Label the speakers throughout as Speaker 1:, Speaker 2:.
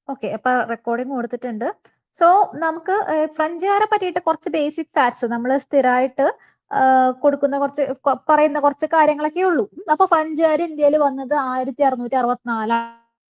Speaker 1: Okay അപ്പൊ recording കൊടുത്തിട്ടുണ്ട് so നമുക്ക് ഏഹ് ഫ്രഞ്ചുകാരെ പറ്റിയിട്ട് കുറച്ച് ബേസിക് ഫാക്ട്സ് നമ്മൾ സ്ഥിരമായിട്ട് കൊടുക്കുന്ന കുറച്ച് കൊ- പറയുന്ന കുറച്ച് കാര്യങ്ങളൊക്കെ ഉള്ളൂ ഉം. അപ്പൊ ഫ്രഞ്ചുകാർ ഇന്ത്യയിൽ വന്നത് ആയിരത്തി അറുന്നൂറ്റി അറുപത്തിനാലാണ്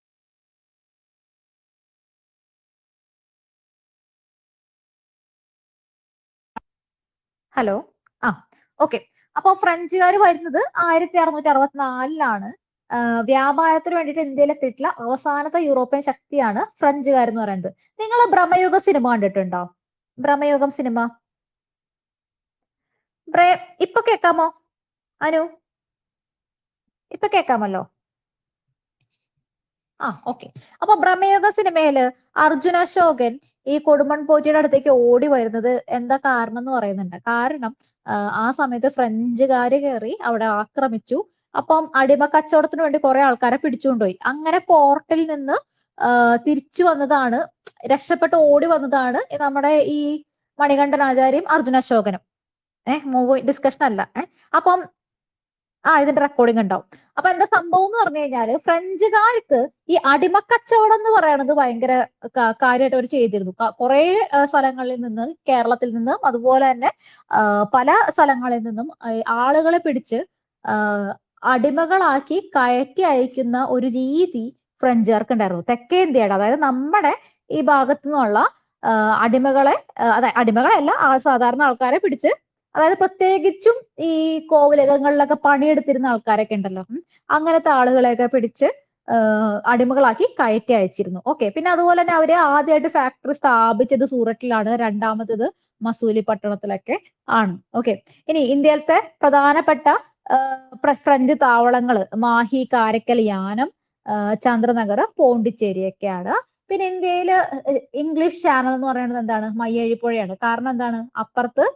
Speaker 1: ഹലോ ആ ഓക്കെ അപ്പൊ ഫ്രഞ്ചുകാർ വരുന്നത് ആയിരത്തി അറുന്നൂറ്റി അറുപത്തിനാലിലാണ് വ്യാപാരത്തിന് വേണ്ടിയിട്ട് ഇന്ത്യയിൽ എത്തിയിട്ടുള്ള അവസാനത്തെ യൂറോപ്യൻ ശക്തിയാണ് ഫ്രഞ്ചുകാർ എന്ന് പറയുന്നത് നിങ്ങൾ ഭ്രമയുഗ സിനിമ കണ്ടിട്ടുണ്ടോ ഭ്രമയുഗം സിനിമ ബ്രേ ഇപ്പൊ കേക്കാമോ അനു ഇപ്പൊ കേക്കാമല്ലോ ആ ഓക്കെ അപ്പൊ ഭ്രമയുഗ സിനിമയില് അർജുന അശോകൻ ഈ കൊടുമൺ പോറ്റിയുടെ അടുത്തേക്ക് ഓടി വരുന്നത് എന്താ കാരണം എന്ന് പറയുന്നുണ്ട് കാരണം ആ, ആ സമയത്ത് ഫ്രഞ്ചുകാര് കയറി അവിടെ ആക്രമിച്ചു അപ്പം അടിമ കച്ചവടത്തിന് വേണ്ടി കുറെ ആൾക്കാരെ പിടിച്ചുകൊണ്ടുപോയി അങ്ങനെ പോർട്ടിൽ നിന്ന് ആ, തിരിച്ചു വന്നതാണ് രക്ഷപ്പെട്ട് ഓടി വന്നതാണ് ഈ നമ്മുടെ ഈ മണികണ്ഠനാചാര്യം അർജുന അശോകനും ഏഹ് മൂവി ഡിസ്കഷൻ അല്ല ഏഹ് അപ്പം ആ ഇതിന്റെ റെക്കോർഡിംഗ് ഉണ്ടാവും അപ്പൊ എന്താ സംഭവം എന്ന് പറഞ്ഞു കഴിഞ്ഞാല് ഫ്രഞ്ചുകാർക്ക് ഈ അടിമക്കച്ചവടം എന്ന് പറയുന്നത് ഭയങ്കര കാര്യമായിട്ട് അവർ ചെയ്തിരുന്നു ക- കുറേ ആ, സ്ഥലങ്ങളിൽ നിന്ന് കേരളത്തിൽ നിന്നും അതുപോലെ തന്നെ ആ, പല സ്ഥലങ്ങളിൽ നിന്നും ആ, ആളുകളെ പിടിച്ച് ആ, അടിമകളാക്കി കയറ്റി അയക്കുന്ന ഒരു രീതി ഫ്രഞ്ചുകാർക്ക് ഉണ്ടായിരുന്നു തെക്കേ ഇന്ത്യയുടെ അതായത് നമ്മുടെ ഈ ഭാഗത്തു നിന്നുള്ള ആ, അടിമകളെ ആ, അതായത് അടിമകളെയല്ല ആ സാധാരണ ആൾക്കാരെ പിടിച്ച് അതായത് പ്രത്യേകിച്ചും ഈ കോവിലകങ്ങളിലൊക്കെ പണിയെടുത്തിരുന്ന ആൾക്കാരൊക്കെ ഉണ്ടല്ലോ ഉം. അങ്ങനത്തെ ആളുകളെയൊക്കെ പിടിച്ച് ആഹ് അടിമകളാക്കി കയറ്റി അയച്ചിരുന്നു ഓക്കെ പിന്നെ അതുപോലെ തന്നെ അവര് ആദ്യമായിട്ട് ഫാക്ടറി സ്ഥാപിച്ചത് സൂററ്റിലാണ് രണ്ടാമത്തത് മസൂലി പട്ടണത്തിലൊക്കെ ആണ് ഓക്കെ ഇനി ഇന്ത്യയിലത്തെ പ്രധാനപ്പെട്ട ആഹ് പ്ര- ഫ്രഞ്ച് താവളങ്ങള് മാഹി കാരക്കൽ യാനം ആഹ് ചന്ദ്രനഗർ പോണ്ടിച്ചേരിയൊക്കെയാണ് പിന്നെ ഇന്ത്യയില് ഇംഗ്ലീഷ് ചാനൽ എന്ന് പറയുന്നത് എന്താണ് മയ്യഴിപ്പുഴയാണ് കാരണം എന്താണ് അപ്പുറത്ത്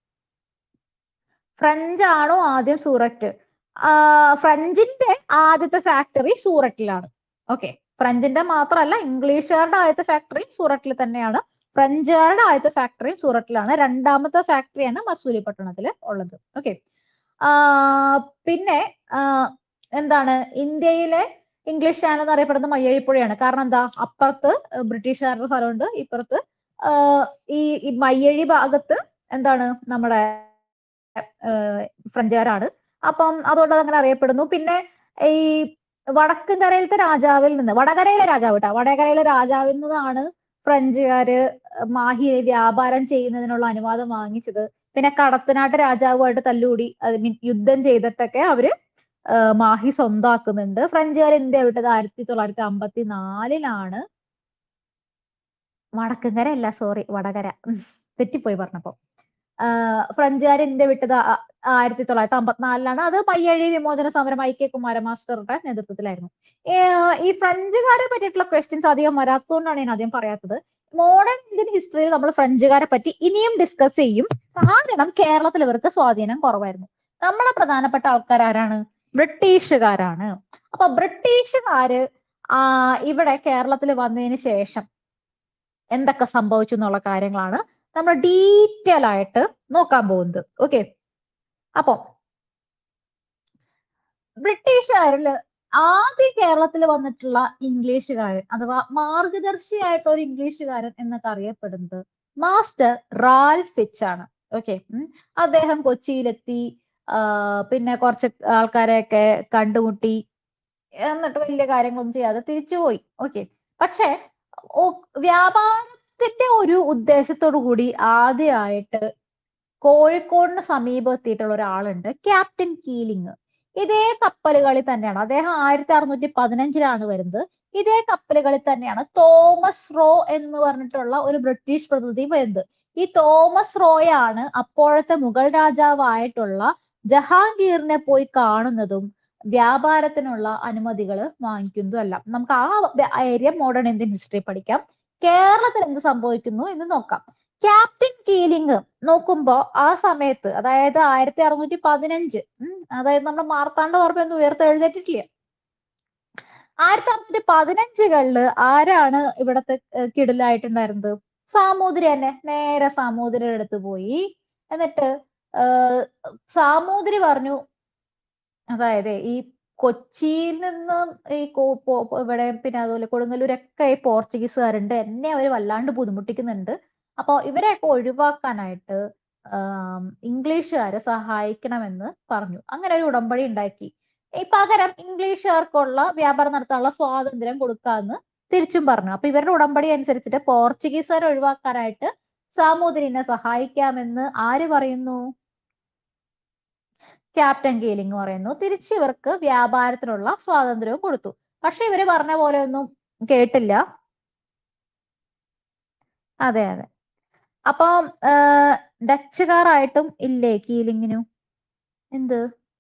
Speaker 1: ഫ്രഞ്ച് ആണോ ആദ്യം സൂററ്റ് ആ, ഫ്രഞ്ചിന്റെ ആദ്യത്തെ ഫാക്ടറി സൂററ്റിലാണ് ഓക്കെ ഫ്രഞ്ചിന്റെ മാത്രമല്ല ഇംഗ്ലീഷുകാരുടെ ആദ്യത്തെ ഫാക്ടറിയും സൂററ്റിൽ തന്നെയാണ് ഫ്രഞ്ചുകാരുടെ ആദ്യത്തെ ഫാക്ടറിയും സൂററ്റിലാണ് രണ്ടാമത്തെ ഫാക്ടറിയാണ് മസൂലി പട്ടണത്തിൽ ഉള്ളത് ഓക്കെ പിന്നെ ആ, എന്താണ് ഇന്ത്യയിലെ ഇംഗ്ലീഷ് ചാനൽ എന്ന് അറിയപ്പെടുന്നത് മയ്യഴിപ്പുഴയാണ് കാരണം എന്താ അപ്പുറത്ത് ബ്രിട്ടീഷുകാരുടെ സ്ഥലമുണ്ട് ഇപ്പുറത്ത് ആ, ഈ ഈ മയ്യഴി ഭാഗത്ത് എന്താണ് നമ്മുടെ ഏഹ് ഫ്രഞ്ചുകാരാണ് അപ്പം അതുകൊണ്ട് അതങ്ങനെ അറിയപ്പെടുന്നു പിന്നെ ഈ വടക്കൻ കരയിലത്തെ രാജാവിൽ നിന്ന് വടകരയിലെ രാജാവ് കേട്ടോ വടകരയിലെ രാജാവിൽ നിന്നാണ് ഫ്രഞ്ചുകാര് മാഹിയെ വ്യാപാരം ചെയ്യുന്നതിനുള്ള അനുവാദം വാങ്ങിച്ചത് പിന്നെ കടത്തനാട്ട് രാജാവുമായിട്ട് തല്ലുകൂടി അത് മീൻ യുദ്ധം ചെയ്തിട്ടൊക്കെ അവര് ഏഹ് മാഹി സ്വന്തമാക്കുന്നുണ്ട് ഫ്രഞ്ചുകാർ ഇന്ത്യ വിട്ടത് ആയിരത്തി തൊള്ളായിരത്തി അമ്പത്തി നാലിലാണ് വടക്കങ്കര അല്ല സോറി വടകര ഉം, തെറ്റിപ്പോയി പറഞ്ഞപ്പോ ആഹ് ഫ്രഞ്ചുകാർ ഇന്ത്യ വിട്ടത് ആ- ആയിരത്തി തൊള്ളായിരത്തി അമ്പത്തിനാലിലാണ് അത് പയ്യഴി വിമോചന സമരം ഐ കെ കുമാര മാസ്റ്ററുടെ നേതൃത്വത്തിലായിരുന്നു ഏഹ് ഈ ഫ്രഞ്ചുകാരെ പറ്റിയിട്ടുള്ള ക്വസ്റ്റ്യൻസ് അധികം വരാത്തതുകൊണ്ടാണ് ഞാൻ ആദ്യം പറയാത്തത് മോഡേൺ ഇന്ത്യൻ ഹിസ്റ്ററിയിൽ നമ്മൾ ഫ്രഞ്ചുകാരെ പറ്റി ഇനിയും ഡിസ്കസ് ചെയ്യും കാരണം കേരളത്തിൽ ഇവർക്ക് സ്വാധീനം കുറവായിരുന്നു നമ്മളെ പ്രധാനപ്പെട്ട ആൾക്കാർ ആരാണ് ബ്രിട്ടീഷുകാരാണ് അപ്പൊ ബ്രിട്ടീഷുകാര് ആ ഇവിടെ കേരളത്തിൽ വന്നതിന് ശേഷം എന്തൊക്കെ സംഭവിച്ചു എന്നുള്ള കാര്യങ്ങളാണ് നമ്മൾ ഡീറ്റെയിൽ ആയിട്ട് നോക്കാൻ പോകുന്നത് ഓക്കെ അപ്പൊ ബ്രിട്ടീഷുകാരില് ആദ്യം കേരളത്തിൽ വന്നിട്ടുള്ള ഇംഗ്ലീഷുകാരൻ അഥവാ മാർഗദർശിയായിട്ട് ഒരു ഇംഗ്ലീഷുകാരൻ എന്നൊക്കെ അറിയപ്പെടുന്നത് മാസ്റ്റർ റാൽഫ് ഫിച്ച് ആണ് ഓക്കെ അദ്ദേഹം കൊച്ചിയിലെത്തി ആ, പിന്നെ കുറച്ച് ആൾക്കാരെയൊക്കെ കണ്ടുമുട്ടി എന്നിട്ട് വലിയ കാര്യങ്ങളൊന്നും ചെയ്യാതെ തിരിച്ചുപോയി ഓക്കെ പക്ഷെ ഓ- വ്യാപാരത്തിന്റെ ഒരു ഉദ്ദേശത്തോടു കൂടി ആദ്യമായിട്ട് കോഴിക്കോടിന് സമീപം എത്തിയിട്ടുള്ള ഒരാളുണ്ട് ക്യാപ്റ്റൻ കീലിംഗ് ഇതേ കപ്പലുകളിൽ തന്നെയാണ് അദ്ദേഹം ആയിരത്തി അറുന്നൂറ്റി പതിനഞ്ചിലാണ് വരുന്നത് ഇതേ കപ്പലുകളിൽ തന്നെയാണ് തോമസ് റോ എന്ന് പറഞ്ഞിട്ടുള്ള ഒരു ബ്രിട്ടീഷ് പ്രതിനിധി വരുന്നത് ഈ തോമസ് റോയാണ് അപ്പോഴത്തെ മുഗൾ രാജാവായിട്ടുള്ള ജഹാംഗീറിനെ പോയി കാണുന്നതും വ്യാപാരത്തിനുള്ള അനുമതികൾ വാങ്ങിക്കുന്നതും അല്ല നമുക്ക് ആ ഏരിയ മോഡേൺ ഇന്ത്യൻ ഹിസ്റ്ററി പഠിക്കാം കേരളത്തിൽ എന്ത് സംഭവിക്കുന്നു എന്ന് നോക്കാം ക്യാപ്റ്റൻ കീലിംഗ് നോക്കുമ്പോ ആ സമയത്ത് അതായത് ആയിരത്തി അറുന്നൂറ്റി പതിനഞ്ച് ഉം, അതായത് നമ്മുടെ മാർത്താണ്ഡ ഓർമ്മയൊന്നും ഉയർത്തെഴുന്നേറ്റിട്ടില്ല ആയിരത്തി അറുന്നൂറ്റി പതിനഞ്ചുകളില് ആരാണ് ഇവിടത്തെ ഏഹ്, കിടിലായിട്ടുണ്ടായിരുന്നത് സാമൂതിരി തന്നെ നേരെ സാമൂതിരിയുടെ അടുത്ത് പോയി എന്നിട്ട് ഏഹ്, സാമൂതിരി പറഞ്ഞു അതായത് ഈ കൊച്ചിയിൽ നിന്ന് ഈ കോ- പോ- പോ- ഇവിടെ പിന്നെ അതുപോലെ കൊടുങ്ങല്ലൂരൊക്കെ ഈ പോർച്ചുഗീസുകാരുണ്ട് എന്നെ അവർ വല്ലാണ്ട് ബുദ്ധിമുട്ടിക്കുന്നുണ്ട് അപ്പൊ ഇവരെയൊക്കെ ഒഴിവാക്കാനായിട്ട് ആം, ഇംഗ്ലീഷുകാരെ സഹായിക്കണമെന്ന് പറഞ്ഞു അങ്ങനെ ഒരു ഉടമ്പടി ഉണ്ടാക്കി ഈ പകരം ഇംഗ്ലീഷുകാർക്കുള്ള വ്യാപാരം നടത്താനുള്ള സ്വാതന്ത്ര്യം കൊടുക്കാന്ന് തിരിച്ചും പറഞ്ഞു അപ്പൊ ഇവരുടെ ഉടമ്പടി അനുസരിച്ചിട്ട് പോർച്ചുഗീസുകാരെ ഒഴിവാക്കാനായിട്ട് സാമൂതിരിനെ സഹായിക്കാമെന്ന് ആര് പറയുന്നു ക്യാപ്റ്റൻ ഗീലിംഗ് പറയുന്നു തിരിച്ച് ഇവർക്ക് വ്യാപാരത്തിനുള്ള സ്വാതന്ത്ര്യവും കൊടുത്തു പക്ഷെ ഇവര് പറഞ്ഞ പോലെ ഒന്നും കേട്ടില്ല അതെ അതെ അപ്പം ഏർ ഡച്ചുകാരായിട്ടും ഇല്ലേ കീലിങ്ങിനു എന്ത്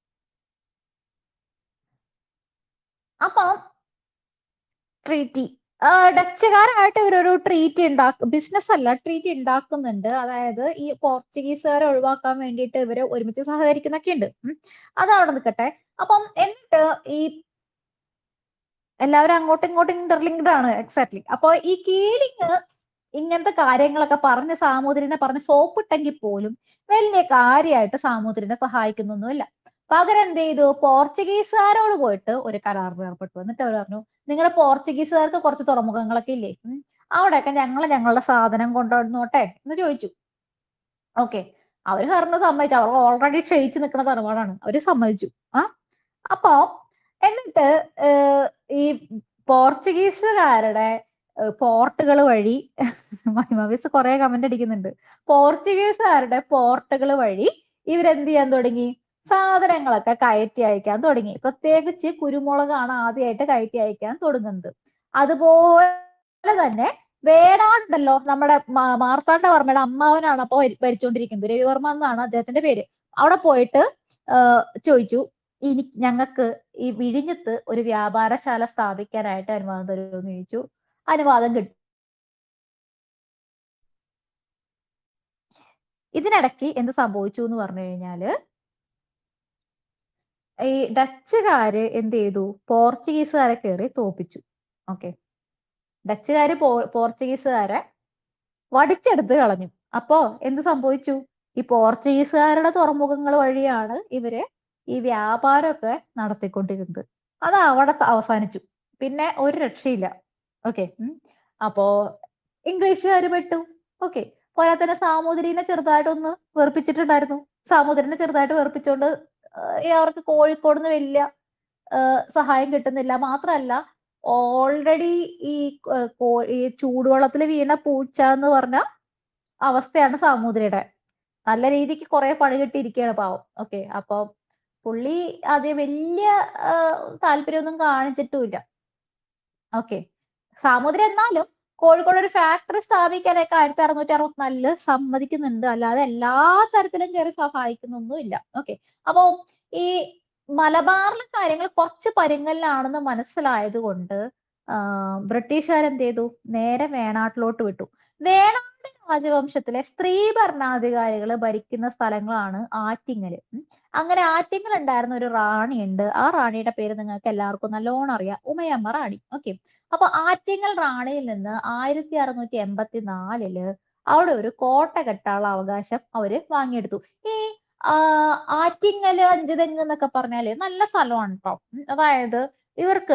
Speaker 1: അപ്പം ട്രീറ്റി ഡച്ചുകാരായിട്ട് ഇവരൊരു ട്രീറ്റി ഉണ്ടാക്കും ബിസിനസ് അല്ല ട്രീറ്റി ഉണ്ടാക്കുന്നുണ്ട് അതായത് ഈ പോർച്ചുഗീസുകാരെ ഒഴിവാക്കാൻ വേണ്ടിയിട്ട് ഇവര് ഒരുമിച്ച് സഹകരിക്കുന്നൊക്കെ ഉണ്ട് ഉം. അത് അവിടെ നിൽക്കട്ടെ അപ്പം എന്നിട്ട് ഈ എല്ലാവരും അങ്ങോട്ടും ഇങ്ങോട്ടും ഇന്റർലിങ്ക്ഡ് ആണ് എക്സാക്ട്ലി അപ്പൊ ഈ കീലിങ് ഇങ്ങനത്തെ കാര്യങ്ങളൊക്കെ പറഞ്ഞ് സാമൂതിരിനെ പറഞ്ഞ് സോപ്പിട്ടെങ്കിൽ പോലും വലിയ കാര്യമായിട്ട് സാമൂതിരിനെ സഹായിക്കുന്നൊന്നുമില്ല പകരം എന്ത് ചെയ്തു പോർച്ചുഗീസുകാരോട് പോയിട്ട് ഒരു കരാറിൽ ഏർപ്പെട്ടു എന്നിട്ട് അവർ പറഞ്ഞു നിങ്ങളുടെ പോർച്ചുഗീസുകാർക്ക് കുറച്ച് തുറമുഖങ്ങളൊക്കെ ഇല്ലേ ഉം. അവിടെയൊക്കെ ഞങ്ങൾ ഞങ്ങളുടെ സാധനം കൊണ്ടുവന്നോട്ടെ എന്ന് ചോദിച്ചു ഓക്കെ അവര് പറഞ്ഞു സമ്മതിച്ചു അവർ ഓൾറെഡി ക്ഷയിച്ചു നിൽക്കുന്ന തറവാടാണ് അവര് സമ്മതിച്ചു ആ അപ്പോ എന്നിട്ട് ഏർ ഈ പോർച്ചുഗീസുകാരുടെ പോർട്ടുകൾ വഴി മഹിമവിസ് കുറെ കമന്റ് അടിക്കുന്നുണ്ട് പോർച്ചുഗീസുകാരുടെ പോർട്ടുകൾ വഴി ഇവരെന്ത് ചെയ്യാൻ തുടങ്ങി സാധനങ്ങളൊക്കെ കയറ്റി അയക്കാൻ തുടങ്ങി പ്രത്യേകിച്ച് കുരുമുളകാണ് ആദ്യമായിട്ട് കയറ്റി അയക്കാൻ തുടങ്ങുന്നത് അതുപോലെ തന്നെ വേണാണ്ടല്ലോ നമ്മുടെ മാ- മാർത്താണ്ഡവർമ്മയുടെ അമ്മാവനാണ് അപ്പൊ ഭരി- ഭരിച്ചുകൊണ്ടിരിക്കുന്നത് രവിവർമ്മ എന്നാണ് അദ്ദേഹത്തിന്റെ പേര് അവിടെ പോയിട്ട് ആഹ് ചോദിച്ചു ഇനി ഞങ്ങൾക്ക് ഈ വിഴിഞ്ഞത്ത് ഒരു വ്യാപാരശാല സ്ഥാപിക്കാനായിട്ട് അനുവാദം തരുമോ എന്ന് ചോദിച്ചു അനുവാദം കിട്ടി ഇതിനിടയ്ക്ക് എന്ത് സംഭവിച്ചു എന്ന് പറഞ്ഞു കഴിഞ്ഞാല് ഈ ഡച്ചുകാര് എന്ത് ചെയ്തു പോർച്ചുഗീസുകാരെ കയറി തോപ്പിച്ചു ഓക്കെ ഡച്ചുകാര് പോ പോർച്ചുഗീസുകാരെ വടിച്ചെടുത്ത് കളഞ്ഞു അപ്പോ എന്ത് സംഭവിച്ചു ഈ പോർച്ചുഗീസുകാരുടെ തുറമുഖങ്ങൾ വഴിയാണ് ഇവര് ഈ വ്യാപാരമൊക്കെ നടത്തിക്കൊണ്ടിരുന്നത് അത് അവിടെ ത- അവസാനിച്ചു പിന്നെ ഒരു രക്ഷയില്ല ഓക്കെ അപ്പോ ഇംഗ്ലീഷുകാർ പെട്ടു ഓക്കെ പോരാത്തന്നെ സാമൂതിരിനെ ചെറുതായിട്ടൊന്ന് വെറുപ്പിച്ചിട്ടുണ്ടായിരുന്നു സാമൂതിരിനെ ചെറുതായിട്ട് വെറുപ്പിച്ചുകൊണ്ട് ആഹ് അവർക്ക് കോഴിക്കോട് നിന്ന് വലിയ ആഹ് സഹായം കിട്ടുന്നില്ല മാത്രമല്ല ഓൾറെഡി ഈ ആഹ് കോ- ഈ ചൂടുവെള്ളത്തിൽ വീണ പൂച്ച എന്ന് പറഞ്ഞ അവസ്ഥയാണ് സാമൂതിരിയുടെ നല്ല രീതിക്ക് കുറെ പണി കിട്ടിയിരിക്കുകയാണ് പാവം ഓക്കെ അപ്പൊ പുള്ളി ആദ്യം വലിയ ആഹ് താല്പര്യമൊന്നും കാണിച്ചിട്ടുമില്ല ഓക്കെ സാമൂതിരി എന്നാലും കോഴിക്കോട് ഒരു ഫാക്ടറി സ്ഥാപിക്കാനൊക്കെ ആയിരത്തി അറുന്നൂറ്റി അറുപത്തിനാലില് സമ്മതിക്കുന്നുണ്ട് അല്ലാതെ എല്ലാ തരത്തിലും കയറി സഹായിക്കുന്നൊന്നുമില്ല ഓക്കെ അപ്പോ ഈ മലബാറിലെ കാര്യങ്ങൾ കുറച്ച് പരുങ്ങലിലാണെന്ന് മനസ്സിലായത് കൊണ്ട് ബ്രിട്ടീഷുകാർ എന്ത് ചെയ്തു നേരെ വേണാട്ടിലോട്ട് വിട്ടു വേണാട് രാജവംശത്തിലെ സ്ത്രീ ഭരണാധികാരികൾ ഭരിക്കുന്ന സ്ഥലങ്ങളാണ് ആറ്റിങ്ങല് ഉം. അങ്ങനെ ആറ്റിങ്ങൽ ഉണ്ടായിരുന്ന ഒരു റാണിയുണ്ട് ആ റാണിയുടെ പേര് നിങ്ങൾക്ക് എല്ലാവർക്കും നല്ലോണം അറിയാം ഉമയമ്മ റാണി ഓക്കെ അപ്പൊ ആറ്റിങ്ങൽ റാണിയിൽ നിന്ന് ആയിരത്തി അറുന്നൂറ്റി എൺപത്തി നാലില് അവിടെ ഒരു കോട്ട കെട്ടാനുള്ള അവകാശം അവര് വാങ്ങിയെടുത്തു ഈ ആ, ആറ്റിങ്ങല് അഞ്ചുതെങ്ങ് എന്നൊക്കെ പറഞ്ഞാല് നല്ല സ്ഥലമാണ് കേട്ടോ അതായത് ഇവർക്ക്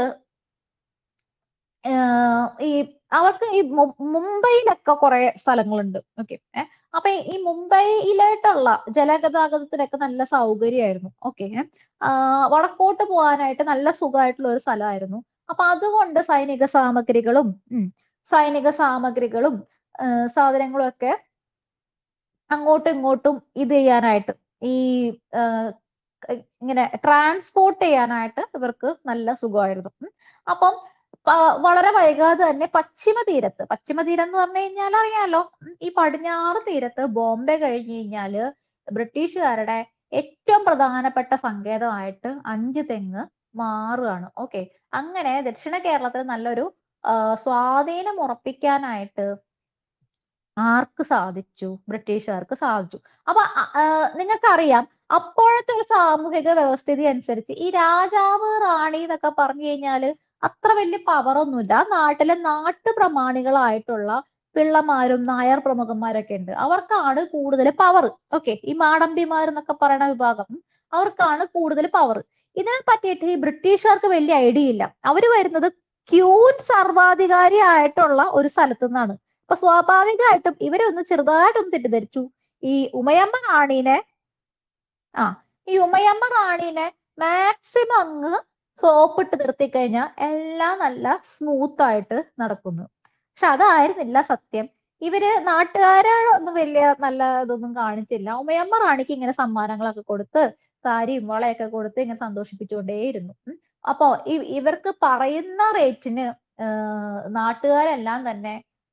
Speaker 1: ഏർ ഈ അവർക്ക് ഈ മു- മുംബൈയിലൊക്കെ കുറെ സ്ഥലങ്ങളുണ്ട് ഓക്കെ അപ്പൊ ഈ- ഈ മുംബൈയിലായിട്ടുള്ള ജലഗതാഗതത്തിനൊക്കെ നല്ല സൗകര്യമായിരുന്നു ഓക്കെ വടക്കോട്ട് പോകാനായിട്ട് നല്ല സുഖമായിട്ടുള്ള ഒരു സ്ഥലമായിരുന്നു അപ്പൊ അതുകൊണ്ട് സൈനിക സാമഗ്രികളും ഉം, സൈനിക സാമഗ്രികളും ഏർ സാധനങ്ങളും ഒക്കെ അങ്ങോട്ടും ഇങ്ങോട്ടും ഇത് ചെയ്യാനായിട്ട് ഈ ഏർ ഇങ്ങനെ ട്രാൻസ്പോർട്ട് ചെയ്യാനായിട്ട് ഇവർക്ക് നല്ല സുഖമായിരുന്നു ഉം. അപ്പം പ- വളരെ വൈകാതെ തന്നെ പശ്ചിമ തീരത്ത് പശ്ചിമ തീരം എന്ന് പറഞ്ഞു കഴിഞ്ഞാൽ അറിയാലോ ഉം, ഈ പടിഞ്ഞാറ് തീരത്ത് ബോംബെ കഴിഞ്ഞു കഴിഞ്ഞാല് ബ്രിട്ടീഷുകാരുടെ ഏറ്റവും പ്രധാനപ്പെട്ട സങ്കേതമായിട്ട് അഞ്ച് തെങ്ങ് മാറുകയാണ് ഓക്കെ അങ്ങനെ ദക്ഷിണ കേരളത്തിൽ നല്ലൊരു ആ, സ്വാധീനം ഉറപ്പിക്കാനായിട്ട് ആർക്ക് സാധിച്ചു ബ്രിട്ടീഷുകാർക്ക് സാധിച്ചു അപ്പൊ നിങ്ങൾക്കറിയാം അപ്പോഴത്തെ ഒരു സാമൂഹിക വ്യവസ്ഥിതി അനുസരിച്ച് ഈ രാജാവ് റാണി എന്നൊക്കെ പറഞ്ഞു കഴിഞ്ഞാല് അത്ര വലിയ പവർ ഒന്നുമില്ല ആ നാട്ടിലെ നാട്ടുപ്രമാണികളായിട്ടുള്ള പിള്ളമാരും നായർ പ്രമുഖന്മാരൊക്കെ ഉണ്ട് അവർക്കാണ് കൂടുതൽ പവർ ഓക്കെ ഈ മാടമ്പിമാർ എന്നൊക്കെ പറയുന്ന വിഭാഗം അവർക്കാണ് കൂടുതൽ പവർ ഇതിനെ പറ്റിയിട്ട് ഈ ബ്രിട്ടീഷുകാർക്ക് വലിയ ഐഡിയ ഇല്ല അവര് വരുന്നത് ക്യൂൻ സർവാധികാരി ആയിട്ടുള്ള ഒരു സ്ഥലത്തു നിന്നാണ് അപ്പൊ സ്വാഭാവികമായിട്ടും ഇവരൊന്ന് ചെറുതായിട്ടൊന്ന് തെറ്റിദ്ധരിച്ചു ഈ ഉമയമ്മ റാണീനെ ആ ഈ ഉമയമ്മ റാണീനെ മാക്സിമം അങ്ങ് സോപ്പിട്ട് നിർത്തി കഴിഞ്ഞാൽ എല്ലാം നല്ല സ്മൂത്ത് ആയിട്ട് നടക്കുന്നു പക്ഷെ അതായിരുന്നില്ല സത്യം ഇവര് നാട്ടുകാരെ ഒന്നും വലിയ നല്ല ഇതൊന്നും കാണിച്ചില്ല ഉമയമ്മ റാണിക്ക് ഇങ്ങനെ സമ്മാനങ്ങളൊക്കെ കൊടുത്ത് സാരിയും വളയൊക്കെ കൊടുത്ത് ഇങ്ങനെ സന്തോഷിപ്പിച്ചുകൊണ്ടേയിരുന്നു ഉം. അപ്പോ ഇ- ഇവർക്ക് പറയുന്ന റേറ്റിന് നാട്ടുകാരെല്ലാം തന്നെ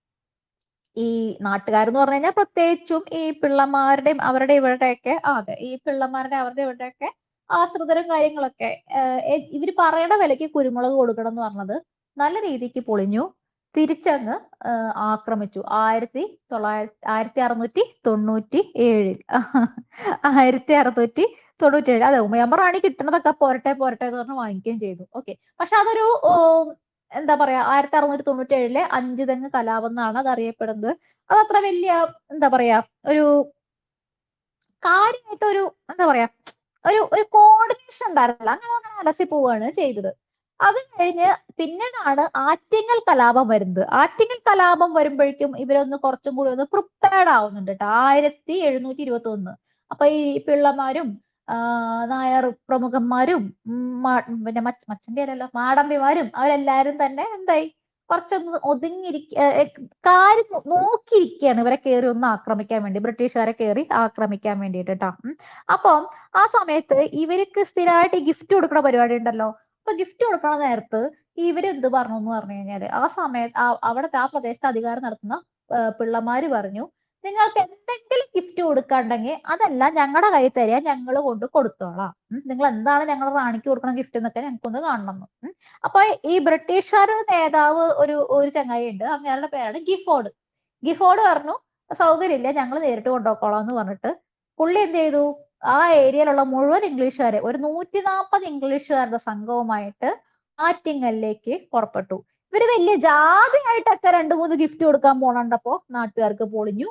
Speaker 1: ഈ നാട്ടുകാരെന്ന് പറഞ്ഞു കഴിഞ്ഞാൽ പ്രത്യേകിച്ചും ഈ പിള്ളമാരുടെയും അവരുടെ ഇവരുടെയൊക്കെ ആ, അതെ ഈ പിള്ളമാരുടെ അവരുടെ ഇവരുടെയൊക്കെ ആശ്രിതരും കാര്യങ്ങളൊക്കെ ഏഹ് എ- ഇവര് പറയണ വിലക്ക് കുരുമുളക് കൊടുക്കണം എന്ന് പറഞ്ഞത് നല്ല രീതിക്ക് പൊളിഞ്ഞു തിരിച്ചങ്ങ് ഏഹ് ആക്രമിച്ചു ആയിരത്തി തൊള്ളായിരത്തി ആയിരത്തി അറുന്നൂറ്റി തൊണ്ണൂറ്റി ഏഴിൽ ആയിരത്തി അറുന്നൂറ്റി തൊണ്ണൂറ്റി ഏഴ് അതെ ഉമയമ്മ റാണി കിട്ടുന്നതൊക്കെ പോരട്ടെ പോരട്ടെ എന്ന് പറഞ്ഞ് വാങ്ങിക്കുകയും ചെയ്തു ഓക്കെ പക്ഷെ അതൊരു ഓ, എന്താ പറയാ ആയിരത്തി അറുന്നൂറ്റി തൊണ്ണൂറ്റി ഏഴിലെ അഞ്ച് തെങ്ങ് കലാപം എന്നാണ് അത് അറിയപ്പെടുന്നത് അത് അത്ര വലിയ എന്താ പറയാ ഒരു കാര്യമായിട്ട് ഒരു എന്താ പറയാ ഒരു ഒരു കോർഡിനേഷൻ ഉണ്ടായിരുന്നില്ല അങ്ങനെ അങ്ങനെ അലസി പോവുകയാണ് ചെയ്തത് അത് കഴിഞ്ഞ് പിന്നീടാണ് ആറ്റിങ്ങൽ കലാപം വരുന്നത് ആറ്റിങ്ങൽ കലാപം വരുമ്പോഴേക്കും ഇവരൊന്ന് കുറച്ചും കൂടി ഒന്ന് പ്രിപ്പയർഡ് ആവുന്നുണ്ട് കേട്ടോ ആയിരത്തി എഴുന്നൂറ്റി ഇരുപത്തി ഒന്ന് അപ്പൊ ഈ പിള്ളമാരും ആ, നായർ പ്രമുഖന്മാരും ഉം, മാ- പിന്നെ മച്ച- മച്ചന്റെ അല്ലല്ലോ മാടമ്പിമാരും അവരെല്ലാരും തന്നെ എന്തായി കുറച്ചൊന്ന് ഒതുങ്ങിയിരിക്ക ഏ, ഏ, കാര്യം നോ- നോക്കിയിരിക്കുകയാണ് ഇവരെ കയറി ഒന്ന് ആക്രമിക്കാൻ വേണ്ടി ബ്രിട്ടീഷുകാരെ കയറി ആക്രമിക്കാൻ വേണ്ടിയിട്ട് കേട്ടോ അപ്പം ആ സമയത്ത് ഇവർക്ക് സ്ഥിരമായിട്ട് ഈ ഗിഫ്റ്റ് കൊടുക്കുന്ന പരിപാടി ഉണ്ടല്ലോ അപ്പൊ ഗിഫ്റ്റ് കൊടുക്കണ നേരത്ത് ഇവര് എന്ത് പറഞ്ഞു എന്ന് പറഞ്ഞു കഴിഞ്ഞാല് ആ സമയത്ത് ആ അവിടുത്തെ ആ പ്രദേശത്ത് അധികാരം നടത്തുന്ന ആ, പിള്ളമാര് പറഞ്ഞു നിങ്ങൾക്ക് എന്തെങ്കിലും ഗിഫ്റ്റ് കൊടുക്കാണ്ടെങ്കിൽ അതെല്ലാം ഞങ്ങളുടെ കയ്യിൽ തരിക ഞങ്ങൾ കൊണ്ട് കൊടുത്തോളാം ഉം. നിങ്ങൾ എന്താണ് ഞങ്ങൾ റാണിക്ക് കൊടുക്കുന്ന ഗിഫ്റ്റ് എന്നൊക്കെ ഞങ്ങൾക്കൊന്ന് കാണണം എന്ന്. ഉം. അപ്പൊ ഈ ബ്രിട്ടീഷുകാരുടെ നേതാവ് ഒരു ഒരു ചങ്ങായി ഉണ്ട് അങ്ങേരുടെ പേരാണ് ഗിഫോർഡ് ഗിഫോർഡ് പറഞ്ഞു സൗകര്യമില്ല ഞങ്ങൾ നേരിട്ട് കൊണ്ടുപോക്കോളാം എന്ന് പറഞ്ഞിട്ട് പുള്ളി എന്ത് ചെയ്തു ആ ഏരിയയിലുള്ള മുഴുവൻ ഇംഗ്ലീഷുകാരെ ഒരു നൂറ്റി നാൽപ്പത് ഇംഗ്ലീഷുകാരുടെ സംഘവുമായിട്ട് ആറ്റിങ്ങലിലേക്ക് പുറപ്പെട്ടു ഇവര് വലിയ ജാതിയായിട്ടൊക്കെ രണ്ടു മൂന്ന് ഗിഫ്റ്റ് കൊടുക്കാൻ പോണണ്ടപ്പോ നാട്ടുകാർക്ക് പൊളിഞ്ഞു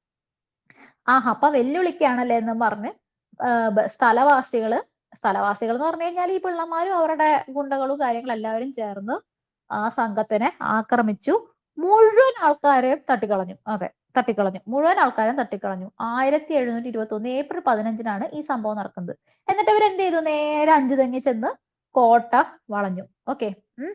Speaker 1: ആഹാ അപ്പൊ വെല്ലുവിളിക്കാണല്ലേ എന്നും പറഞ്ഞ് ആ, ബ- സ്ഥലവാസികള് സ്ഥലവാസികൾ എന്ന് പറഞ്ഞു കഴിഞ്ഞാൽ ഈ പിള്ളമാരും അവരുടെ ഗുണ്ടകളും കാര്യങ്ങളും എല്ലാവരും ചേർന്ന് ആ സംഘത്തിനെ ആക്രമിച്ചു മുഴുവൻ ആൾക്കാരെയും തട്ടിക്കളഞ്ഞു അതെ തട്ടിക്കളഞ്ഞു മുഴുവൻ ആൾക്കാരെയും തട്ടിക്കളഞ്ഞു ആയിരത്തി എഴുന്നൂറ്റി ഇരുപത്തി ഒന്ന് ഏപ്രിൽ പതിനഞ്ചിനാണ് ഈ സംഭവം നടക്കുന്നത് എന്നിട്ട് ഇവർ എന്ത് ചെയ്തു നേരെ അഞ്ചു തെങ്ങി ചെന്ന് കോട്ട വളഞ്ഞു ഓക്കെ ഉം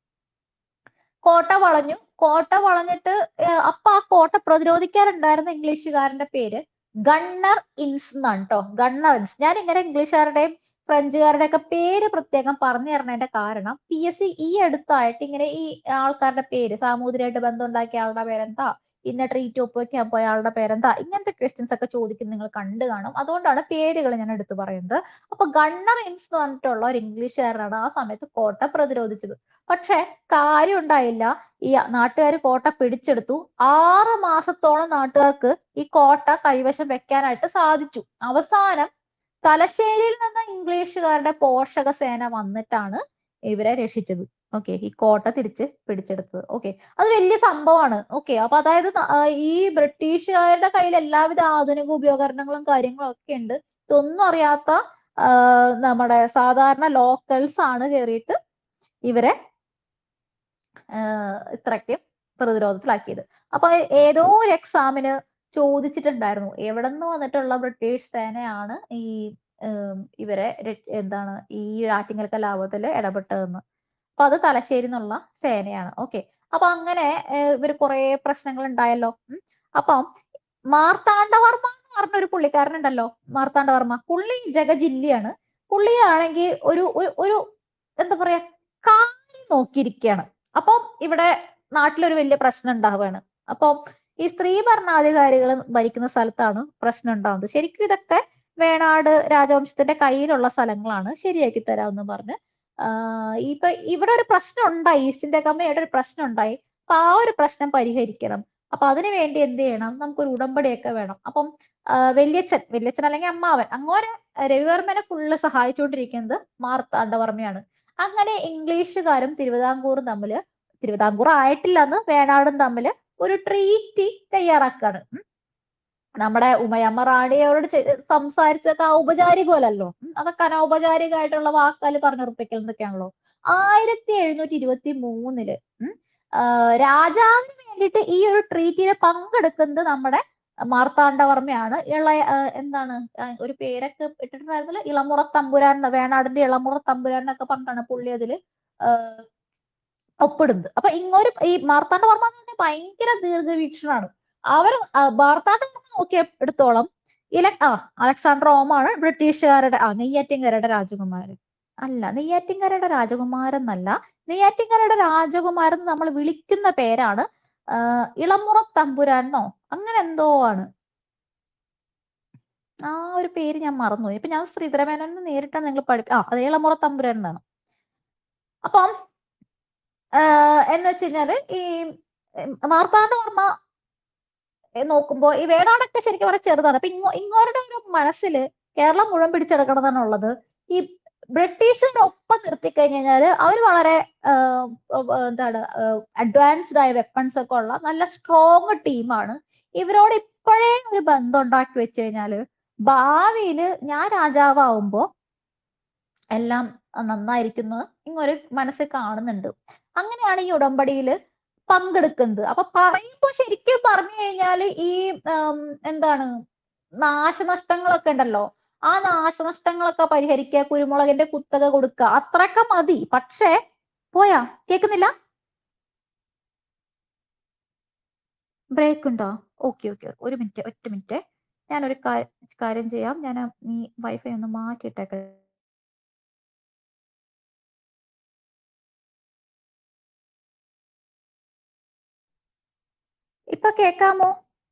Speaker 1: കോട്ട വളഞ്ഞു കോട്ട വളഞ്ഞിട്ട് ഏർ അപ്പൊ ആ കോട്ട പ്രതിരോധിക്കാറുണ്ടായിരുന്ന ഇംഗ്ലീഷുകാരന്റെ പേര് ഗണ്ണർ ഇൻസ് എന്നാണ് കേട്ടോ ഗണ്ണർ ഇൻസ് ഞാൻ ഇങ്ങനെ ഇംഗ്ലീഷുകാരുടെയും ഫ്രഞ്ചുകാരുടെ ഒക്കെ പേര് പ്രത്യേകം പറഞ്ഞു തരണതിന്റെ കാരണം പി എസ് സി ഈ അടുത്തായിട്ട് ഇങ്ങനെ ഈ ആൾക്കാരുടെ പേര് സാമൂതിരിയായിട്ട് ബന്ധം ഉണ്ടാക്കിയ ആളുടെ പേരെന്താ ഇന്ന ട്രീറ്റ് ഒപ്പുവെക്കാൻ പോയ ആളുടെ പേരെന്താ ഇങ്ങനത്തെ ക്വസ്റ്റ്യൻസ് ഒക്കെ ചോദിക്കുന്ന നിങ്ങൾ കണ്ടു കാണും അതുകൊണ്ടാണ് പേരുകൾ ഞാൻ എടുത്തു പറയുന്നത് അപ്പൊ ഗണ്ണർ ഇൻസ് എന്ന് പറഞ്ഞിട്ടുള്ള ഒരു ഇംഗ്ലീഷുകാരനാണ് ആ സമയത്ത് കോട്ട പ്രതിരോധിച്ചത് പക്ഷെ കാര്യം ഉണ്ടായില്ല ഈ നാട്ടുകാർ കോട്ട പിടിച്ചെടുത്തു ആറ് മാസത്തോളം നാട്ടുകാർക്ക് ഈ കോട്ട കൈവശം വെക്കാനായിട്ട് സാധിച്ചു അവസാനം തലശ്ശേരിയിൽ നിന്ന് ഇംഗ്ലീഷുകാരുടെ പോഷക സേന വന്നിട്ടാണ് ഇവരെ രക്ഷിച്ചത് ഓക്കെ ഈ കോട്ട തിരിച്ച് പിടിച്ചെടുത്തത് ഓക്കെ അത് വലിയ സംഭവമാണ് ഓക്കെ അപ്പൊ അതായത് ന- ആ, ഈ ബ്രിട്ടീഷുകാരുടെ കയ്യിൽ എല്ലാവിധ ആധുനിക ഉപകരണങ്ങളും കാര്യങ്ങളും ഒക്കെ ഉണ്ട് ഇതൊന്നും അറിയാത്ത ആ, നമ്മുടെ സാധാരണ ലോക്കൽസ് ആണ് കയറിയിട്ട് ഇവരെ ആഹ് ഇത്രയ്ക്കും പ്രതിരോധത്തിലാക്കിയത് അപ്പൊ ഏതോ ഒരു എക്സാമിന് ചോദിച്ചിട്ടുണ്ടായിരുന്നു എവിടെ നിന്ന് വന്നിട്ടുള്ള ബ്രിട്ടീഷ് സേനയാണ് ഈ ഉം, ഇവരെ ര- എന്താണ് ഈ ഒരു ആറ്റിങ്ങൽ കലാപത്തിൽ ഇടപെട്ടതെന്ന് അപ്പൊ അത് തലശ്ശേരി എന്നുള്ള സേനയാണ് ഓക്കെ അപ്പൊ അങ്ങനെ ഏർ ഇവര് കുറെ പ്രശ്നങ്ങൾ ഉണ്ടായല്ലോ ഉം. അപ്പം മാർത്താണ്ഡവർമ്മ എന്ന് പറഞ്ഞ ഒരു പുള്ളിക്കാരനുണ്ടല്ലോ മാർത്താണ്ഡവർമ്മ പുള്ളി ജഗജില്ലിയാണ് പുള്ളിയാണെങ്കിൽ ഒരു ഒരു- ഒരു എന്താ പറയാ കാര്യം നോക്കിയിരിക്കുകയാണ് അപ്പം ഇവിടെ നാട്ടിലൊരു വലിയ പ്രശ്നം ഉണ്ടാവുകയാണ് അപ്പം ഈ സ്ത്രീ ഭരണാധികാരികൾ ഭരിക്കുന്ന സ്ഥലത്താണ് പ്രശ്നം ഉണ്ടാവുന്നത് ശരിക്കും ഇതൊക്കെ വേണാട് രാജവംശത്തിന്റെ കയ്യിലുള്ള സ്ഥലങ്ങളാണ് ശരിയാക്കി തരാമെന്ന് പറഞ്ഞ് ആഹ് ഇപ്പൊ ഇവിടെ ഒരു പ്രശ്നം ഉണ്ടായി ഈസ്റ്റ് ഇന്ത്യ കമ്പനിയുടെ ഒരു പ്രശ്നം ഉണ്ടായി അപ്പൊ ആ ഒരു പ്രശ്നം പരിഹരിക്കണം അപ്പൊ അതിനു വേണ്ടി എന്ത് ചെയ്യണം നമുക്കൊരു ഉടമ്പടിയൊക്കെ വേണം അപ്പം ആഹ് വല്യച്ഛൻ വല്യച്ഛൻ അല്ലെങ്കിൽ അമ്മാവൻ അങ്ങനെ രവിവർമ്മനെ ഫുള്ള് സഹായിച്ചുകൊണ്ടിരിക്കുന്നത് മാർത്താണ്ഡവർമ്മയാണ് അങ്ങനെ ഇംഗ്ലീഷുകാരും തിരുവിതാംകൂറും തമ്മില് തിരുവിതാംകൂർ ആയിട്ടില്ല അന്ന് വേണാടും തമ്മില് ഒരു ട്രീറ്റി തയ്യാറാക്കാണ് ഉം. നമ്മുടെ ഉമയമ്മ റാണിയോട് ചെ- സംസാരിച്ചതൊക്കെ ഔപചാരികമല്ലല്ലോ ഉം. അതൊക്കെ അനൗപചാരികമായിട്ടുള്ള വാക്കാൽ പറഞ്ഞുറപ്പിക്കൽ എന്നൊക്കെയാണല്ലോ ആയിരത്തി എഴുന്നൂറ്റി ഇരുപത്തി മൂന്നില് ഉം, ആ, രാജാവിന് വേണ്ടിയിട്ട് ഈ ഒരു ട്രീറ്റിയിൽ പങ്കെടുക്കുന്നത് നമ്മുടെ മാർത്താണ്ഡവർമ്മയാണ് ഇളയ ആ, എന്താണ് ആ, ഒരു പേരൊക്കെ ഇട്ടിട്ടുണ്ടായിരുന്നില്ല ഇളമുറ തമ്പുരാൻ എന്ന്, വേണാടിന്റെ ഇളമുറ തമ്പുരാൻ എന്നൊക്കെ പറഞ്ഞിട്ടാണ് പുള്ളി അതില് ആ, ഒപ്പിടുന്നത് അപ്പൊ ഇങ്ങൊരു ഈ മാർത്താണ്ഡവർമ്മ എന്ന് പറഞ്ഞാൽ ഭയങ്കര ദീർഘവീക്ഷണാണ് അവർ മാർത്താണ്ഡവർമ്മ നോക്കിയ എടുത്തോളം ഇല ആ അലക്സാണ്ടർ ഓമാണ് ബ്രിട്ടീഷുകാരുടെ ആ നെയ്യാറ്റിൻകരയുടെ രാജകുമാരൻ അല്ല നെയ്യാറ്റിൻകരയുടെ രാജകുമാരൻ എന്നല്ല നെയ്യാറ്റിൻകരയുടെ രാജകുമാരൻ എന്ന് നമ്മൾ വിളിക്കുന്ന പേരാണ് ആ, ഇളമുറ തമ്പുരാനോ അങ്ങനെ എന്തോ ആണ് ആ ഒരു പേര് ഞാൻ മറന്നുപോയി ഇപ്പൊ ഞാൻ ശ്രീധരമേനോനെ നേരിട്ടാണ് നിങ്ങൾ പഠിപ്പി ആ അത് ഇളമുറ തമ്പുരാൻ എന്നാണ് അപ്പം ആഹ് എന്ന് വെച്ച് കഴിഞ്ഞാല് ഈ ഉം, മാർത്താണ്ഡവർമ്മ നോക്കുമ്പോ ഈ വേണാടൊക്കെ ശരിക്കും പറഞ്ഞാൽ ചെറുതാണ് അപ്പൊ ഇങ്ങോ ഇങ്ങോരുടെ ഒരു മനസ്സിൽ കേരളം മുഴുവൻ പിടിച്ചെടുക്കണം എന്നുള്ളത് ഈ ബ്രിട്ടീഷിനൊപ്പം നിർത്തി കഴിഞ്ഞു കഴിഞ്ഞാല് അവർ വളരെ ആഹ് ഉം, എന്താണ് അഡ്വാൻസ്ഡ് ആയ വെപ്പൺസ് ഒക്കെ ഉള്ള നല്ല സ്ട്രോങ് ടീമാണ് ഇവരോട് ഇപ്പോഴേ ഒരു ബന്ധം ഉണ്ടാക്കി വെച്ച് കഴിഞ്ഞാല് ഭാവിയില് ഞാൻ രാജാവാകുമ്പോ എല്ലാം നന്നായിരിക്കുന്നു ഇങ്ങൊരു മനസ്സിൽ കാണുന്നുണ്ട് അങ്ങനെയാണ് ഈ ഉടമ്പടിയിൽ പങ്കെടുക്കുന്നത് അപ്പൊ പറയുമ്പോ ശരിക്കും പറഞ്ഞു കഴിഞ്ഞാല് ഈ ഉം, എന്താണ് നാശനഷ്ടങ്ങളൊക്കെ ഉണ്ടല്ലോ ആ നാശനഷ്ടങ്ങളൊക്കെ പരിഹരിക്കുക കുരുമുളകിന്റെ കുത്തക കൊടുക്കുക അത്രയൊക്കെ മതി പക്ഷേ പോയാ കേക്കുന്നില്ല ബ്രേക്ക് ഉണ്ടോ ഓക്കെ ഓക്കെ ഒരു മിനിറ്റ് ഒറ്റ മിനിറ്റ് ഞാനൊരു കാ- കാര്യം ചെയ്യാം ഞാൻ ഈ വൈഫൈ ഒന്ന് മാറ്റിയിട്ടേക്കെ ഇപ്പൊ കേക്കാമോ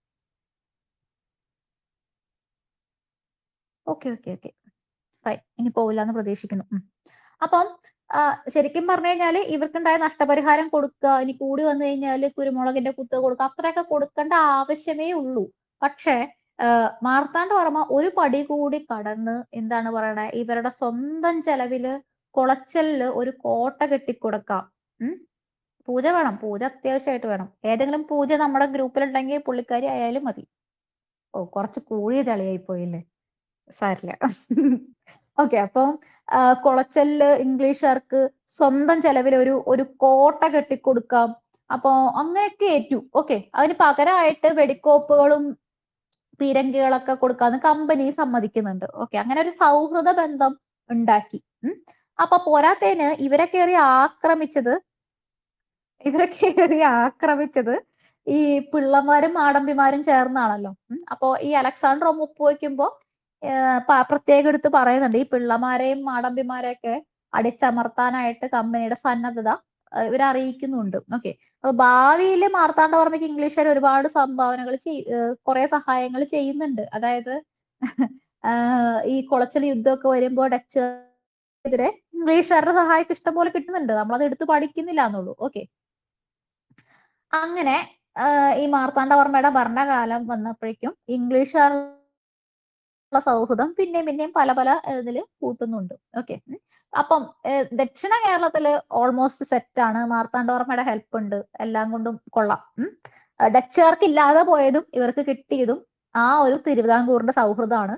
Speaker 1: ഓക്കെ ഓക്കെ ഓക്കെ ഫൈൻ ഇനി പോവില്ല എന്ന് പ്രതീക്ഷിക്കുന്നു ഉം. അപ്പം ആ, ശരിക്കും പറഞ്ഞു കഴിഞ്ഞാല് ഇവർക്കുണ്ടായ നഷ്ടപരിഹാരം കൊടുക്കുക ഇനി കൂടി വന്നു കഴിഞ്ഞാല് കുരുമുളകിന്റെ കുത്ത് കൊടുക്കുക അത്രയൊക്കെ കൊടുക്കേണ്ട ആവശ്യമേ ഉള്ളൂ പക്ഷേ ആ, മാർത്താണ്ഡവർമ്മ ഒരു പടി കൂടി കടന്ന് എന്താണ് പറയണേ ഇവരുടെ സ്വന്തം ചെലവില് കുളച്ചലില് ഒരു കോട്ട കെട്ടിക്കൊടുക്കാം ഉം പൂജ വേണം പൂജ അത്യാവശ്യമായിട്ട് വേണം ഏതെങ്കിലും പൂജ നമ്മുടെ ഗ്രൂപ്പിലുണ്ടെങ്കിൽ പുള്ളിക്കാരി ആയാലും മതി ഓ കുറച്ച് കൂടിയ ചളിയായി പോയില്ലേ സാരില്ല ഓക്കെ അപ്പം ആ, കുളച്ചലില് ഇംഗ്ലീഷുകാർക്ക് സ്വന്തം ചെലവിൽ ഒരു ഒരു കോട്ട കെട്ടിക്കൊടുക്കാം അപ്പോ അങ്ങനെയൊക്കെ ഏറ്റു ഓക്കെ അതിന് പകരമായിട്ട് വെടിക്കോപ്പുകളും പീരങ്കികളൊക്കെ കൊടുക്കാന്ന് കമ്പനി സമ്മതിക്കുന്നുണ്ട് ഓക്കെ അങ്ങനെ ഒരു സൗഹൃദ ബന്ധം ഉണ്ടാക്കി ഉം അപ്പൊ പോരാത്തേന് ഇവരെ കയറി ആക്രമിച്ചത് ഇവരെ കയറി ആക്രമിച്ചത് ഈ പിള്ളമാരും മാടമ്പിമാരും ചേർന്നാണല്ലോ ഉം. അപ്പോ ഈ അലക്സാണ്ടർ ഒന്ന് ഒപ്പുവെക്കുമ്പോ ഏർ പ- പ്രത്യേകം എടുത്ത് പറയുന്നുണ്ട് ഈ പിള്ളമാരെയും മാടമ്പിമാരെയൊക്കെ അടിച്ചമർത്താനായിട്ട് കമ്പനിയുടെ സന്നദ്ധത ഏർ ഇവർ അറിയിക്കുന്നുണ്ട് ഓക്കെ അപ്പൊ ഭാവിയിൽ മാർത്താണ്ഡവർമ്മയ്ക്ക് ഇംഗ്ലീഷുകാർ ഒരുപാട് സംഭാവനകൾ ചെയ് കുറെ സഹായങ്ങൾ ചെയ്യുന്നുണ്ട് അതായത് ആഹ് ഈ കുളച്ചൽ യുദ്ധമൊക്കെ വരുമ്പോ ഡച്ചുകാർക്കെതിരെ ഇംഗ്ലീഷുകാരുടെ സഹായം ഇഷ്ടംപോലെ കിട്ടുന്നുണ്ട് നമ്മളത് എടുത്ത് പഠിക്കുന്നില്ല എന്നുള്ളൂ ഓക്കെ അങ്ങനെ ആഹ് ഈ മാർത്താണ്ഡവർമ്മയുടെ ഭരണകാലം വന്നപ്പോഴേക്കും ഇംഗ്ലീഷുകാരുള്ള സൗഹൃദം പിന്നെയും പിന്നെയും പല പല ഇതില് കൂട്ടുന്നുണ്ട് ഓക്കെ അപ്പം ഏഹ് ദക്ഷിണ കേരളത്തില് ഓൾമോസ്റ്റ് സെറ്റ് ആണ് മാർത്താണ്ഡവർമ്മയുടെ ഹെൽപ്പ് ഉണ്ട് എല്ലാം കൊണ്ടും കൊള്ളാം ഉം. ഏഹ് ഡച്ചുകാർക്ക് ഇല്ലാതെ പോയതും ഇവർക്ക് കിട്ടിയതും ആ ഒരു തിരുവിതാംകൂറിന്റെ സൗഹൃദമാണ്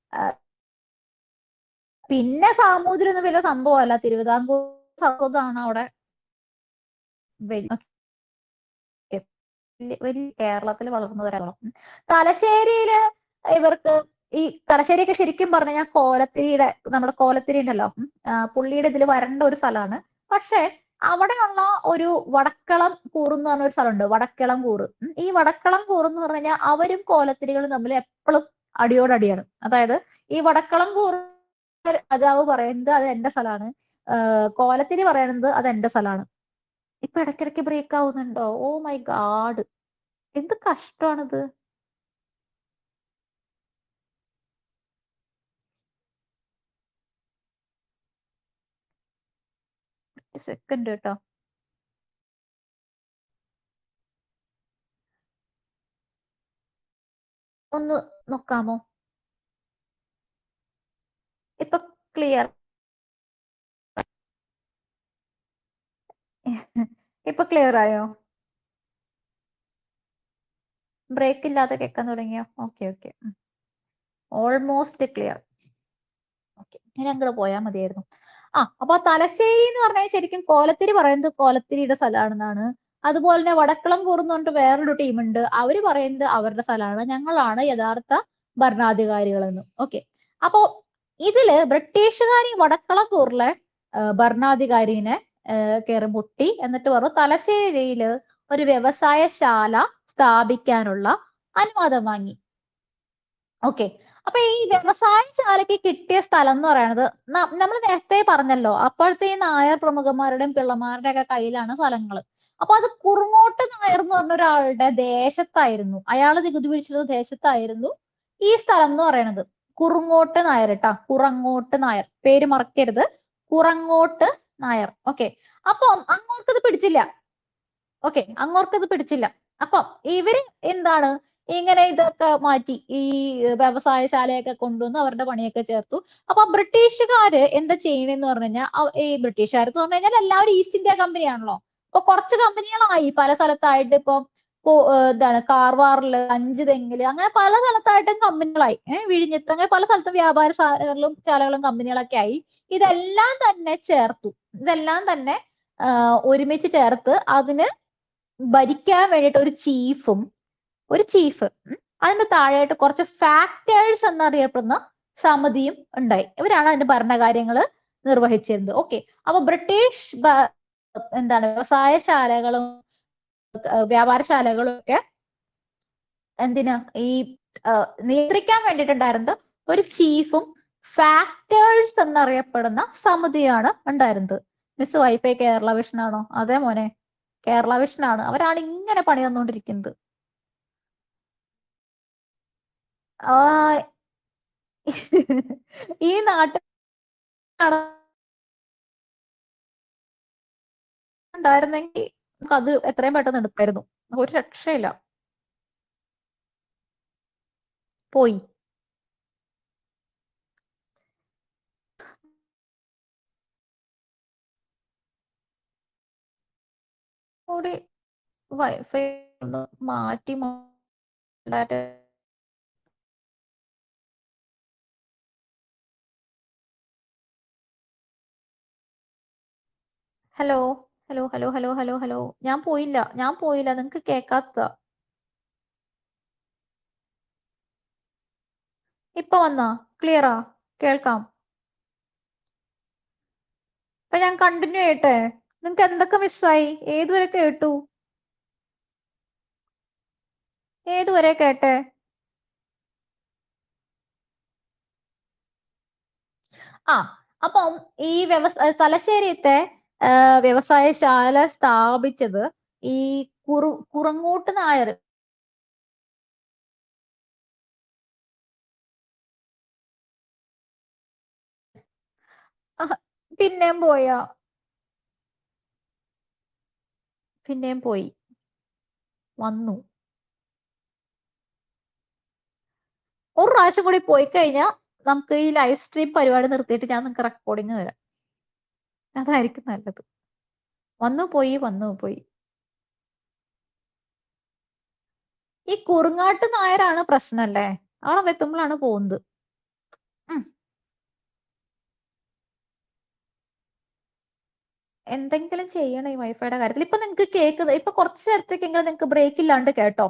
Speaker 1: പിന്നെ സാമൂതിരി ഒന്നും വലിയ സംഭവമല്ല തിരുവിതാംകൂർ സൗഹൃദമാണ് അവിടെ വലിയ വലിയ- വലിയ കേരളത്തിൽ വളർന്നു വരാനുള്ള തലശ്ശേരിയില് ഇവർക്ക് ഈ തലശ്ശേരിയൊക്കെ ശരിക്കും പറഞ്ഞു കഴിഞ്ഞാൽ കോലത്തിരിയുടെ നമ്മുടെ കോലത്തിരി ഉണ്ടല്ലോ ഉം, ആ, പുള്ളിയുടെ ഇതിൽ വരേണ്ട ഒരു സ്ഥലമാണ് പക്ഷെ അവിടെയുള്ള ഒരു വടക്കളം കൂറ് എന്ന് പറഞ്ഞ ഒരു സ്ഥലമുണ്ട് വടക്കളം കൂറ് ഉം, ഈ വടക്കളം കൂറ് എന്ന് പറഞ്ഞു കഴിഞ്ഞാൽ അവരും കോലത്തിരികളും തമ്മിൽ എപ്പോഴും അടിയോടടിയാണ് അതായത് ഈ വടക്കളം കൂറ് രാജാവ് പറയുന്നത് അത് എന്റെ സ്ഥലമാണ് കോലത്തിരി പറയുന്നത് അത് എന്റെ സ്ഥലമാണ് ഇപ്പൊ ഇടയ്ക്കിടയ്ക്ക് ബ്രേക്ക് ആവുന്നുണ്ടോ ഓ മൈ ഗാഡ് എന്ത് കഷ്ടമാണിത് സെക്കൻഡ് കേട്ടോ ഒന്ന് നോക്കാമോ ഇപ്പൊ ക്ലിയർ ഇപ്പൊ ക്ലിയർ ആയോ ബ്രേക്ക് ഇല്ലാതെ കേൾക്കാൻ തുടങ്ങിയോ okay okay almost clear okay ഇനി അങ്ങോട്ട് പോയാൽ മതിയായിരുന്നു ആ അപ്പൊ തലശ്ശേരി എന്ന് പറഞ്ഞാൽ ശരിക്കും കോലത്തിരി പറയുന്നത് കോലത്തിരിയുടെ സ്ഥലമാണെന്നാണ് അതുപോലെ തന്നെ വടക്കളം കൂർന്ന് പറഞ്ഞിട്ട് വേറൊരു ടീമുണ്ട് അവര് പറയുന്നത് അവരുടെ സ്ഥലമാണ് ഞങ്ങളാണ് യഥാർത്ഥ ഭരണാധികാരികളെന്ന് ഓക്കെ അപ്പോ ഇതില് ബ്രിട്ടീഷുകാർ ഈ വടക്കളക്കൂറിലെ ഭരണാധികാരിനെ കയറി മുട്ടി എന്നിട്ട് പറഞ്ഞു തലശ്ശേരിയില് ഒരു വ്യവസായശാല സ്ഥാപിക്കാനുള്ള അനുവാദം വാങ്ങി ഓക്കെ അപ്പൊ ഈ വ്യവസായശാലയ്ക്ക് കിട്ടിയ സ്ഥലം എന്ന് പറയുന്നത് നമ്മൾ നേരത്തെ പറഞ്ഞല്ലോ അപ്പോഴത്തെ ഈ നായർ പ്രമുഖന്മാരുടെയും പിള്ളമാരുടെ ഒക്കെ കയ്യിലാണ് സ്ഥലങ്ങൾ അപ്പൊ അത് കുറുങ്ങോട്ട് നായർ എന്ന് പറഞ്ഞ ഒരാളുടെ ദേശത്തായിരുന്നു അയാൾ നികുതി പിടിച്ചത് ദേശത്തായിരുന്നു ഈ സ്ഥലം എന്ന് പറയുന്നത് കുറുങ്ങോട്ട് നായർ കേട്ടാ കുറങ്ങോട്ട് നായർ പേര് മറക്കരുത് കുറങ്ങോട്ട് നായർ ഓക്കെ അപ്പം അങ്ങോർക്കത് പിടിച്ചില്ല ഓക്കെ അങ്ങോർക്കത് പിടിച്ചില്ല അപ്പം ഇവര് എന്താണ് ഇങ്ങനെ ഇതൊക്കെ മാറ്റി ഈ വ്യവസായശാലയൊക്കെ കൊണ്ടുവന്ന് അവരുടെ പണിയൊക്കെ ചേർത്തു അപ്പൊ ബ്രിട്ടീഷുകാര് എന്താ ചെയ്യണെന്ന് പറഞ്ഞു കഴിഞ്ഞാൽ ഈ ബ്രിട്ടീഷുകാർ എന്ന് പറഞ്ഞു കഴിഞ്ഞാൽ എല്ലാവരും ഈസ്റ്റ് ഇന്ത്യ കമ്പനിയാണല്ലോ അപ്പൊ കുറച്ച് കമ്പനികളായി പല സ്ഥലത്തായിട്ട് ഇപ്പൊ എന്താണ് കാർവാറില് അഞ്ച് തെങ്ങില് അങ്ങനെ പല സ്ഥലത്തായിട്ടും കമ്പനികളായി ഏഹ് വിഴിഞ്ഞത്ത് അങ്ങനെ പല സ്ഥലത്തും വ്യാപാര ശാലകളും ശാലകളും കമ്പനികളൊക്കെ ആയി ഇതെല്ലാം തന്നെ ചേർത്തു ഇതെല്ലാം തന്നെ ഒരുമിച്ച് ചേർത്ത് അതിന് ഭരിക്കാൻ വേണ്ടിയിട്ട് ഒരു ചീഫും ഒരു ചീഫ് അതിന്റെ താഴെയായിട്ട് കുറച്ച് ഫാക്ടേഴ്സ് എന്നറിയപ്പെടുന്ന സമിതിയും ഉണ്ടായി ഇവരാണ് അതിന്റെ ഭരണകാര്യങ്ങൾ നിർവഹിച്ചിരുന്നത് ഓക്കെ അപ്പൊ ബ്രിട്ടീഷ് എന്താണ് വ്യവസായശാലകളും വ്യാപാരശാലകളും ഒക്കെ എന്തിനാ ഈ നിയന്ത്രിക്കാൻ വേണ്ടിയിട്ടുണ്ടായിരുന്നത് ഒരു ചീഫും ഫാക്ടേഴ്സ് എന്നറിയപ്പെടുന്ന സമിതിയാണ് ഉണ്ടായിരുന്നത് മിസ് വൈഫൈ കേരള വിഷൻ ആണോ അതെ മോനെ കേരള വിഷൻ ആണ് അവരാണ് ഇങ്ങനെ പണി തന്നുകൊണ്ടിരിക്കുന്നത് ആ ഈ നാട്ടിൽ ഉണ്ടായിരുന്നെങ്കിൽ നമുക്ക് അത് എത്രയും പെട്ടെന്ന് എടുക്കായിരുന്നു ഒരു രക്ഷയില്ല പോയി കൂടി വൈഫൈ ഒന്ന് മാറ്റി hello hello hello hello hello hello ഞാൻ പോയില്ല ഞാൻ പോയില്ല നിങ്ങക്ക് കേക്കാത്ത ഇപ്പൊ വന്നാ ക്ലിയറാ കേൾക്കാം അപ്പൊ ഞാൻ കണ്ടിന്യൂ ചെയ്യട്ടെ നിങ്ങക്ക് എന്തൊക്കെ മിസ്സായി ഏതുവരെ കേട്ടു ഏതുവരെ കേട്ടെ ആ അപ്പം ഈ വ്യവസായ തലശ്ശേരിയത്തെ വ്യവസായശാല സ്ഥാപിച്ചത് ഈ കുറു കുറങ്ങോട്ട് നായർ പിന്നെയും പോയാ പിന്നെയും പോയി വന്നു ഒരു പ്രാവശ്യം കൂടി പോയി കഴിഞ്ഞാൽ നമുക്ക് ഈ ലൈവ് സ്ട്രീം പരിപാടി നിർത്തിയിട്ട് ഞാൻ നിങ്ങൾക്ക് റെക്കോർഡിങ് തരാം അതായിരിക്കും നല്ലത് വന്നു പോയി വന്നു പോയി ഈ കുറുങ്ങാട്ട് നായരാണ് പ്രശ്നല്ലേ അവിടെ വെത്തുമ്പോഴാണ് പോകുന്നത് എന്തെങ്കിലും ചെയ്യണം ഈ വൈഫൈയുടെ കാര്യത്തിൽ ഇപ്പൊ നിങ്ങൾക്ക് കേൾക്കുന്നത് ഇപ്പൊ കുറച്ച് നേരത്തേക്കെങ്കിലും നിങ്ങൾക്ക് ബ്രേക്ക് ഇല്ലാണ്ട് കേട്ടോ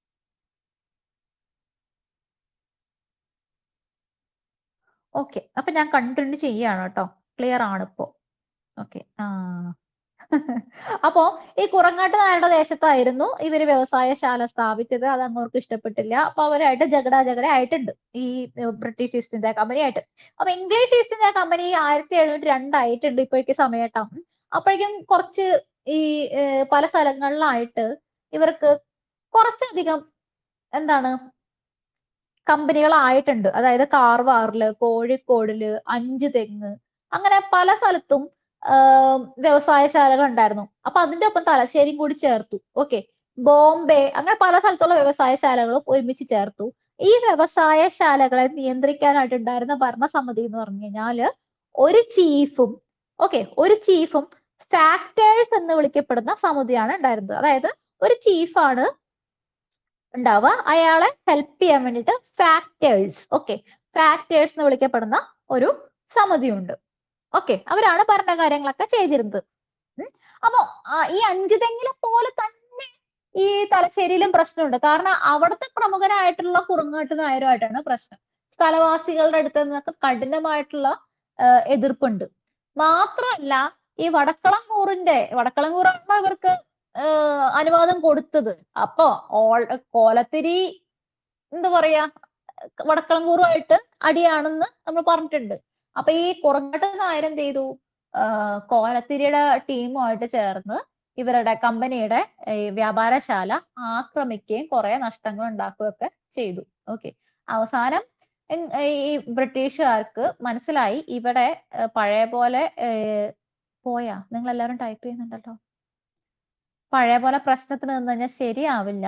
Speaker 1: ഓക്കെ അപ്പൊ ഞാൻ കണ്ടിന്യൂ ചെയ്യാണ് കേട്ടോ ക്ലിയർ ആണ് ഇപ്പോ ഓക്കെ ആ അപ്പോ ഈ കുറങ്ങാട്ട് നായരുടെ ദേശത്തായിരുന്നു ഇവര് വ്യവസായശാല സ്ഥാപിച്ചത് അത് അങ്ങോർക്ക് ഇഷ്ടപ്പെട്ടില്ല അപ്പൊ അവരായിട്ട് ജഗട ജഗട ആയിട്ടുണ്ട് ഈ ബ്രിട്ടീഷ് ഈസ്റ്റ് ഇന്ത്യ കമ്പനി ആയിട്ട് അപ്പൊ ഇംഗ്ലീഷ് ഈസ്റ്റ് ഇന്ത്യ കമ്പനി ആയിരത്തി എഴുന്നൂറ്റി രണ്ടായിട്ടുണ്ട് ഇപ്പോഴേക്ക് സമയട്ടോ അപ്പോഴേക്കും കുറച്ച് ഈ പല സ്ഥലങ്ങളിലായിട്ട് ഇവർക്ക് കുറച്ചധികം എന്താണ് കമ്പനികളായിട്ടുണ്ട് അതായത് കാർവാറില് കോഴിക്കോടില് അഞ്ച് തെങ്ങ് അങ്ങനെ പല സ്ഥലത്തും വ്യവസായശാലകൾ ഉണ്ടായിരുന്നു അപ്പൊ അതിന്റെ ഒപ്പം തലശ്ശേരിയും കൂടി ചേർത്തു ഓക്കെ ബോംബെ അങ്ങനെ പല സ്ഥലത്തുള്ള വ്യവസായശാലകളും ഒരുമിച്ച് ചേർത്തു ഈ വ്യവസായശാലകളെ നിയന്ത്രിക്കാനായിട്ടുണ്ടായിരുന്ന ഭരണസമിതി എന്ന് പറഞ്ഞു കഴിഞ്ഞാല് ഒരു ചീഫും ഓക്കെ ഒരു ചീഫും ഫാക്ടേഴ്സ് എന്ന് വിളിക്കപ്പെടുന്ന സമിതിയാണ് ഉണ്ടായിരുന്നത് അതായത് ഒരു ചീഫാണ് ഉണ്ടാവുക അയാളെ ഹെൽപ്പ് ചെയ്യാൻ വേണ്ടിയിട്ട് ഫാക്ടേഴ്സ് ഓക്കെ ഫാക്ടേഴ്സ് എന്ന് വിളിക്കപ്പെടുന്ന ഒരു സമിതിയുണ്ട് ഓക്കെ അവരാണ് ഭരണ കാര്യങ്ങളൊക്കെ ചെയ്തിരുന്നത് ഉം. അപ്പോ ആ, ഈ അഞ്ചു തെങ്ങിലെ പോലെ തന്നെ ഈ തലശ്ശേരിയിലും പ്രശ്നമുണ്ട് കാരണം അവിടുത്തെ പ്രമുഖരായിട്ടുള്ള കുറുങ്ങാട്ട് നായരുമായിട്ടാണ് പ്രശ്നം സ്ഥലവാസികളുടെ അടുത്ത് നിന്നൊക്കെ കഠിനമായിട്ടുള്ള ആ, എതിർപ്പുണ്ട് മാത്രമല്ല ഈ വടക്കളങ്ങൂറിന്റെ വടക്കളങ്ങൂറാണ് ഇവർക്ക് ആ, അനുവാദം കൊടുത്തത് അപ്പോ ഓൾ കോലത്തിരി എന്താ പറയാ വടക്കളങ്കൂറുമായിട്ട് അടിയാണെന്ന് നമ്മൾ പറഞ്ഞിട്ടുണ്ട് അപ്പൊ ഈ കുറങ്ങാട്ട് നായർ എന്ത് ചെയ്തു ആ, കോലത്തിരിയുടെ ടീമുമായിട്ട് ചേർന്ന് ഇവരുടെ കമ്പനിയുടെ ഈ വ്യാപാരശാല ആക്രമിക്കുകയും കുറെ നഷ്ടങ്ങൾ ഉണ്ടാക്കുകയൊക്കെ ചെയ്തു ഓക്കെ അവസാനം എൻ- ഈ ബ്രിട്ടീഷുകാർക്ക് മനസ്സിലായി ഇവിടെ ഏ, പഴയ പോലെ ഏ, പോയാ നിങ്ങൾ എല്ലാവരും ടൈപ്പ് ചെയ്യുന്നുണ്ടല്ലോ പഴയ പോലെ പ്രശ്നത്തിന് നിന്ന് കഴിഞ്ഞാൽ ശരിയാവില്ല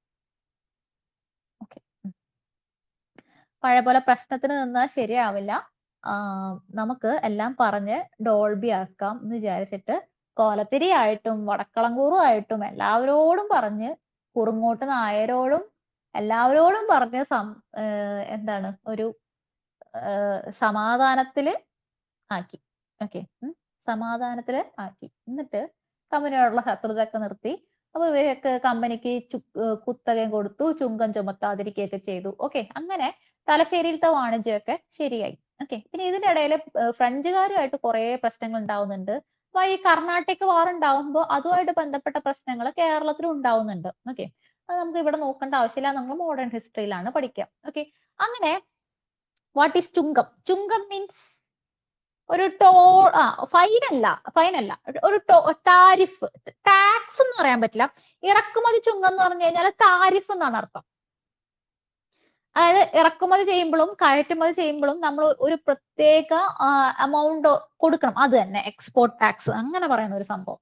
Speaker 1: ഓക്കെ പഴയ പോലെ പ്രശ്നത്തിന് നിന്നാൽ ശരിയാവില്ല ആ, നമുക്ക് എല്ലാം പറഞ്ഞ് ഡോൾബി ആക്കാം എന്ന് വിചാരിച്ചിട്ട് കോലത്തിരി ആയിട്ടും വടക്കളങ്കൂറും ആയിട്ടും എല്ലാവരോടും പറഞ്ഞ് കുറുങ്ങോട്ട് നായരോടും എല്ലാവരോടും പറഞ്ഞ് സം ഏർ എന്താണ് ഒരു ഏർ സമാധാനത്തില് ആക്കി ഓക്കെ സമാധാനത്തില് ആക്കി എന്നിട്ട് കമ്പനിയോടുള്ള ശത്രുതയൊക്കെ നിർത്തി അപ്പൊ ഇവരൊക്കെ കമ്പനിക്ക് ചു ഏർ കുത്തകയും കൊടുത്തു ചുങ്കം ചുമത്താതിരിക്കുകയൊക്കെ ചെയ്തു ഓക്കെ അങ്ങനെ തലശ്ശേരിയിലത്തെ വാണിജ്യമൊക്കെ ശരിയായി ഓക്കെ പിന്നെ ഇതിന്റെ ഇടയിൽ ഫ്രഞ്ചുകാരുമായിട്ട് കുറെ പ്രശ്നങ്ങൾ ഉണ്ടാവുന്നുണ്ട് അപ്പൊ ഈ കർണാട്ടിക് വാർ ഉണ്ടാവുമ്പോൾ അതുമായിട്ട് ബന്ധപ്പെട്ട പ്രശ്നങ്ങൾ കേരളത്തിലും ഉണ്ടാവുന്നുണ്ട് ഓക്കെ അത് നമുക്ക് ഇവിടെ നോക്കേണ്ട ആവശ്യമില്ല നമ്മൾ മോഡേൺ ഹിസ്റ്ററിയിലാണ് പഠിക്കുക ഓക്കെ അങ്ങനെ വാട്ട് ഈസ് ചുങ്കം ചുങ്കം മീൻസ് ഒരു ടോ ആ ഫൈൻ അല്ല ഫൈൻ അല്ല ഒരു ടാരിഫ് ടാക്സ് എന്ന് പറയാൻ പറ്റില്ല ഇറക്കുമതി ചുങ്കം എന്ന് പറഞ്ഞു കഴിഞ്ഞാൽ താരിഫ് എന്നാണ് അർത്ഥം അതായത് ഇറക്കുമതി ചെയ്യുമ്പോഴും കയറ്റുമതി ചെയ്യുമ്പോഴും നമ്മൾ ഒരു പ്രത്യേക എമൗണ്ട് കൊടുക്കണം അത് തന്നെ എക്സ്പോർട്ട് ടാക്സ് അങ്ങനെ പറയുന്ന ഒരു സംഭവം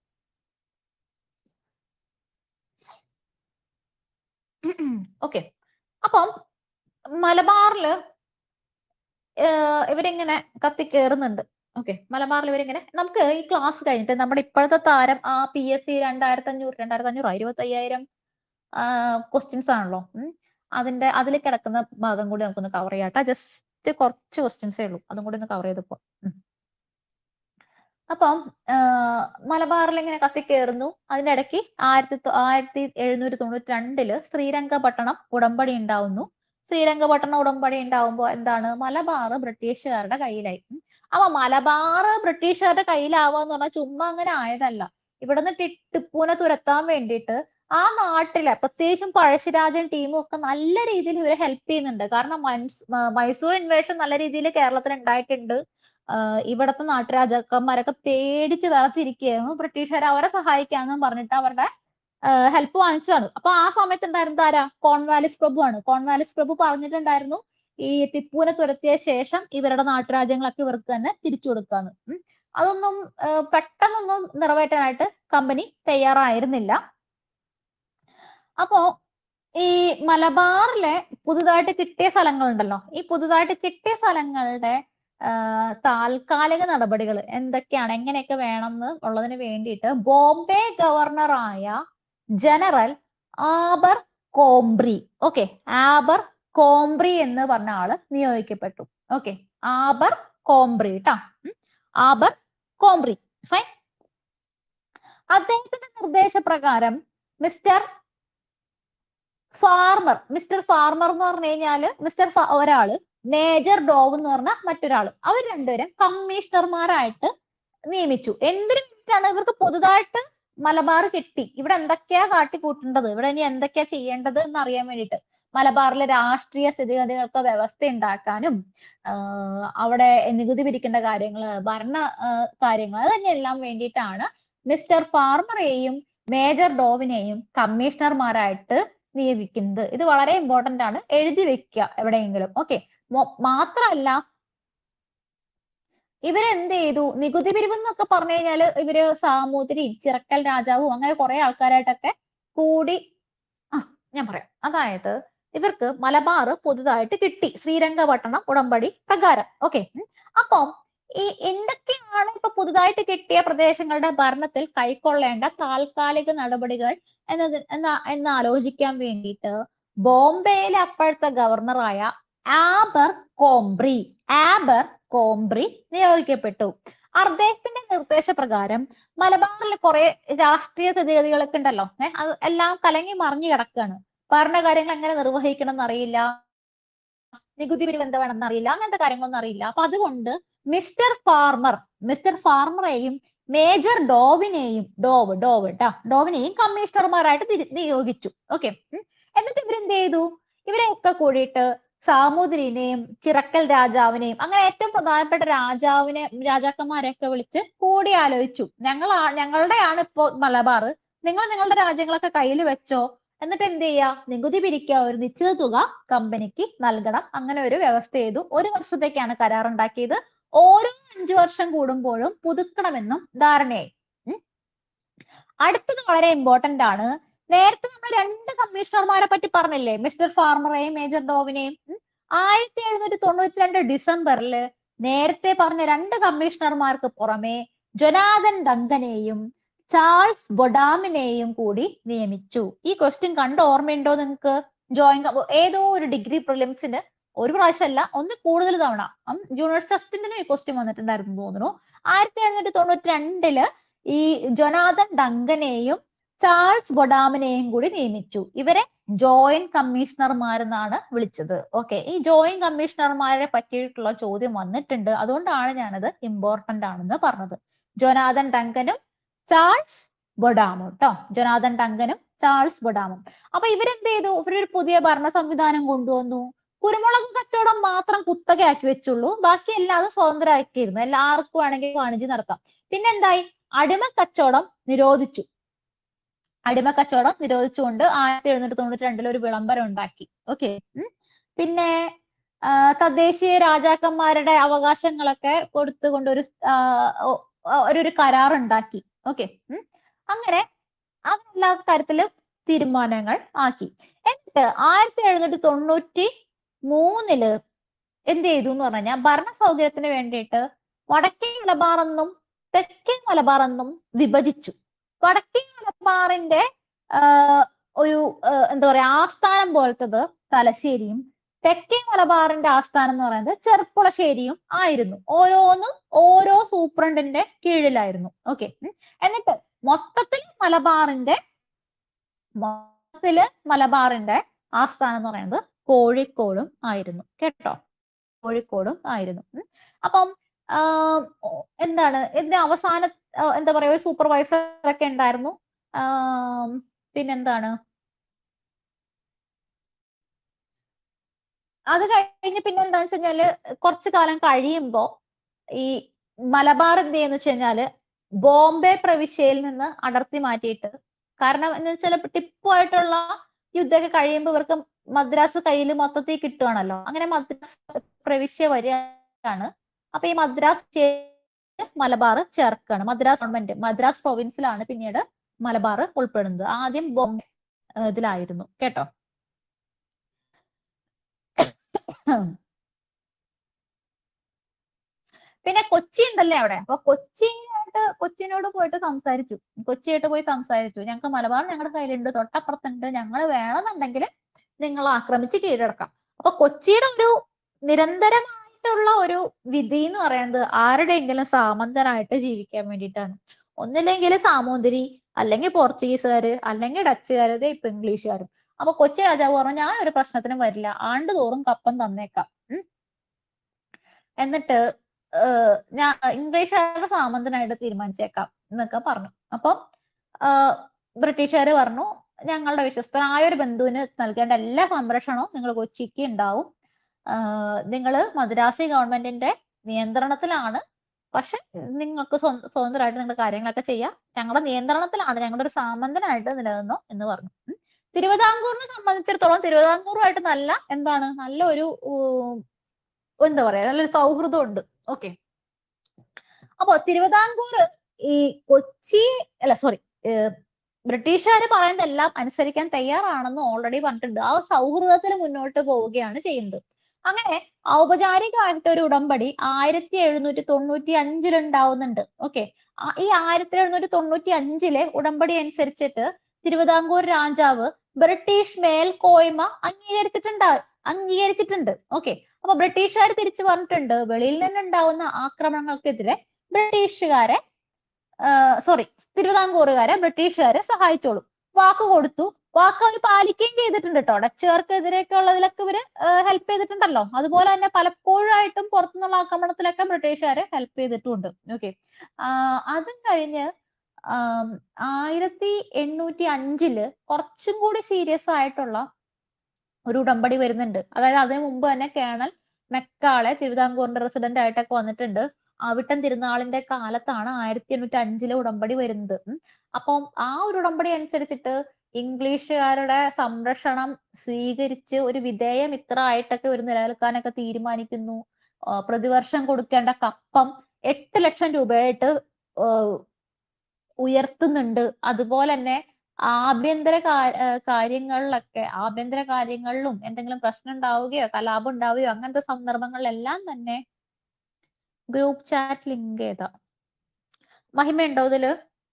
Speaker 1: ഓക്കെ അപ്പം മലബാറില് ഏർ ഇവരിങ്ങനെ കത്തിക്കേറുന്നുണ്ട് ഓക്കെ മലബാറിൽ ഇവരിങ്ങനെ നമുക്ക് ഈ ക്ലാസ് കഴിഞ്ഞിട്ട് നമ്മുടെ ഇപ്പോഴത്തെ താരം ആ പി എസ് സി രണ്ടായിരത്തി അഞ്ഞൂറ് രണ്ടായിരത്തി അഞ്ഞൂറ് ഇരുപത്തി അയ്യായിരം ക്വസ്റ്റ്യൻസ് ആണല്ലോ ഉം. അതിന്റെ അതിൽ കിടക്കുന്ന ഭാഗം കൂടി നമുക്കൊന്ന് കവർ ചെയ്യാട്ടെ ജസ്റ്റ് കുറച്ച് ക്വസ്റ്റ്യൻസേ ഉള്ളൂ അതും കൂടി ഒന്ന് കവർ ചെയ്തപ്പോ അപ്പം ആഹ് മലബാറിൽ ഇങ്ങനെ കത്തിക്കേറുന്നു അതിന്റെ ഇടയ്ക്ക് ആയിരത്തി തൊ- ആയിരത്തി എഴുന്നൂറ്റി തൊണ്ണൂറ്റി രണ്ടില് ശ്രീരംഗപട്ടണം ഉടമ്പടി ഉണ്ടാവുന്നു ശ്രീരംഗപട്ടണം ഉടമ്പടി ഉണ്ടാവുമ്പോൾ എന്താണ് മലബാർ ബ്രിട്ടീഷുകാരുടെ കയ്യിലായി ഉം. അപ്പൊ മലബാർ ബ്രിട്ടീഷുകാരുടെ കയ്യിലാവുക എന്ന് പറഞ്ഞാൽ ചുമ്മാ അങ്ങനെ ആയതല്ല ഇവിടുന്ന് ടി- ടിപ്പുവിനെ തുരത്താൻ വേണ്ടിയിട്ട് ആ നാട്ടിലെ പ്രത്യേകിച്ചും പഴശ്ശിരാജൻ ടീമും ഒക്കെ നല്ല രീതിയിൽ ഇവരെ ഹെൽപ്പ് ചെയ്യുന്നുണ്ട് കാരണം മൻസ്- മ- മൈസൂർ ഇൻവേഷൻ നല്ല രീതിയിൽ കേരളത്തിൽ ഉണ്ടായിട്ടുണ്ട് ആഹ് ഇവിടത്തെ നാട്ടുരാജാക്കന്മാരൊക്കെ പേടിച്ച് വിറച്ചിരിക്കുകയായിരുന്നു ബ്രിട്ടീഷുകാർ അവരെ സഹായിക്കാന്നും പറഞ്ഞിട്ട് അവരുടെ ഹെൽപ്പ് വാങ്ങിച്ചതാണ് അപ്പൊ ആ സമയത്ത് ഉണ്ടായിരുന്നത് ആരാ കോൺവാലിസ് പ്രഭു ആണ് കോൺവാലിസ് പ്രഭു പറഞ്ഞിട്ടുണ്ടായിരുന്നു ഈ ടിപ്പുവിനെ തുരത്തിയ ശേഷം ഇവരുടെ നാട്ടുരാജ്യങ്ങളൊക്കെ ഇവർക്ക് തന്നെ തിരിച്ചു കൊടുക്കാന്ന് ഉം. അതൊന്നും ആഹ് പെട്ടെന്നൊന്നും നിറവേറ്റാനായിട്ട് കമ്പനി തയ്യാറായിരുന്നില്ല അപ്പോ ഈ മലബാറിലെ പുതുതായിട്ട് കിട്ടിയ സ്ഥലങ്ങളുണ്ടല്ലോ ഈ പുതുതായിട്ട് കിട്ടിയ സ്ഥലങ്ങളുടെ ആഹ് താൽക്കാലിക നടപടികൾ എന്തൊക്കെയാണ് എങ്ങനെയൊക്കെ വേണമെന്ന് ഉള്ളതിന് വേണ്ടിയിട്ട് ബോംബെ ഗവർണറായ general Abercromby okay Abercromby എന്ന് പറഞ്ഞ ആള് നിയോഗിക്കപ്പെട്ടു ഓക്കെ ആബർ കോംബ്രി ട്ടാ ഉം. ആബർ കോംബ്രി ഫൈൻ അദ്ദേഹത്തിന്റെ നിർദ്ദേശപ്രകാരം മിസ്റ്റർ ഫാർമർ മിസ്റ്റർ ഫാർമർ എന്ന് പറഞ്ഞു കഴിഞ്ഞാല് മിസ്റ്റർ ഫ- ഒരാള് മേജർ ഡോവ് എന്ന് പറഞ്ഞ മറ്റൊരാള് അവർ രണ്ടുപേരും കമ്മീഷണർമാരായിട്ട് നിയമിച്ചു എന്തിനു വേണ്ടിയിട്ടാണ് ഇവർക്ക് പുതുതായിട്ട് മലബാർ കിട്ടി ഇവിടെ എന്തൊക്കെയാ കാട്ടിക്കൂട്ടേണ്ടത് ഇവിടെ ഇനി എന്തൊക്കെയാ ചെയ്യേണ്ടത് എന്ന് അറിയാൻ വേണ്ടിയിട്ട് മലബാറിലെ രാഷ്ട്രീയ സ്ഥിതിഗതികൾക്ക് വ്യവസ്ഥ ഉണ്ടാക്കാനും ആഹ് അവിടെ നികുതി പിരിക്കേണ്ട കാര്യങ്ങള് ഭരണ ആഹ് കാര്യങ്ങൾ അതിനെല്ലാം വേണ്ടിയിട്ടാണ് മിസ്റ്റർ ഫാർമറെയും മേജർ ഡോവിനെയും കമ്മീഷണർമാരായിട്ട് നിയമിക്കുന്നത് ഇത് വളരെ ഇമ്പോർട്ടന്റ് ആണ് എഴുതി വെക്കുക എവിടെയെങ്കിലും ഓക്കെ മാത്രമല്ല ഇവരെന്ത് ചെയ്തു നികുതി പിരിവ് എന്നൊക്കെ പറഞ്ഞു കഴിഞ്ഞാല് ഇവര് സാമൂതിരി ചിറക്കൽ രാജാവും അങ്ങനെ കുറെ ആൾക്കാരായിട്ടൊക്കെ കൂടി ആ ഞാൻ പറയാം അതായത് ഇവർക്ക് മലബാർ പുതുതായിട്ട് കിട്ടി ശ്രീരംഗപട്ടണം ഉടമ്പടി പ്രകാരം ഓക്കെ അപ്പം ഈ എന്തൊക്കെയാണ് ഇപ്പൊ പുതുതായിട്ട് കിട്ടിയ പ്രദേശങ്ങളുടെ ഭരണത്തിൽ കൈക്കൊള്ളേണ്ട താൽക്കാലിക നടപടികൾ എന്നത് എന്ന എന്ന് ആലോചിക്കാൻ വേണ്ടിയിട്ട് ബോംബെയിലെ അപ്പോഴത്തെ ഗവർണറായ ആബർ കോംബ്രി ആബർ കോംബ്രി നിയോഗിക്കപ്പെട്ടു അദ്ദേഹത്തിന്റെ നിർദ്ദേശപ്രകാരം മലബാറിൽ കുറെ രാഷ്ട്രീയ സ്ഥിതിഗതികളൊക്കെ ഉണ്ടല്ലോ ഏഹ് അത് എല്ലാം കലങ്ങി മറിഞ്ഞു കിടക്കാണ് ഭരണകാര്യങ്ങൾ എങ്ങനെ നിർവഹിക്കണം എന്നറിയില്ല നികുതി പിരിവ് എന്താ വേണമെന്ന് അറിയില്ല അങ്ങനത്തെ കാര്യങ്ങളൊന്നും അറിയില്ല അപ്പൊ അതുകൊണ്ട് മിസ്റ്റർ ഫാർമർ മിസ്റ്റർ ഫാർമറെയും മേജർ ഡോവിനെയും ഡോവ് ഡോവ് ട്ടാ ഡോവിനെയും കമ്മീഷണർമാരായിട്ട് തിരി- നിയോഗിച്ചു ഓക്കെ എന്നിട്ട് ഇവരെന്ത് ചെയ്തു ഇവരെയൊക്കെ കൂടിയിട്ട് സാമൂതിരിനെയും ചിറക്കൽ രാജാവിനെയും അങ്ങനെ ഏറ്റവും പ്രധാനപ്പെട്ട രാജാവിനെ രാജാക്കന്മാരെയൊക്കെ വിളിച്ച് കൂടിയാലോചിച്ചു ഞങ്ങൾ ഞങ്ങളുടെയാണ് ഇപ്പോ മലബാർ നിങ്ങൾ നിങ്ങളുടെ രാജ്യങ്ങളൊക്കെ കയ്യിൽ വെച്ചോ എന്നിട്ട് എന്ത് ചെയ്യാ നികുതി പിരിക്കുക ഒരു നിശ്ചിത തുക കമ്പനിക്ക് നൽകണം അങ്ങനെ ഒരു വ്യവസ്ഥ ചെയ്തു ഒരു വർഷത്തേക്കാണ് കരാർ ഉണ്ടാക്കിയത് ഓരോ അഞ്ചു വർഷം കൂടുമ്പോഴും പുതുക്കണമെന്നും ധാരണയായി ഉം. അടുത്തത് വളരെ ഇമ്പോർട്ടന്റ് ആണ് നേരത്തെ നമ്മൾ രണ്ട് കമ്മീഷണർമാരെ പറ്റി പറഞ്ഞില്ലേ മിസ്റ്റർ ഫാർമറെയും മേജർ ഡോവിനെയും ഉം. ആയിരത്തി എഴുന്നൂറ്റി തൊണ്ണൂറ്റി രണ്ട് ഡിസംബറിൽ നേരത്തെ പറഞ്ഞ രണ്ട് കമ്മീഷണർമാർക്ക് പുറമെ ജൊനാഥൻ ഡങ്കനെയും ചാൾസ് ബൊഡാമിനെയും കൂടി നിയമിച്ചു ഈ ക്വസ്റ്റ്യൻ കണ്ട് ഓർമ്മയുണ്ടോ നിങ്ങൾക്ക് ജോയിൻ ഏതോ ഒരു ഡിഗ്രി പ്രിലിംസിന് ഒരു പ്രാവശ്യമല്ല ഒന്ന് കൂടുതൽ തവണ യൂണിവേഴ്സിറ്റി അസിസ്റ്റന്റിനും ഈ ക്വസ്റ്റ്യൻ വന്നിട്ടുണ്ടായിരുന്നു എന്ന് തോന്നുന്നു ആയിരത്തി എഴുന്നൂറ്റി തൊണ്ണൂറ്റി രണ്ടില് ഈ ജൊനാഥൻ ഡങ്കനെയും ചാൾസ് ബൊഡാമിനെയും കൂടി നിയമിച്ചു ഇവരെ ജോയിന്റ് കമ്മീഷണർമാരെന്നാണ് വിളിച്ചത് ഓക്കെ ഈ ജോയിന്റ് കമ്മീഷണർമാരെ പറ്റിയിട്ടുള്ള ചോദ്യം വന്നിട്ടുണ്ട് അതുകൊണ്ടാണ് ഞാനത് ഇമ്പോർട്ടന്റ് ആണെന്ന് പറഞ്ഞത് ജൊനാഥൻ ഡങ്കനും ചാൾസ് ബൊഡാമും ട്ടോ ജൊനാഥൻ ഡങ്കനും ചാൾസ് ബൊഡാമും അപ്പൊ ഇവരെന്ത് ചെയ്തു ഇവരൊരു പുതിയ ഭരണ സംവിധാനം കൊണ്ടുവന്നു കുരുമുളക് കച്ചവടം മാത്രം കുത്തകയാക്കി വെച്ചുള്ളൂ ബാക്കി എല്ലാതും സ്വതന്ത്രമാക്കിയിരുന്നു എല്ലാവർക്കും വേണമെങ്കിൽ വാണിജ്യം നടത്താം പിന്നെന്തായി അടിമ കച്ചവടം നിരോധിച്ചു അടിമ കച്ചവടം നിരോധിച്ചുകൊണ്ട് ആയിരത്തി എഴുന്നൂറ്റി തൊണ്ണൂറ്റി രണ്ടിൽ ഒരു വിളംബരം ഉണ്ടാക്കി ഓക്കെ പിന്നെ ആ, തദ്ദേശീയ രാജാക്കന്മാരുടെ അവകാശങ്ങളൊക്കെ കൊടുത്തുകൊണ്ട് ഒരു സ്- ആ, ഒ- ഒ- ഒരു ഒരു കരാർ ഉണ്ടാക്കി ഓക്കെ അങ്ങനെ അതെല്ലാ കാര്യത്തിലും തീരുമാനങ്ങൾ ആക്കി എന്നിട്ട് ആയിരത്തി എഴുന്നൂറ്റി തൊണ്ണൂറ്റി മൂന്നില് എന്ത് ചെയ്തു എന്ന് പറഞ്ഞു കഴിഞ്ഞാൽ ഭരണ സൗകര്യത്തിന് വേണ്ടിയിട്ട് വടക്കേ മലബാർ എന്നും തെക്കേ മലബാർ എന്നും വിഭജിച്ചു വടക്കേ മലബാറിന്റെ ആഹ് ഒരു ആഹ് എന്താ പറയാ ആസ്ഥാനം പോലത്തത് തലശ്ശേരിയും തെക്കേ മലബാറിന്റെ ആസ്ഥാനം എന്ന് പറയുന്നത് ചെർപ്പുളശ്ശേരിയും ആയിരുന്നു ഓരോന്നും ഓരോ സൂപ്രണ്ടിന്റെ കീഴിലായിരുന്നു ഓക്കെ എന്നിട്ട് മൊത്തത്തിൽ മലബാറിന്റെ മൊത്തത്തില് മലബാറിന്റെ ആസ്ഥാനം എന്ന് പറയുന്നത് കോഴിക്കോടും ആയിരുന്നു കേട്ടോ കോഴിക്കോടും ആയിരുന്നു ഉം. അപ്പം ആഹ് ഓ- എന്താണ് ഇതിന്റെ അവസാന ആഹ് എന്താ പറയാ ഒരു സൂപ്പർവൈസർ ഒക്കെ ഉണ്ടായിരുന്നു ആം, പിന്നെന്താണ് അത് കഴിഞ്ഞ് പിന്നെ എന്താന്ന് വെച്ച് കഴിഞ്ഞാല് കുറച്ചു കാലം കഴിയുമ്പോ ഈ മലബാർ എന്ത് ചെയ്യുന്ന വെച്ച് കഴിഞ്ഞാല് ബോംബെ പ്രവിശ്യയിൽ നിന്ന് അടർത്തി മാറ്റിയിട്ട് കാരണം എന്ന് വെച്ചാൽ ടിപ്പുമായിട്ടുള്ള യുദ്ധമൊക്കെ കഴിയുമ്പോൾ ഇവർക്ക് മദ്രാസ് കയ്യിൽ മൊത്തത്തിൽ കിട്ടുവാണല്ലോ അങ്ങനെ മദ്രാസ് പ്രവിശ്യ വരികയാണ് അപ്പൊ ഈ മദ്രാസ് ചേ- മലബാർ ചേർക്കാണ് മദ്രാസ് ഗവൺമെന്റ് മദ്രാസ് പ്രൊവിൻസിലാണ് പിന്നീട് മലബാർ ഉൾപ്പെടുന്നത് ആദ്യം ബോംബെ ഏഹ് ഇതിലായിരുന്നു കേട്ടോ പിന്നെ കൊച്ചി ഉണ്ടല്ലേ അവിടെ അപ്പൊ കൊച്ചിയായിട്ട് കൊച്ചിനോട് പോയിട്ട് സംസാരിച്ചു കൊച്ചിയായിട്ട് പോയി സംസാരിച്ചു ഞങ്ങൾക്ക് മലബാർ ഞങ്ങളുടെ കയ്യിലുണ്ട് തൊട്ടപ്പുറത്തുണ്ട് ഞങ്ങൾ വേണമെന്നുണ്ടെങ്കിൽ നിങ്ങൾ ആക്രമിച്ച് കീഴടക്കാം അപ്പൊ കൊച്ചിയുടെ ഒരു നിരന്തരമായിട്ടുള്ള ഒരു വിധി എന്ന് പറയുന്നത് ആരുടെയെങ്കിലും സാമന്തനായിട്ട് ജീവിക്കാൻ വേണ്ടിയിട്ടാണ് ഒന്നില്ലെങ്കിൽ സാമൂതിരി അല്ലെങ്കിൽ പോർച്ചുഗീസുകാര് അല്ലെങ്കിൽ ഡച്ചുകാര് ദേ ഇപ്പൊ ഇംഗ്ലീഷുകാരും അപ്പൊ കൊച്ചി രാജാവ് പറഞ്ഞു ഞാൻ ഒരു പ്രശ്നത്തിനും വരില്ല ആണ്ടുതോറും കപ്പം തന്നേക്കാം ഉം. എന്നിട്ട് ഏഹ് ഞാൻ ഇംഗ്ലീഷുകാരുടെ സാമന്തനായിട്ട് തീരുമാനിച്ചേക്കാം എന്നൊക്കെ പറഞ്ഞു അപ്പം ബ്രിട്ടീഷുകാർ പറഞ്ഞു ഞങ്ങളുടെ വിശ്വസ്തനായ ഒരു ബന്ധുവിന് നൽകേണ്ട എല്ലാ സംരക്ഷണവും നിങ്ങൾ കൊച്ചിക്ക് ഉണ്ടാവും നിങ്ങൾ മദ്രാസി ഗവൺമെന്റിന്റെ നിയന്ത്രണത്തിലാണ് പക്ഷെ നിങ്ങൾക്ക് സ്വന്ത- സ്വതന്ത്രമായിട്ട് നിങ്ങളുടെ കാര്യങ്ങളൊക്കെ ചെയ്യാം ഞങ്ങളുടെ നിയന്ത്രണത്തിലാണ് ഞങ്ങളുടെ ഒരു സാമന്തനായിട്ട് നിലനിന്നോ എന്ന് പറഞ്ഞു ഉം. തിരുവിതാംകൂറിനെ സംബന്ധിച്ചിടത്തോളം തിരുവിതാംകൂറുമായിട്ട് നല്ല എന്താണ് നല്ല ഒരു ഉം, എന്താ പറയാ നല്ലൊരു സൗഹൃദം ഉണ്ട് ഓക്കെ അപ്പൊ തിരുവിതാംകൂർ ഈ കൊച്ചി അല്ല സോറി ബ്രിട്ടീഷുകാർ പറയുന്നതെല്ലാം അനുസരിക്കാൻ തയ്യാറാണെന്ന് ഓൾറെഡി പറഞ്ഞിട്ടുണ്ട് ആ സൗഹൃദത്തിൽ മുന്നോട്ട് പോവുകയാണ് ചെയ്യുന്നത് അങ്ങനെ ഔപചാരികമായിട്ട് ഒരു ഉടമ്പടി ആയിരത്തി എഴുന്നൂറ്റി തൊണ്ണൂറ്റി അഞ്ചിൽ ഉണ്ടാവുന്നുണ്ട് ഓക്കെ ഈ ആയിരത്തി എഴുന്നൂറ്റി തൊണ്ണൂറ്റി അഞ്ചിലെ ഉടമ്പടി അനുസരിച്ചിട്ട് തിരുവിതാംകൂർ രാജാവ് ബ്രിട്ടീഷ് മേൽക്കോയ്മ അംഗീകരിച്ചിട്ടുണ്ട് അംഗീകരിച്ചിട്ടുണ്ട് ഓക്കെ അപ്പൊ ബ്രിട്ടീഷുകാർ തിരിച്ചു പറഞ്ഞിട്ടുണ്ട് വെളിയിൽ നിന്നുണ്ടാവുന്ന ആക്രമണങ്ങൾക്കെതിരെ ബ്രിട്ടീഷുകാരെ സോറി തിരുവിതാംകൂറുകാരെ ബ്രിട്ടീഷുകാരെ സഹായിച്ചോളും വാക്ക് കൊടുത്തു വാക്ക് അവർ പാലിക്കുകയും ചെയ്തിട്ടുണ്ട് കേട്ടോ ഡച്ചുകാർക്കെതിരെയൊക്കെ ഉള്ളതിലൊക്കെ ഇവര് ഹെൽപ്പ് ചെയ്തിട്ടുണ്ടല്ലോ അതുപോലെ തന്നെ പലപ്പോഴായിട്ടും പുറത്തുനിന്നുള്ള ആക്രമണത്തിലൊക്കെ ബ്രിട്ടീഷുകാരെ ഹെൽപ്പ് ചെയ്തിട്ടുമുണ്ട് ഓക്കെ അതും കഴിഞ്ഞ് ആം, ആയിരത്തി എണ്ണൂറ്റി അഞ്ചില് കുറച്ചും കൂടി സീരിയസ് ആയിട്ടുള്ള ഒരു ഉടമ്പടി വരുന്നുണ്ട് അതായത് അതിനു മുമ്പ് തന്നെ കേണൽ മെക്കാളെ തിരുവിതാംകൂറിന്റെ റെസിഡന്റ് ആയിട്ടൊക്കെ വന്നിട്ടുണ്ട് അവിട്ടം തിരുനാളിന്റെ കാലത്താണ് ആയിരത്തി എണ്ണൂറ്റി അഞ്ചിലെ ഉടമ്പടി വരുന്നത് ഉം. അപ്പം ആ ഒരു ഉടമ്പടി അനുസരിച്ചിട്ട് ഇംഗ്ലീഷുകാരുടെ സംരക്ഷണം സ്വീകരിച്ച് ഒരു വിധേയ മിത്രമായിട്ടൊക്കെ ഒരു നിലനിൽക്കാനൊക്കെ തീരുമാനിക്കുന്നു ആ, പ്രതിവർഷം കൊടുക്കേണ്ട കപ്പം എട്ട് ലക്ഷം രൂപയായിട്ട് ആ, ഉയർത്തുന്നുണ്ട് അതുപോലെ തന്നെ ആഭ്യന്തര കാ- ആ, കാര്യങ്ങളിലൊക്കെ ആഭ്യന്തര കാര്യങ്ങളിലും എന്തെങ്കിലും പ്രശ്നം ഉണ്ടാവുകയോ കലാപം ഉണ്ടാവുകയോ അങ്ങനത്തെ സന്ദർഭങ്ങളിലെല്ലാം തന്നെ ഗ്രൂപ്പ് ചാറ്റ് ലിങ്ക് ചെയ്താ മഹിമയുണ്ടോ ഇതില്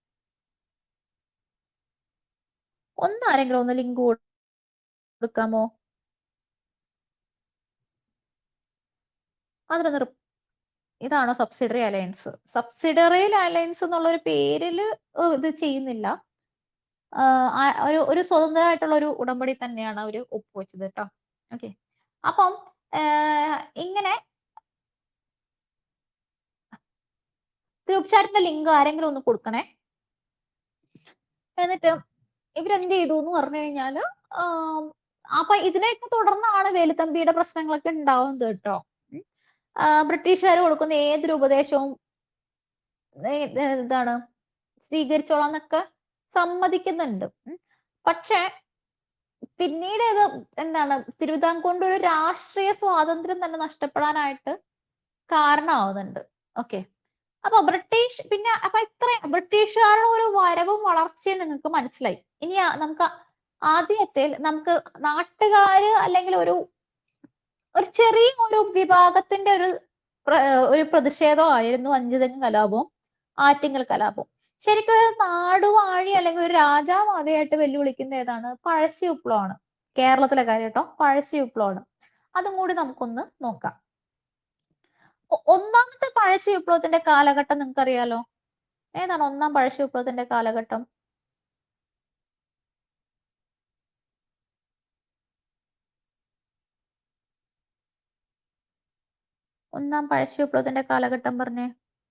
Speaker 1: ഒന്ന് ആരെങ്കിലും ഒന്ന് ലിങ്ക് കൊടുക്കാമോ അതിനൊന്ന് റി- ഇതാണോ സബ്സിഡറി അലയൻസ് സബ്സിഡറി അലയൻസ് എന്നുള്ള ഒരു പേരില് ഏർ ഇത് ചെയ്യുന്നില്ല ആഹ് ആ- ഒരു ഒരു സ്വതന്ത്രമായിട്ടുള്ള ഒരു ഉടമ്പടി തന്നെയാണ് അവര് ഒപ്പുവെച്ചത് കേട്ടോ ഓക്കെ അപ്പം ആഹ് ഇങ്ങനെ ഗ്രൂപ്പ് ചാറ്റിന്റെ ലിങ്ക് ആരെങ്കിലും ഒന്ന് കൊടുക്കണേ എന്നിട്ട് ഇവരെന്ത് ചെയ്തു എന്ന് പറഞ്ഞു കഴിഞ്ഞാല് ആം, അപ്പൊ ഇതിനെയൊക്കെ തുടർന്നാണ് വേലുത്തമ്പിയുടെ പ്രശ്നങ്ങളൊക്കെ ഉണ്ടാവുന്നത് കേട്ടോ ഉം. ആ, ബ്രിട്ടീഷുകാർ കൊടുക്കുന്ന ഏതൊരു ഉപദേശവും ഏ- ഏ, ഇതാണ് സ്വീകരിച്ചോളാം എന്നൊക്കെ സമ്മതിക്കുന്നുണ്ട് ഉം. പക്ഷെ പിന്നീട് ഇത് എന്താണ് തിരുവിതാംകൂറിന്റെ ഒരു രാഷ്ട്രീയ സ്വാതന്ത്ര്യം തന്നെ നഷ്ടപ്പെടാനായിട്ട് കാരണമാവുന്നുണ്ട് ഓക്കെ അപ്പൊ ബ്രിട്ടീഷ് പിന്നെ അപ്പൊ ഇത്ര ബ്രിട്ടീഷുകാരുടെ ഒരു വരവും വളർച്ചയും നിങ്ങൾക്ക് മനസ്സിലായി ഇനി ആ- നമുക്ക് ആദ്യത്തിൽ നമുക്ക് നാട്ടുകാര് അല്ലെങ്കിൽ ഒരു ഒരു ചെറിയ ഒരു വിഭാഗത്തിന്റെ ഒരു പ്ര- ഒരു പ്രതിഷേധമായിരുന്നു അഞ്ചുതെങ്ങ് കലാപവും ആറ്റിങ്ങൽ കലാപവും ശരിക്കും ഒരു നാടുവാഴി അല്ലെങ്കിൽ ഒരു രാജാവാദിയായിട്ട് വെല്ലുവിളിക്കുന്ന ഏതാണ് പഴശ്ശി വിപ്ലവമാണ് കേരളത്തിലെ കാര്യം കേട്ടോ പഴശ്ശി വിപ്ലവമാണ് അതും കൂടി നമുക്കൊന്ന് നോക്കാം ഒ- ഒന്നാമത്തെ പഴശ്ശി വിപ്ലവത്തിന്റെ കാലഘട്ടം നിങ്ങൾക്കറിയാലോ ഏതാണ് ഒന്നാം പഴശ്ശി വിപ്ലവത്തിന്റെ കാലഘട്ടം ഒന്നാം പഴശ്ശി വിപ്ലവത്തിന്റെ കാലഘട്ടം പറഞ്ഞേ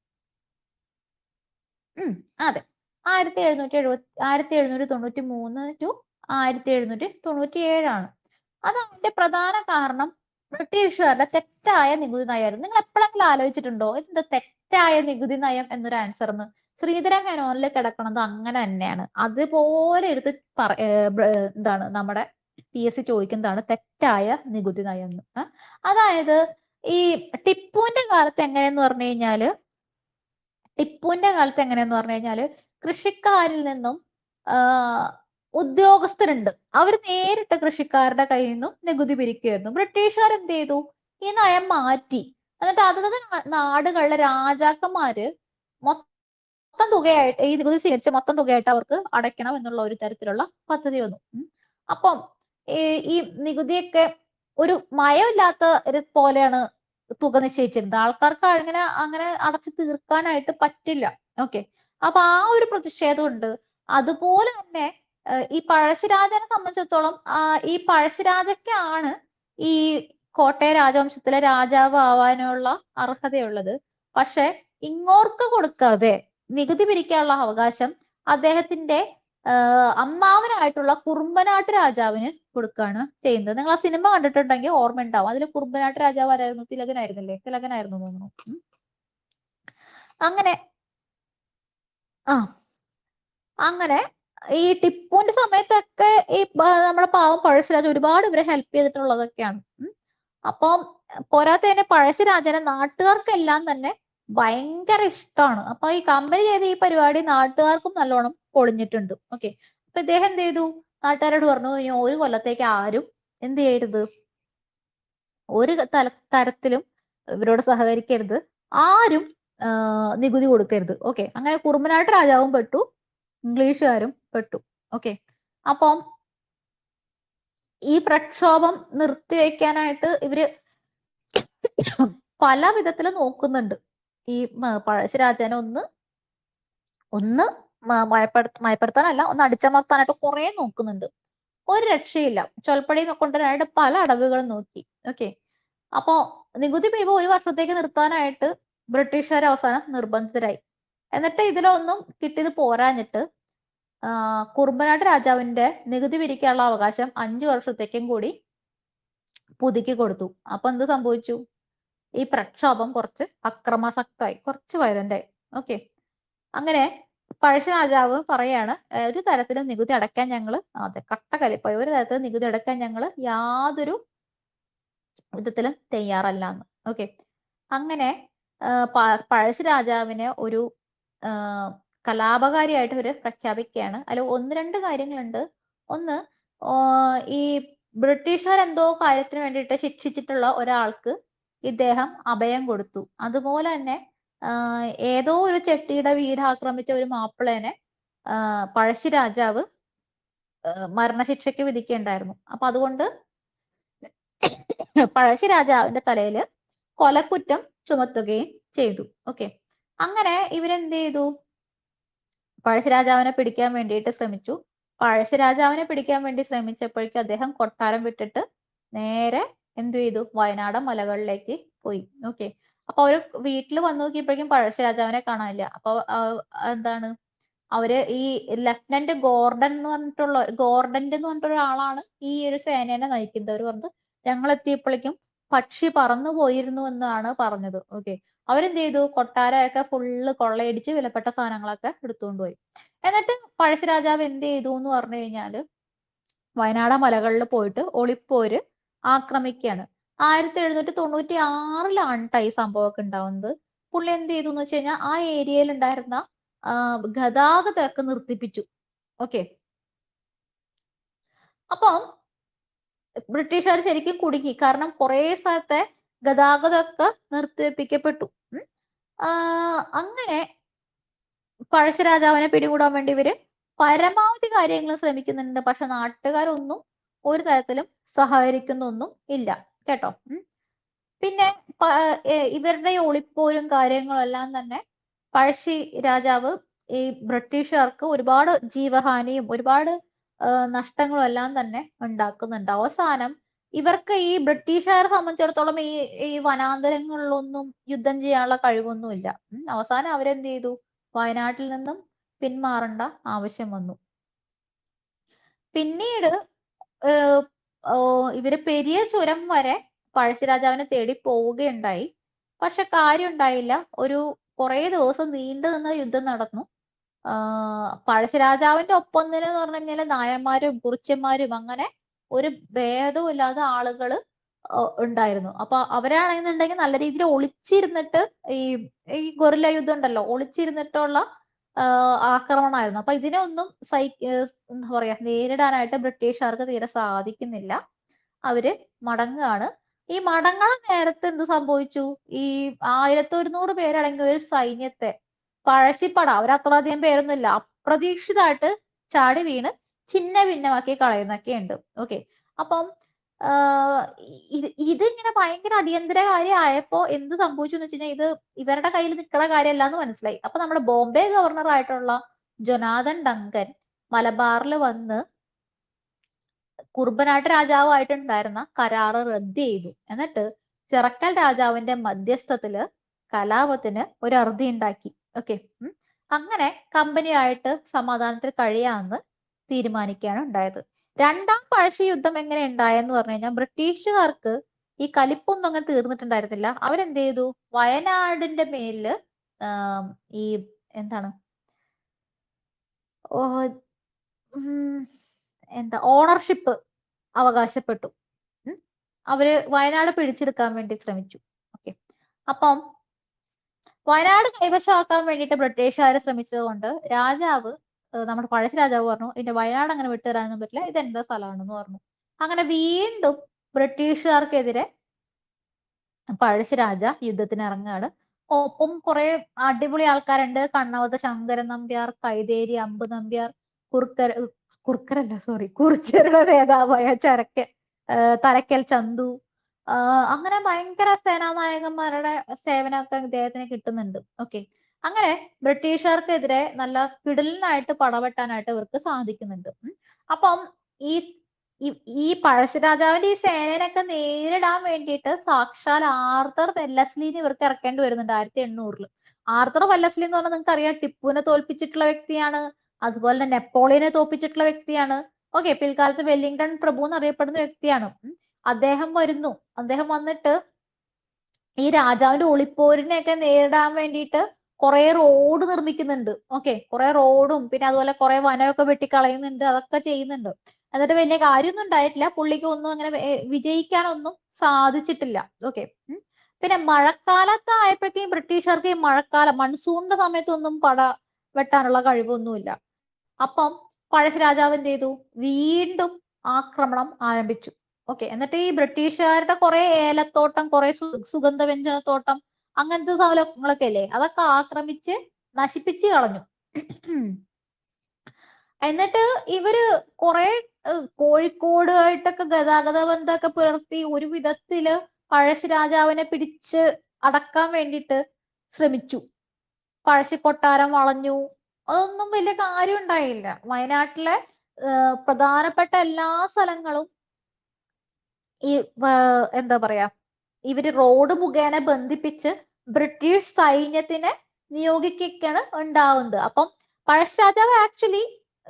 Speaker 1: ഉം അതെ ആയിരത്തി എഴുന്നൂറ്റി എഴുപത്തി ആയിരത്തി എഴുന്നൂറ്റി തൊണ്ണൂറ്റി മൂന്ന് ടു ആയിരത്തി എഴുന്നൂറ്റി തൊണ്ണൂറ്റി ഏഴാണ് അത് അതിന്റെ പ്രധാന കാരണം ബ്രിട്ടീഷുകാരുടെ തെറ്റായ നികുതി നയമായിരുന്നു നിങ്ങൾ എപ്പോഴെങ്കിലും ആലോചിച്ചിട്ടുണ്ടോ എന്താ തെറ്റായ നികുതി നയം എന്നൊരു ആൻസർ എന്ന് ശ്രീധര മേനോനിൽ കിടക്കണത് അങ്ങനെ തന്നെയാണ് അതുപോലെ എടുത്ത് പറ ഏർ ബ്ര- എന്താണ് നമ്മുടെ പി എസ് സി ചോദിക്കുന്നതാണ് തെറ്റായ നികുതി നയം എന്ന് ആ? അതായത് ഈ ടിപ്പുവിന്റെ കാലത്ത് എങ്ങനെയെന്ന് പറഞ്ഞു കഴിഞ്ഞാല് ടിപ്പുവിന്റെ കാലത്ത് എങ്ങനെയെന്ന് പറഞ്ഞു കഴിഞ്ഞാല് കൃഷിക്കാരിൽ നിന്നും ആ, ഉദ്യോഗസ്ഥരുണ്ട് അവർ നേരിട്ട് കൃഷിക്കാരുടെ കയ്യിൽ നിന്നും നികുതി പിരിക്കുമായിരുന്നു ബ്രിട്ടീഷുകാർ എന്ത് ചെയ്തു ഈ നയം മാറ്റി എന്നിട്ട് അതത് നാ- നാടുകളിലെ രാജാക്കന്മാര് മൊത്തം തുകയായിട്ട് ഈ നികുതി സ്വീകരിച്ച മൊത്തം തുകയായിട്ട് അവർക്ക് അടയ്ക്കണം എന്നുള്ള ഒരു തരത്തിലുള്ള പദ്ധതി വന്നു ഉം. അപ്പം ഈ ഈ നികുതിയൊക്കെ ഒരു മയമില്ലാത്ത ഒരു പോലെയാണ് തുക നിശ്ചയിച്ചിരുന്നത് ആൾക്കാർക്ക് അങ്ങനെ അങ്ങനെ അടച്ചു തീർക്കാനായിട്ട് പറ്റില്ല ഓക്കെ അപ്പൊ ആ ഒരു പ്രതിഷേധമുണ്ട് അതുപോലെ തന്നെ ഏഹ് ഈ പഴശ്ശിരാജനെ സംബന്ധിച്ചിടത്തോളം ആ ഈ പഴശ്ശിരാജയ്ക്കാണ് ഈ കോട്ടയ രാജവംശത്തിലെ രാജാവ് ആവാനുള്ള അർഹതയുള്ളത് പക്ഷെ ഇങ്ങോർക്ക് കൊടുക്കാതെ നികുതി പിരിക്കാനുള്ള അവകാശം അദ്ദേഹത്തിന്റെ ആഹ് അമ്മാവനായിട്ടുള്ള കുറുമ്പനാട്ട് രാജാവിന് കൊടുക്കുകയാണ് ചെയ്യുന്നത് നിങ്ങൾ ആ സിനിമ കണ്ടിട്ടുണ്ടെങ്കിൽ ഓർമ്മ ഉണ്ടാവും അതിൽ കുറുമ്പനാട്ട് രാജാവ് ആരായിരുന്നു തിലകനായിരുന്നില്ലേ തിലകനായിരുന്നു എന്ന് തോന്നുന്നു ഉം. അങ്ങനെ ആ അങ്ങനെ ഈ ടിപ്പുവിന്റെ സമയത്തൊക്കെ ഈ പ- നമ്മുടെ പാവം പഴശ്ശിരാജ ഒരുപാട് ഇവരെ ഹെൽപ്പ് ചെയ്തിട്ടുള്ളതൊക്കെയാണ് ഉം. അപ്പം പോരാത്തതിന് പഴശ്ശിരാജനെ നാട്ടുകാർക്കെല്ലാം തന്നെ ഭയങ്കര ഇഷ്ടമാണ് അപ്പൊ ഈ കമ്പനി ചെയ്ത ഈ പരിപാടി നാട്ടുകാർക്കും നല്ലോണം പൊളിഞ്ഞിട്ടുണ്ട് ഓക്കെ അപ്പൊ ഇദ്ദേഹം എന്ത് ചെയ്തു നാട്ടുകാരോട് പറഞ്ഞു ഇനി ഒരു കൊല്ലത്തേക്ക് ആരും എന്ത് ചെയ്യരുത് ഒരു തല തരത്തിലും ഇവരോട് സഹകരിക്കരുത് ആരും ആ, നികുതി കൊടുക്കരുത് ഓക്കെ അങ്ങനെ കുറുമ്പനാട്ട് രാജാവും പെട്ടു ഇംഗ്ലീഷുകാരും പെട്ടു ഓക്കെ അപ്പം ഈ പ്രക്ഷോഭം നിർത്തിവെക്കാനായിട്ട് ഇവര് പല വിധത്തിൽ നോക്കുന്നുണ്ട് ഈ മ- പഴശ്ശിരാജാനെ ഒന്ന് ഒന്ന് മ- മയപ്പെടുത്ത മയപ്പെടുത്താനല്ല ഒന്ന് അടിച്ചമർത്താനായിട്ട് കുറെ നോക്കുന്നുണ്ട് ഒരു രക്ഷയില്ല ചൊൽപ്പടി കൊണ്ടുവരാനായിട്ട് പല അടവുകളും നോക്കി ഓക്കെ അപ്പോ നികുതി പിരിവ് ഒരു വർഷത്തേക്ക് നിർത്താനായിട്ട് ബ്രിട്ടീഷുകാർ അവസാനം നിർബന്ധിതരായി എന്നിട്ട് ഇതിലൊന്നും കിട്ടിയത് പോരാഞ്ഞിട്ട് ആ, കുറുമ്പനാട്ട് രാജാവിന്റെ നികുതി പിരിക്കാനുള്ള അവകാശം അഞ്ചു വർഷത്തേക്കും കൂടി പുതുക്കി കൊടുത്തു അപ്പൊ എന്ത് സംഭവിച്ചു ഈ പ്രക്ഷോഭം കുറച്ച് അക്രമാസക്തമായി കുറച്ച് വയലന്റ് ആയി ഓക്കെ അങ്ങനെ പഴശ്ശി രാജാവ് പറയാണ് "ഏ, ഒരു തരത്തിലും നികുതി അടയ്ക്കാൻ ഞങ്ങള് അതെ കട്ട കലിപ്പായി ഒരു തരത്തിലും നികുതി അടയ്ക്കാൻ ഞങ്ങള് യാതൊരു വിധത്തിലും തയ്യാറല്ല എന്ന് ഓക്കെ അങ്ങനെ ആ, പ- പഴശ്ശി രാജാവിനെ ഒരു ആ, കലാപകാരിയായിട്ട് ഇവര് പ്രഖ്യാപിക്കുകയാണ് അതിൽ ഒന്ന് രണ്ട് കാര്യങ്ങളുണ്ട് ഒന്ന് ആ, ഈ ബ്രിട്ടീഷുകാർ എന്തോ കാര്യത്തിന് വേണ്ടിയിട്ട് ശിക്ഷിച്ചിട്ടുള്ള ഒരാൾക്ക് ഇദ്ദേഹം അഭയം കൊടുത്തു അതുപോലെ തന്നെ ആ, ഏതോ ഒരു ചെട്ടിയുടെ വീട് ആക്രമിച്ച ഒരു മാപ്പിളേനെ ആ, പഴശ്ശി രാജാവ് ആ, മരണശിക്ഷയ്ക്ക് വിധിക്കുകയുണ്ടായിരുന്നു അപ്പൊ അതുകൊണ്ട് പഴശ്ശി രാജാവിന്റെ തലയിൽ കൊലക്കുറ്റം ചുമത്തുകയും ചെയ്തു ഓക്കെ അങ്ങനെ ഇവരെന്ത് ചെയ്തു പഴശ്ശിരാജാവിനെ പിടിക്കാൻ വേണ്ടിയിട്ട് ശ്രമിച്ചു പഴശ്ശിരാജാവിനെ പിടിക്കാൻ വേണ്ടി ശ്രമിച്ചപ്പോഴേക്കും അദ്ദേഹം കൊട്ടാരം വിട്ടിട്ട് നേരെ എന്ത് ചെയ്തു വയനാട് മലകളിലേക്ക് പോയി ഓക്കെ അപ്പൊ അവര് വീട്ടിൽ വന്നു നോക്കിയപ്പോഴേക്കും പഴശ്ശിരാജാവിനെ കാണാനില്ല അപ്പൊ ആ, എന്താണ് അവര് ഈ ലഫ്റ്റനന്റ് ഗോർഡൻ എന്ന് പറഞ്ഞിട്ടുള്ള ഗോർഡന്റ് എന്ന് പറഞ്ഞിട്ടുള്ള ഒരാളാണ് ഈ ഒരു സേനേനെ നയിക്കുന്നത് അവര് പറഞ്ഞത് ഞങ്ങൾ എത്തിയപ്പോഴേക്കും പക്ഷി പറന്നു പോയിരുന്നു എന്നാണ് പറഞ്ഞത് ഓക്കെ അവരെന്ത് ചെയ്തു കൊട്ടാരമൊക്കെ ഫുള്ള് കൊള്ളയടിച്ച് വിലപ്പെട്ട സാധനങ്ങളൊക്കെ എടുത്തുകൊണ്ട് പോയി എന്നിട്ട് പഴശ്ശിരാജാവ് എന്ത് ചെയ്തു എന്ന് പറഞ്ഞു കഴിഞ്ഞാല് വയനാട് മലകളിൽ പോയിട്ട് ഒളിപ്പോര് ആക്രമിക്കുകയാണ് ആയിരത്തി എഴുന്നൂറ്റി തൊണ്ണൂറ്റി ആറിലാണ് ട്ടോ ഈ സംഭവമൊക്കെ ഉണ്ടാവുന്നത് പുള്ളി എന്ത് ചെയ്തു എന്ന് വെച്ച് കഴിഞ്ഞാൽ ആ ഏരിയയിൽ ഉണ്ടായിരുന്ന ആ, ഗതാഗതമൊക്കെ നിർത്തിപ്പിച്ചു ഓക്കെ അപ്പം ബ്രിട്ടീഷുകാർ ശരിക്കും കുടുങ്ങി കാരണം കുറെ സ്ഥലത്തെ ഗതാഗതമൊക്കെ നിർത്തിവെപ്പിക്കപ്പെട്ടു ഉം. ആ, അങ്ങനെ പഴശ്ശിരാജാവിനെ പിടികൂടാൻ വേണ്ടി ഇവര് പരമാവധി കാര്യങ്ങൾ ശ്രമിക്കുന്നുണ്ട് പക്ഷെ നാട്ടുകാരൊന്നും ഒരു തരത്തിലും സഹകരിക്കുന്നൊന്നും ഇല്ല കേട്ടോ ഉം. പിന്നെ പ- ഏ, ഇവരുടെ ഈ ഒളിപ്പോരും കാര്യങ്ങളും എല്ലാം തന്നെ പഴശ്ശി രാജാവ് ഈ ബ്രിട്ടീഷുകാർക്ക് ഒരുപാട് ജീവഹാനിയും ഒരുപാട് ആ, നഷ്ടങ്ങളും എല്ലാം തന്നെ ഉണ്ടാക്കുന്നുണ്ട് അവസാനം ഇവർക്ക് ഈ ബ്രിട്ടീഷുകാരെ സംബന്ധിച്ചിടത്തോളം ഈ ഈ വനാന്തരങ്ങളിലൊന്നും യുദ്ധം ചെയ്യാനുള്ള കഴിവൊന്നുമില്ല ഉം. അവസാനം അവരെന്ത് ചെയ്തു വയനാട്ടിൽ നിന്നും പിന്മാറേണ്ട ആവശ്യം വന്നു പിന്നീട് ഏർ ഓ, ഇവര് പെരിയ ചുരം വരെ പഴശ്ശിരാജാവിനെ തേടി പോവുകയുണ്ടായി പക്ഷെ കാര്യം ഉണ്ടായില്ല ഒരു കുറേ ദിവസം നീണ്ടു നിന്ന യുദ്ധം നടന്നു ആഹ് പഴശ്ശിരാജാവിന്റെ ഒപ്പം തന്നെ എന്ന് പറഞ്ഞു കഴിഞ്ഞാല് നായന്മാരും കുറിച്യന്മാരും അങ്ങനെ ഒരു ഭേദവും ഇല്ലാതെ ആളുകള് ഏർ ഉണ്ടായിരുന്നു അപ്പൊ അവരാണെന്നുണ്ടെങ്കിൽ നല്ല രീതിയിൽ ഒളിച്ചിരുന്നിട്ട് ഈ ഈ ഗൊറില്ല യുദ്ധം ഉണ്ടല്ലോ ഒളിച്ചിരുന്നിട്ടുള്ള ആഹ് ആക്രമണമായിരുന്നു അപ്പൊ ഇതിനെ ഒന്നും സൈ ഏർ എന്താ പറയാ നേരിടാനായിട്ട് ബ്രിട്ടീഷുകാർക്ക് തീരെ സാധിക്കുന്നില്ല അവര് മടങ്ങുകയാണ് ഈ മടങ്ങണ നേരത്ത് എന്ത് സംഭവിച്ചു ഈ ആയിരത്തി ഒരുന്നൂറ് പേരടങ്ങിയ ഒരു സൈന്യത്തെ പഴശ്ശിപ്പട അവരത്രയധികം പേരൊന്നുമില്ല അപ്രതീക്ഷിതമായിട്ട് ചാടി വീണ് ഛിന്ന ഭിന്നമാക്കി കളയുന്നൊക്കെ ഉണ്ട് ഓക്കെ അപ്പം ആഹ് ഇത് ഇതിങ്ങനെ ഭയങ്കര അടിയന്തര കാര്യമായപ്പോ എന്ത് സംഭവിച്ചു എന്ന് വെച്ച് കഴിഞ്ഞാൽ ഇത് ഇവരുടെ കയ്യിൽ നിൽക്കുന്ന കാര്യമല്ല എന്ന് മനസ്സിലായി അപ്പൊ നമ്മുടെ ബോംബെ ഗവർണർ ആയിട്ടുള്ള ജൊനാഥൻ ഡങ്കൻ മലബാറിൽ വന്ന് കുർബനാട്ട് രാജാവായിട്ടുണ്ടായിരുന്ന കരാറ് റദ്ദ് ചെയ്തു എന്നിട്ട് ചിറക്കൽ രാജാവിന്റെ മധ്യസ്ഥത്തില് കലാപത്തിന് ഒരു അറുതി ഉണ്ടാക്കി ഓക്കെ അങ്ങനെ കമ്പനിയായിട്ട് സമാധാനത്തിൽ കഴിയാമെന്ന് തീരുമാനിക്കുകയാണ് ഉണ്ടായത് രണ്ടാം പഴശ്ശി യുദ്ധം എങ്ങനെ ഉണ്ടായെന്ന് പറഞ്ഞു കഴിഞ്ഞാൽ ബ്രിട്ടീഷുകാർക്ക് ഈ കലിപ്പൊന്നും അങ്ങനെ തീർന്നിട്ടുണ്ടായിരുന്നില്ല അവരെന്ത് ചെയ്തു വയനാടിന്റെ മേലില് ആം, ഈ എന്താണ് ഓ ഉം, എന്താ ഓണർഷിപ്പ് അവകാശപ്പെട്ടു ഉം. അവര് വയനാട് പിടിച്ചെടുക്കാൻ വേണ്ടി ശ്രമിച്ചു ഓക്കെ അപ്പം വയനാട് കൈവശമാക്കാൻ വേണ്ടിയിട്ട് ബ്രിട്ടീഷുകാർ ശ്രമിച്ചത് കൊണ്ട് രാജാവ് ഏഹ് നമ്മുടെ പഴശ്ശി രാജാവ് പറഞ്ഞു ഇതിന്റെ വയനാട് അങ്ങനെ വിട്ടുതരാനൊന്നും പറ്റില്ല ഇത് എന്റെ സ്ഥലമാണെന്ന് പറഞ്ഞു അങ്ങനെ വീണ്ടും ബ്രിട്ടീഷുകാർക്കെതിരെ പഴശ്ശിരാജ യുദ്ധത്തിന് ഇറങ്ങുകയാണ് ഒപ്പം കുറെ അടിപൊളി ആൾക്കാരുണ്ട് കണ്ണവത്ത് ശങ്കരൻ നമ്പ്യാർ കൈതേരി അമ്പ് നമ്പ്യാർ കുറുക്കര കുറുക്കരല്ല സോറി കുറിച്യരുടെ നേതാവായ ചരക്കൻ ആ, തലക്കൽ ചന്തു ആ, അങ്ങനെ ഭയങ്കര സേനാനായകന്മാരുടെ സേവനമൊക്കെ ഇദ്ദേഹത്തിന് കിട്ടുന്നുണ്ട് ഓക്കെ അങ്ങനെ ബ്രിട്ടീഷുകാർക്കെതിരെ നല്ല കിടലിനായിട്ട് പടവെട്ടാനായിട്ട് ഇവർക്ക് സാധിക്കുന്നുണ്ട് ഉം. അപ്പം ഈ ഈ- ഈ പഴശ്ശിരാജാവിന്റെ ഈ സേനയൊക്കെ നേരിടാൻ വേണ്ടിയിട്ട് സാക്ഷാൽ ആർത്തർ വെല്ലസ്ലിനെ ഇവർക്ക് ഇറക്കേണ്ടി വരുന്നുണ്ട് ആയിരത്തി എണ്ണൂറിൽ ആർത്തർ വെല്ലസ്ലി എന്ന് പറഞ്ഞാൽ നിങ്ങൾക്ക് അറിയാം ടിപ്പുവിനെ തോൽപ്പിച്ചിട്ടുള്ള വ്യക്തിയാണ് അതുപോലെ തന്നെ നെപ്പോളിയനെ തോൽപ്പിച്ചിട്ടുള്ള വ്യക്തിയാണ് ഓക്കെ പിൽക്കാലത്ത് വെല്ലിംഗ്ടൺ പ്രഭു എന്നറിയപ്പെടുന്ന വ്യക്തിയാണ് ഉം. അദ്ദേഹം വരുന്നു അദ്ദേഹം വന്നിട്ട് ഈ രാജാവിന്റെ ഒളിപ്പോരിനെയൊക്കെ നേരിടാൻ വേണ്ടിയിട്ട് കുറെ റോഡ് നിർമ്മിക്കുന്നുണ്ട് ഓക്കെ കുറെ റോഡും പിന്നെ അതുപോലെ കുറെ വനമൊക്കെ വെട്ടിക്കളയുന്നുണ്ട് അതൊക്കെ ചെയ്യുന്നുണ്ട് എന്നിട്ട് വലിയ കാര്യമൊന്നും ഉണ്ടായിട്ടില്ല പുള്ളിക്ക് ഒന്നും അങ്ങനെ വേ- വിജയിക്കാനൊന്നും സാധിച്ചിട്ടില്ല ഓക്കെ പിന്നെ മഴക്കാലത്തായപ്പോഴേക്കും ബ്രിട്ടീഷുകാർക്ക് ഈ മഴക്കാലം മൺസൂണിന്റെ സമയത്തൊന്നും പട വെട്ടാനുള്ള കഴിവൊന്നുമില്ല അപ്പം പഴശ്ശി രാജാവ് എന്ത് ചെയ്തു വീണ്ടും ആക്രമണം ആരംഭിച്ചു ഓക്കെ എന്നിട്ട് ഈ ബ്രിട്ടീഷുകാരുടെ കുറെ ഏലത്തോട്ടം കുറെ സുഗന്ധവ്യഞ്ജനത്തോട്ടം അങ്ങനത്തെ സാധനങ്ങളൊക്കെ അല്ലേ അതൊക്കെ ആക്രമിച്ച് നശിപ്പിച്ച് കളഞ്ഞു എന്നിട്ട് ഇവര് കുറെ കോഴിക്കോടുമായിട്ടൊക്കെ ഗതാഗത ബന്ധമൊക്കെ പുലർത്തി ഒരു വിധത്തില് പഴശ്ശി രാജാവിനെ പിടിച്ച് അടക്കാൻ വേണ്ടിയിട്ട് ശ്രമിച്ചു പഴശ്ശി കൊട്ടാരം വളഞ്ഞു അതൊന്നും വലിയ കാര്യം ഉണ്ടായില്ല വയനാട്ടിലെ ഏഹ് പ്രധാനപ്പെട്ട എല്ലാ സ്ഥലങ്ങളും ഈ വ- എന്താ പറയാ ഇവര് റോഡ് മുഖേന ബന്ധിപ്പിച്ച് ബ്രിട്ടീഷ് സൈന്യത്തിനെ നിയോഗിക്കുകയാണ് ഉണ്ടാവുന്നത് അപ്പം പഴശ്ശി രാജാവ് ആക്ച്വലി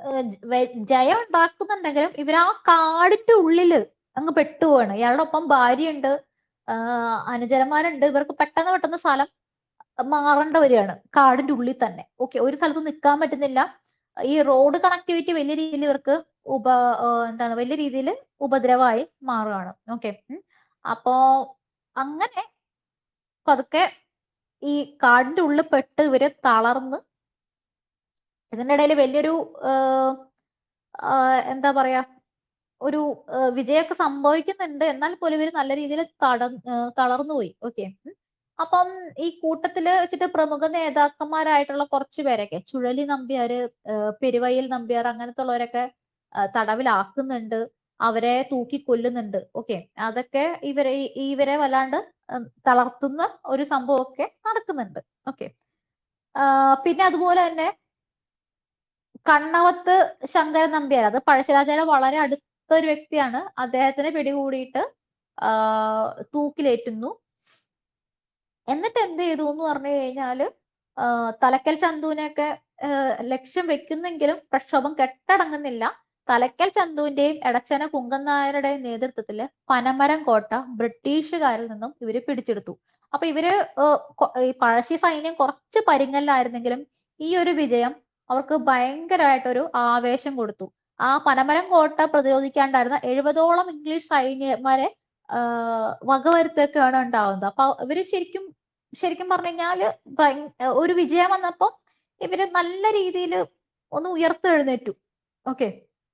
Speaker 1: ജയം ഉണ്ടാക്കുന്നുണ്ടെങ്കിലും ഇവർ ആ കാടിന്റെ ഉള്ളില് അങ്ങ് പെട്ടുപോവാണ് ഇയാളുടെ ഒപ്പം ഭാര്യയുണ്ട് ആഹ് അനുചരന്മാരുണ്ട് ഇവർക്ക് പെട്ടെന്ന് പെട്ടെന്ന് സ്ഥലം മാറേണ്ട വരികയാണ് കാടിന്റെ ഉള്ളിൽ തന്നെ ഓക്കെ ഒരു സ്ഥലത്ത് നിൽക്കാൻ പറ്റുന്നില്ല ഈ റോഡ് കണക്ടിവിറ്റി വലിയ രീതിയിൽ ഇവർക്ക് ഉപ ആഹ് എന്താണ് വലിയ രീതിയിൽ ഉപദ്രവമായി മാറുകയാണ് ഓക്കെ അപ്പോ അങ്ങനെ പതുക്കെ ഈ കാടിന്റെ ഉള്ളിൽ പെട്ട് ഇവര് തളർന്ന് ഇതിന്റെ ഇടയിൽ വലിയൊരു ആഹ് ആഹ് എന്താ പറയാ ഒരു ആഹ് വിജയമൊക്കെ സംഭവിക്കുന്നുണ്ട് എന്നാൽ പോലും ഇവര് നല്ല രീതിയിൽ തട ആഹ് തളർന്നുപോയി ഓക്കെ അപ്പം ഈ കൂട്ടത്തില് വെച്ചിട്ട് പ്രമുഖ നേതാക്കന്മാരായിട്ടുള്ള കുറച്ച് പേരൊക്കെ ചുഴലി നമ്പ്യാര് ആഹ് പെരുവയൽ നമ്പ്യാർ അങ്ങനത്തെ ഉള്ളവരൊക്കെ ആഹ് തടവിലാക്കുന്നുണ്ട് അവരെ തൂക്കി കൊല്ലുന്നുണ്ട് ഓക്കെ അതൊക്കെ ഇവരെ ഇവരെ വല്ലാണ്ട് ഉം തളർത്തുന്ന ഒരു സംഭവമൊക്കെ നടക്കുന്നുണ്ട് ഓക്കെ പിന്നെ അതുപോലെ തന്നെ കണ്ണവത്ത് ശങ്കരൻ നമ്പ്യാർ അത് പഴശ്ശിരാജയുടെ വളരെ അടുത്ത ഒരു വ്യക്തിയാണ് അദ്ദേഹത്തിനെ പിടികൂടിയിട്ട് ആഹ് തൂക്കിലേറ്റുന്നു എന്നിട്ട് എന്ത് ചെയ്തു എന്ന് പറഞ്ഞു കഴിഞ്ഞാല് ആഹ് തലക്കൽ ചന്തുവിനെയൊക്കെ ആഹ് ലക്ഷ്യം വെക്കുന്നെങ്കിലും പ്രക്ഷോഭം കെട്ടടങ്ങുന്നില്ല തലക്കൽ ചന്തുവിന്റെയും എടച്ചന കുങ്കൻ നായരുടെയും നേതൃത്വത്തില് പനമരം കോട്ട ബ്രിട്ടീഷുകാരിൽ നിന്നും ഇവര് പിടിച്ചെടുത്തു അപ്പൊ ഇവര് ആഹ് കൊ- ഈ പഴശ്ശി സൈന്യം കുറച്ച് പരിങ്ങലിലായിരുന്നെങ്കിലും ഈ ഒരു വിജയം അവർക്ക് ഭയങ്കരമായിട്ടൊരു ആവേശം കൊടുത്തു ആ പനമരം കോട്ട പ്രതിരോധിക്കാണ്ടായിരുന്ന എഴുപതോളം ഇംഗ്ലീഷ് സൈന്യന്മാരെ ആഹ് വകവരുത്തൊക്കെയാണ് ഉണ്ടാവുന്നത് അപ്പൊ ഇവര് ശരിക്കും ശരിക്കും പറഞ്ഞു കഴിഞ്ഞാല് ഭയ- ഒരു വിജയം വന്നപ്പോ ഇവര് നല്ല രീതിയിൽ ഒന്ന് ഉയർത്തെഴുന്നേറ്റു ഓക്കെ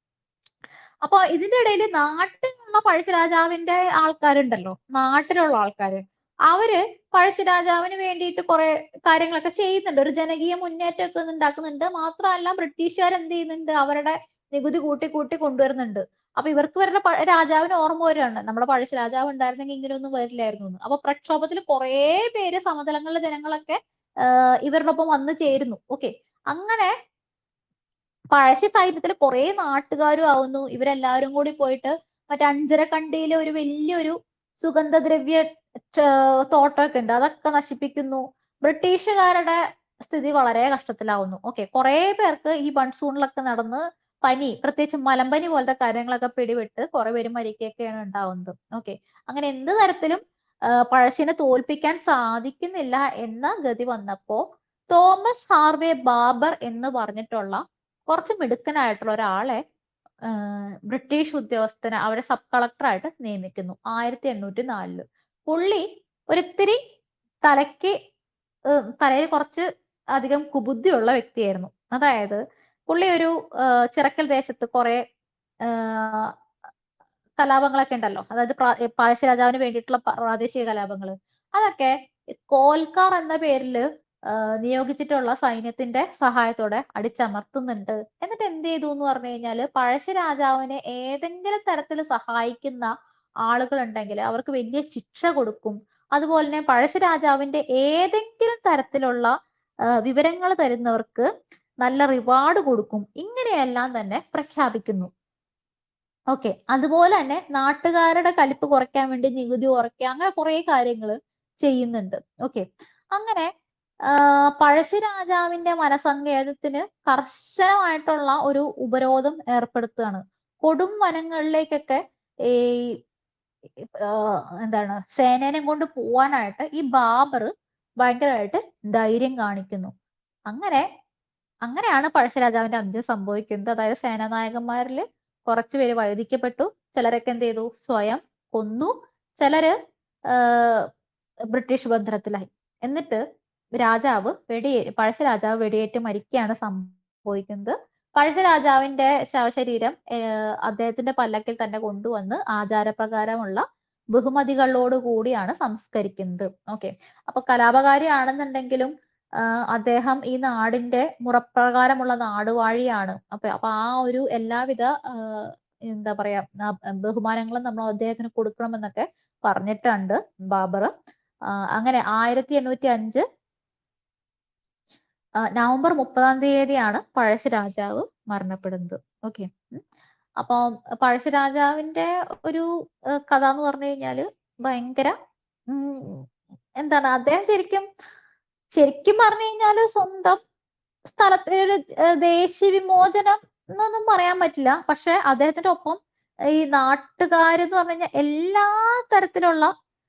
Speaker 1: അപ്പൊ ഇതിന്റെ ഇടയിൽ നാട്ടിലുള്ള പഴശ്ശിരാജാവിന്റെ ആൾക്കാരുണ്ടല്ലോ നാട്ടിലുള്ള ആൾക്കാര് അവര് പഴശ്ശിരാജാവിന് വേണ്ടിയിട്ട് കുറെ കാര്യങ്ങളൊക്കെ ചെയ്യുന്നുണ്ട് ഒരു ജനകീയ മുന്നേറ്റമൊക്കെ ഒന്ന് ഉണ്ടാക്കുന്നുണ്ട് മാത്രമല്ല ബ്രിട്ടീഷുകാർ എന്ത് ചെയ്യുന്നുണ്ട് അവരുടെ നികുതി കൂട്ടി കൂട്ടി കൊണ്ടുവരുന്നുണ്ട് അപ്പൊ ഇവർക്ക് വരുന്ന പഴ- രാജാവിന് ഓർമ്മ വരികയാണ് നമ്മുടെ പഴശ്ശി രാജാവ് ഉണ്ടായിരുന്നെങ്കിൽ ഇങ്ങനെയൊന്നും വരില്ലായിരുന്നു എന്ന് അപ്പൊ പ്രക്ഷോഭത്തിൽ കുറെ പേര് സമതലങ്ങളിലെ ജനങ്ങളൊക്കെ ആഹ് ഇവരുടെ ഒപ്പം വന്നു ചേരുന്നു ഓക്കെ അങ്ങനെ പഴശ്ശി സൈന്യത്തിൽ കുറെ നാട്ടുകാരും ആവുന്നു ഇവരെല്ലാവരും കൂടി പോയിട്ട് മറ്റേ അഞ്ചരക്കണ്ടിയിലെ ഒരു വലിയൊരു സുഗന്ധദ്രവ്യ ത- തോട്ടമൊക്കെ ഉണ്ട് അതൊക്കെ നശിപ്പിക്കുന്നു ബ്രിട്ടീഷുകാരുടെ സ്ഥിതി വളരെ കഷ്ടത്തിലാവുന്നു ഓക്കെ കുറെ പേർക്ക് ഈ മൺസൂണിലൊക്കെ നടന്ന് പനി പ്രത്യേകിച്ച് മലമ്പനി പോലത്തെ കാര്യങ്ങളൊക്കെ പിടിപെട്ട് കുറെ പേര് മരിക്കുകയൊക്കെയാണ് ഉണ്ടാവുന്നത് ഓക്കെ അങ്ങനെ എന്ത് തരത്തിലും ആ, പഴശ്ശിനെ തോൽപ്പിക്കാൻ സാധിക്കുന്നില്ല എന്ന ഗതി വന്നപ്പോ തോമസ് ഹാർവേ ബാബർ എന്ന് പറഞ്ഞിട്ടുള്ള കുറച്ച് മിടുക്കനായിട്ടുള്ള ഒരാളെ ആഹ് ബ്രിട്ടീഷ് ഉദ്യോഗസ്ഥനെ അവരെ സബ് കളക്ടറായിട്ട് നിയമിക്കുന്നു ആയിരത്തി എണ്ണൂറ്റി നാലില് പുള്ളി ഒരിത്തിരി തലയ്ക്ക് ഏഹ് തലയിൽ കുറച്ച് അധികം കുബുദ്ധിയുള്ള വ്യക്തിയായിരുന്നു അതായത് പുള്ളി ഒരു ആഹ് ചിറക്കൽ ദേശത്ത് കുറെ ആഹ് കലാപങ്ങളൊക്കെ ഉണ്ടല്ലോ അതായത് പ്രാ- ഏ, പഴശ്ശി രാജാവിന് വേണ്ടിയിട്ടുള്ള പ- പ്രാദേശിക കലാപങ്ങൾ അതൊക്കെ കോൽക്കാർ എന്ന പേരില് നിയോഗിച്ചിട്ടുള്ള സൈന്യത്തിന്റെ സഹായത്തോടെ അടിച്ചമർത്തുന്നുണ്ട് എന്നിട്ട് എന്ത് ചെയ്തു എന്ന് പറഞ്ഞു കഴിഞ്ഞാൽ പഴശ്ശിരാജാവിനെ ഏതെങ്കിലും തരത്തിൽ സഹായിക്കുന്ന ആളുകൾ ഉണ്ടെങ്കിൽ അവർക്ക് വലിയ ശിക്ഷ കൊടുക്കും അതുപോലെ തന്നെ പഴശ്ശിരാജാവിന്റെ ഏതെങ്കിലും തരത്തിലുള്ള വിവരങ്ങൾ തരുന്നവർക്ക് നല്ല റിവാർഡ് കൊടുക്കും ഇങ്ങനെയെല്ലാം തന്നെ പ്രഖ്യാപിക്കുന്നു ഓക്കെ അതുപോലെ തന്നെ നാട്ടുകാരുടെ കലിപ്പ് കുറയ്ക്കാൻ വേണ്ടി നികുതി കുറയ്ക്കുക അങ്ങനെ കുറെ കാര്യങ്ങൾ ചെയ്യുന്നുണ്ട് ഓക്കെ അങ്ങനെ പഴശ്ശിരാജാവിന്റെ മനസങ്കേതത്തിന് കർശനമായിട്ടുള്ള ഒരു ഉപരോധം ഏർപ്പെടുത്തുകയാണ് കൊടും വനങ്ങളിലേക്കൊക്കെ ഈ എന്താണ് സേനനെ കൊണ്ട് പോവാനായിട്ട് ഈ ബാബർ ഭയങ്കരമായിട്ട് ധൈര്യം കാണിക്കുന്നു അങ്ങനെ അങ്ങനെയാണ് പഴശ്ശിരാജാവിന്റെ അന്ത്യം സംഭവിക്കുന്നത് അതായത് സേനാനായകന്മാരിൽ കുറച്ചു പേര് വൈദിക്കപ്പെട്ടു ചിലരൊക്കെ എന്ത് ചെയ്തു സ്വയം കൊന്നു ചിലര് ബ്രിട്ടീഷ് ബന്ധനത്തിലായി എന്നിട്ട് രാജാവ് വെടിയേ പഴശ്ശിരാജാവ് വെടിയേറ്റ് മരിക്കുകയാണ് സംഭവിക്കുന്നത് പഴശ്ശിരാജാവിന്റെ ശവശരീരം അദ്ദേഹത്തിന്റെ പല്ലക്കിൽ തന്നെ കൊണ്ടുവന്ന് ആചാരപ്രകാരമുള്ള ബഹുമതികളോട് കൂടിയാണ് സംസ്കരിക്കുന്നത് ഓക്കെ അപ്പൊ കലാപകാരിയാണെന്നുണ്ടെങ്കിലും അദ്ദേഹം ഈ നാടിന്റെ മുറപ്രകാരമുള്ള നാടുവാഴിയാണ് അപ്പൊ അപ്പൊ ആ ഒരു എല്ലാവിധ എന്താ പറയാ ബഹുമാനങ്ങളും നമ്മൾ അദ്ദേഹത്തിന് കൊടുക്കണമെന്നൊക്കെ പറഞ്ഞിട്ടുണ്ട് ബാബർ അങ്ങനെ ആയിരത്തി എണ്ണൂറ്റി അഞ്ച് നവംബർ മുപ്പതാം തീയതിയാണ് പഴശ്ശിരാജാവ് മരണപ്പെടുന്നത് ഓക്കെ അപ്പൊ പഴശ്ശിരാജാവിന്റെ ഒരു കഥ എന്ന് പറഞ്ഞു കഴിഞ്ഞാല് ഭയങ്കര എന്താണ് അദ്ദേഹം ശരിക്കും ശരിക്കും പറഞ്ഞു കഴിഞ്ഞാല് സ്വന്തം സ്ഥലത്തെ ദേശീയ വിമോചനം എന്നൊന്നും പറയാൻ പറ്റില്ല പക്ഷെ അദ്ദേഹത്തിന്റെ ഒപ്പം ഈ നാട്ടുകാരെന്ന് പറഞ്ഞു കഴിഞ്ഞാൽ എല്ലാ തരത്തിലുള്ള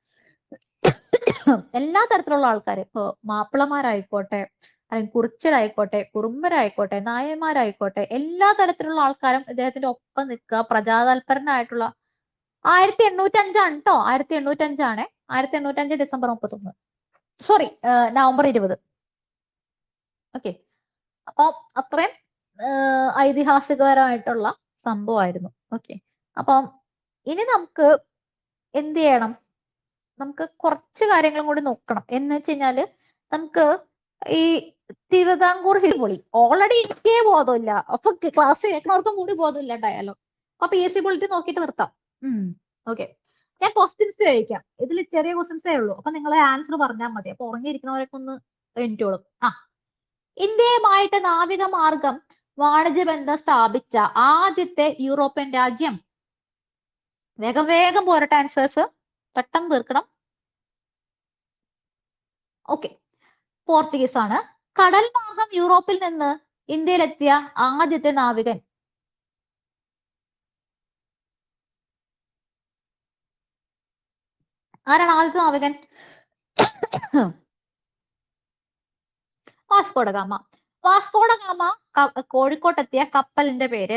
Speaker 1: എല്ലാ തരത്തിലുള്ള ആൾക്കാർ ഇപ്പോ മാപ്പിളമാരായിക്കോട്ടെ അല്ലെങ്കിൽ കുറിച്ചരായിക്കോട്ടെ കുറുമ്പരായിക്കോട്ടെ നായന്മാരായിക്കോട്ടെ എല്ലാ തരത്തിലുള്ള ആൾക്കാരും ഇദ്ദേഹത്തിന്റെ ഒപ്പം നിൽക്കുക പ്രജാതാൽപരനായിട്ടുള്ള ആയിരത്തി എണ്ണൂറ്റി അഞ്ചാണ് കേട്ടോ ആയിരത്തി എണ്ണൂറ്റി അഞ്ചാണ് ആയിരത്തി എണ്ണൂറ്റി അഞ്ച് ഡിസംബർ മുപ്പത്തൊന്ന് സോറി നവംബർ ഇരുപത് ഓക്കെ അപ്പൊ അത്രയും ഐതിഹാസികപരമായിട്ടുള്ള സംഭവമായിരുന്നു ഓക്കെ അപ്പം ഇനി നമുക്ക് എന്ത് ചെയ്യണം നമുക്ക് കുറച്ച് കാര്യങ്ങളും കൂടി നോക്കണം എന്ന് വെച്ച് കഴിഞ്ഞാല് നമുക്ക് ഈ തിരുവിതാംകൂർ ഹിസ്റ്ററി ഓൾറെഡി എനിക്കേ ബോധമില്ല അപ്പൊ ക്ലാസ് കേൾക്കുന്നവർക്കും കൂടി ബോധമില്ല ഉണ്ടായാലോ അപ്പൊ പി എസ് സി ബുള്ളറ്റ് നോക്കിയിട്ട് നിർത്താം ഉം ഓക്കെ ഞാൻ ക്വസ്റ്റ്യൻസ് ചോദിക്കാം ഇതിൽ ചെറിയ ക്വസ്റ്റ്യൻസേ ഉള്ളൂ അപ്പൊ നിങ്ങൾ ആൻസർ പറഞ്ഞാൽ മതി അപ്പൊ ഉറങ്ങിയിരിക്കുന്നവരൊക്കെ ഒന്ന് എണീറ്റോളും ആ ഇന്ത്യയുമായിട്ട് നാവിക മാർഗം വാണിജ്യ ബന്ധം സ്ഥാപിച്ച ആദ്യത്തെ യൂറോപ്യൻ രാജ്യം വേഗം വേഗം പോരട്ടെ ആൻസേഴ്സ് പെട്ടെന്ന് തീർക്കണം ഓക്കെ പോർച്ചുഗീസ് ആണ് കടൽ മാർഗം യൂറോപ്പിൽ നിന്ന് ഇന്ത്യയിലെത്തിയ ആദ്യത്തെ നാവികൻ ആരാണ് ആദ്യത്തെ നാവികൻ വാസ്കോഡ ഗാമ വാസ്കോഡ ഗാമ കോഴിക്കോട്ടെത്തിയ കപ്പലിന്റെ പേര്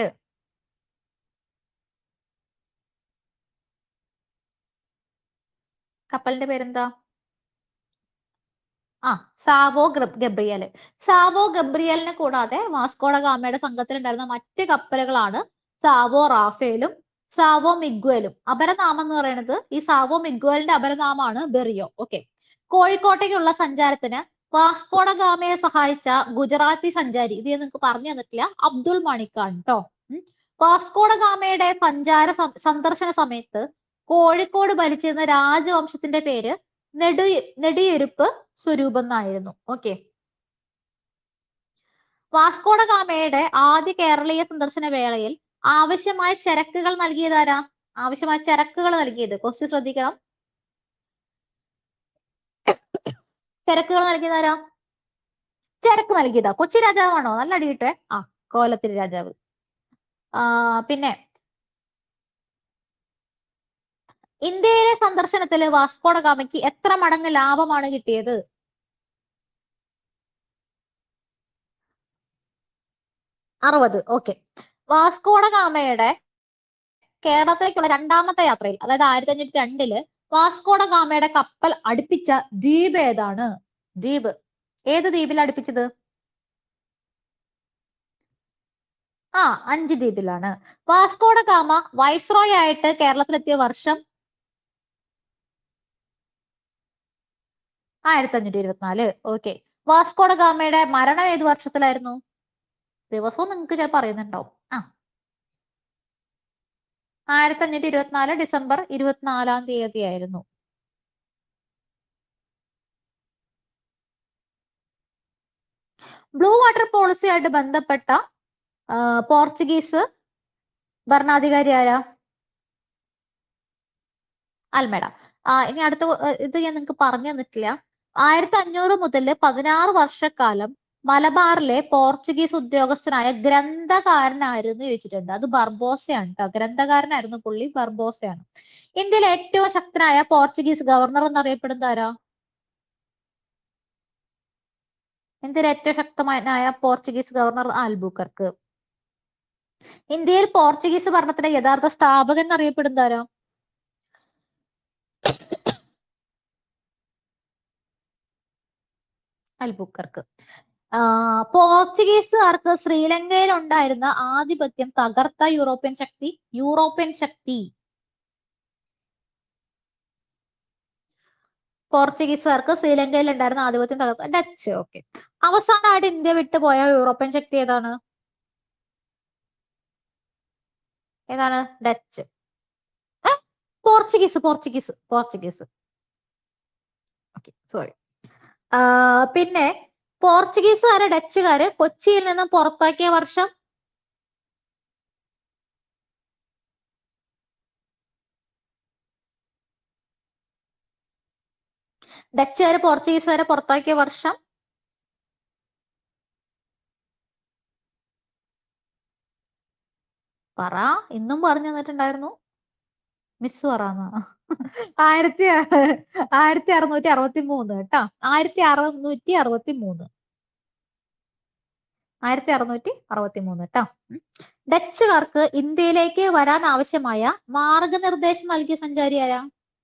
Speaker 1: കപ്പലിന്റെ പേരെന്താ ആ സാവോ ഗബ്രിയൽ സാവോ ഗബ്രിയലിനെ കൂടാതെ വാസ്കോഡ ഗാമയുടെ സംഘത്തിലുണ്ടായിരുന്ന മറ്റ് കപ്പലുകളാണ് സാവോ റാഫേലും സാവോ മിഗ്വലും അപരനാമം എന്ന് പറയുന്നത് ഈ സാവോ മിഗ്വലിന്റെ അപരനാമമാണ് ബെറിയോ ഓക്കെ കോഴിക്കോട്ടേക്കുള്ള സഞ്ചാരത്തിന് വാസ്കോഡ ഗാമയെ സഹായിച്ച ഗുജറാത്തി സഞ്ചാരി ഇത് ഞാൻ നിങ്ങൾക്ക് പറഞ്ഞു തന്നിട്ടില്ല അബ്ദുൾ മണിക്കാണ് കേട്ടോ വാസ്കോഡ ഗാമയുടെ സഞ്ചാര സന്ദർശന സമയത്ത് കോഴിക്കോട് ഭരിച്ചിരുന്ന രാജവംശത്തിന്റെ പേര് നെടു നെടിയൊരുപ്പ് സ്വരൂപം എന്നായിരുന്നു ഓക്കെ വാസ്കോഡ ഗാമയുടെ ആദ്യ കേരളീയ സന്ദർശന വേളയിൽ ആവശ്യമായ ചരക്കുകൾ നൽകിയതാരാ ആവശ്യമായ ചരക്കുകൾ നൽകിയത് ക്വസ്റ്റ്യൻ ശ്രദ്ധിക്കണം ചരക്കുകൾ നൽകിയതാരാ ചരക്ക് നൽകിയതാ കൊച്ചി രാജാവാണോ നല്ല അടിയിട്ടെ ആ കോലത്തിരി രാജാവ് ആ പിന്നെ ഇന്ത്യയിലെ സന്ദർശനത്തിൽ വാസ്കോഡ ഗാമയ്ക്ക് എത്ര മടങ്ങ് ലാഭമാണ് കിട്ടിയത് അറുപത് ഓക്കെ വാസ്കോഡ ഗാമയുടെ കേരളത്തിലേക്കുള്ള രണ്ടാമത്തെ യാത്രയിൽ അതായത് ആയിരത്തി അഞ്ഞൂറ്റി രണ്ടില് വാസ്കോഡ ഗാമയുടെ കപ്പൽ അടുപ്പിച്ച ദ്വീപ് ഏതാണ് ദ്വീപ് ഏത് ദ്വീപിൽ അടുപ്പിച്ചത് ആ അഞ്ച് ദ്വീപിലാണ് വാസ്കോഡ ഗാമ വൈസ്രോയ് ആയിട്ട് കേരളത്തിലെത്തിയ വർഷം ആയിരത്തി അഞ്ഞൂറ്റി ഇരുപത്തിനാല് ഓക്കെ വാസ്കോഡ ഗാമയുടെ മരണം ഏത് വർഷത്തിലായിരുന്നു ദിവസവും നിങ്ങൾക്ക് ചിലപ്പോൾ അറിയുന്നുണ്ടാവും ആ ആയിരത്തി അഞ്ഞൂറ്റി ഇരുപത്തിനാല് ഡിസംബർ ഇരുപത്തിനാലാം തീയതി ആയിരുന്നു ബ്ലൂ വാട്ടർ പോളിസിയായിട്ട് ബന്ധപ്പെട്ട ആ, പോർച്ചുഗീസ് ഭരണാധികാരി ആരാ അൽമേഡ ആ ഇനി അടുത്ത ആ, ഇത് ഞാൻ നിങ്ങൾക്ക് പറഞ്ഞു തന്നിട്ടില്ല ആയിരത്തി അഞ്ഞൂറ് മുതൽ പതിനാറ് വർഷക്കാലം മലബാറിലെ പോർച്ചുഗീസ് ഉദ്യോഗസ്ഥനായ ഗ്രന്ഥകാരനായിരുന്നു ചോദിച്ചിട്ടുണ്ട് അത് ബർബോസയാണ് കേട്ടോ ഗ്രന്ഥകാരനായിരുന്നു പുള്ളി ബർബോസയാണ് ഇന്ത്യയിലെ ഏറ്റവും ശക്തനായ പോർച്ചുഗീസ് ഗവർണർ എന്നറിയപ്പെടുന്നത് ആരാ ഇന്ത്യയിലെ ഏറ്റവും ശക്തനായ പോർച്ചുഗീസ് ഗവർണർ ആൽബുക്കർക്ക് ഇന്ത്യയിൽ പോർച്ചുഗീസ് ഭരണത്തിന്റെ യഥാർത്ഥ സ്ഥാപകൻ എന്നറിയപ്പെടുന്നത് ആരാ അൽബുക്കർക്ക് ആ, പോർച്ചുഗീസുകാർക്ക് ശ്രീലങ്കയിൽ ഉണ്ടായിരുന്ന ആധിപത്യം തകർത്ത യൂറോപ്യൻ ശക്തി യൂറോപ്യൻ ശക്തി പോർച്ചുഗീസുകാർക്ക് ശ്രീലങ്കയിൽ ഉണ്ടായിരുന്ന ആധിപത്യം തകർത്ത ഡച്ച് ഓക്കെ അവസാനമായിട്ട് ഇന്ത്യ വിട്ടുപോയ യൂറോപ്യൻ ശക്തി ഏതാണ് ഏതാണ് ഡച്ച് ഏ? Portuguese Portuguese Portuguese okay sorry പിന്നെ പോർച്ചുഗീസുകാരെ ഡച്ചുകാര് കൊച്ചിയിൽ നിന്നും പുറത്താക്കിയ വർഷം ഡച്ചുകാര് പോർച്ചുഗീസുകാരെ പുറത്താക്കിയ വർഷം പറ ഇന്നും പറഞ്ഞു തന്നിട്ടുണ്ടായിരുന്നു മിസ് പറയാന്ന ആയിരത്തി ആയിരത്തി അറുന്നൂറ്റി അറുപത്തി മൂന്ന് കേട്ടോ ആയിരത്തി അറുന്നൂറ്റി അറുപത്തി മൂന്ന് ആയിരത്തി അറുന്നൂറ്റി അറുപത്തി മൂന്ന് കേട്ടോ ഉം. ഡച്ചുകാർക്ക് ഇന്ത്യയിലേക്ക് വരാൻ ആവശ്യമായ മാർഗനിർദ്ദേശം നൽകിയ സഞ്ചാരി ആരാ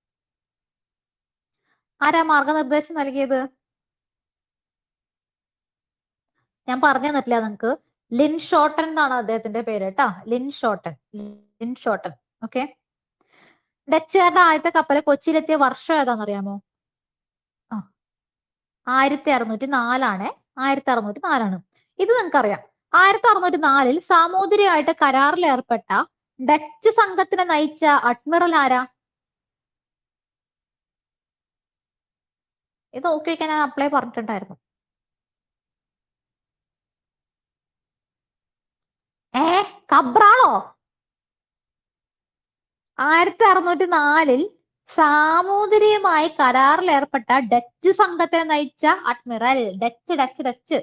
Speaker 1: ആരാ മാർഗനിർദ്ദേശം നൽകിയത് ഞാൻ പറഞ്ഞു തന്നിട്ടില്ല നിങ്ങക്ക് ലിൻ ഷോട്ടൻ എന്നാണ് അദ്ദേഹത്തിന്റെ പേര് കേട്ടോ Linschoten Linschoten okay ഡച്ചുകാരുടെ ആദ്യത്തെ കപ്പൽ കൊച്ചിയിലെത്തിയ വർഷം ഏതാണെന്നറിയാമോ ആ ആയിരത്തി അറുന്നൂറ്റി നാലാണ് ആയിരത്തി അറുന്നൂറ്റി നാലാണ് ഇത് നിങ്ങൾക്കറിയാം ആയിരത്തി അറുന്നൂറ്റി നാലിൽ സാമൂതിരിയായിട്ട് കരാറിൽ ഏർപ്പെട്ട ഡച്ച് സംഘത്തിനെ നയിച്ച അഡ്മിറൽ ആരാ ഇത് ഓക്കെ ഞാൻ അപ്ലൈ പറഞ്ഞിട്ടുണ്ടായിരുന്നു ഏ കബ്രാളോ ആയിരത്തി അറുന്നൂറ്റി നാലിൽ സാമൂതിരിയുമായി കരാറിൽ ഏർപ്പെട്ട ഡച്ച് സംഘത്തെ നയിച്ച അഡ്മിറൽ ഡച്ച് ഡച്ച് ഡച്ച്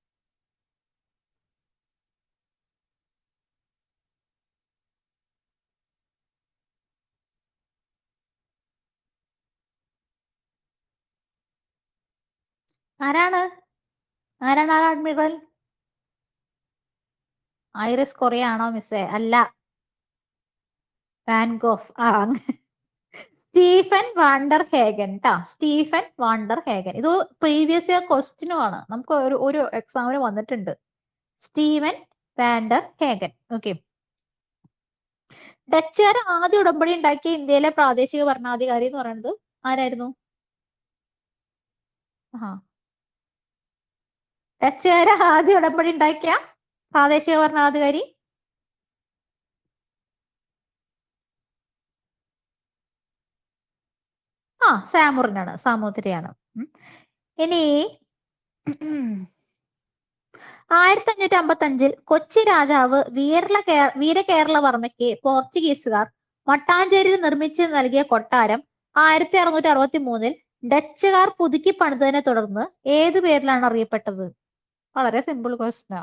Speaker 1: ആരാണ് ആരാണ് ആ അഡ്മിറൽ ഐറിസ് കൊറിയ ആണോ മിസ്സേ അല്ല വാൻഗോഫ് ആ അങ്ങ്. സ്റ്റീഫൻ വാണ്ടർ ഹേഗൻ ട്ടാ സ്റ്റീഫൻ വാണ്ടർ ഹേഗൻ ഇത് പ്രീവിയസ് ഇയർ ക്വസ്റ്റ്യനും ആണ് നമുക്ക് ഒരു ഒരു എക്സാമിന് വന്നിട്ടുണ്ട് സ്റ്റീവൻ വാണ്ടർ ഹേഗൻ ഓക്കെ ഡച്ചുകാർ ആദ്യ ഉടമ്പടി ഉണ്ടാക്കിയ ഇന്ത്യയിലെ പ്രാദേശിക ഭരണാധികാരി എന്ന് പറയുന്നത് ആരായിരുന്നു ആ ഡച്ചുകാർ ആദ്യ ഉടമ്പടി ഉണ്ടാക്കിയ പ്രാദേശിക ഭരണാധികാരി ആ സാമുറിനാണ് സാമൂതിരിയാണ് ഉം. ഇനി ആയിരത്തി അഞ്ഞൂറ്റി അമ്പത്തി അഞ്ചിൽ കൊച്ചി രാജാവ് വീരല കേ- വീരകേരളവർമ്മയ്ക്ക് പോർച്ചുഗീസുകാർ മട്ടാഞ്ചേരിയിൽ നിർമ്മിച്ച് നൽകിയ കൊട്ടാരം ആയിരത്തി അറുന്നൂറ്റി അറുപത്തി മൂന്നിൽ ഡച്ചുകാർ പുതുക്കി പണിതതിനെ തുടർന്ന് ഏത് പേരിലാണ് അറിയപ്പെട്ടത് വളരെ സിമ്പിൾ ക്വസ്റ്റ്യൻ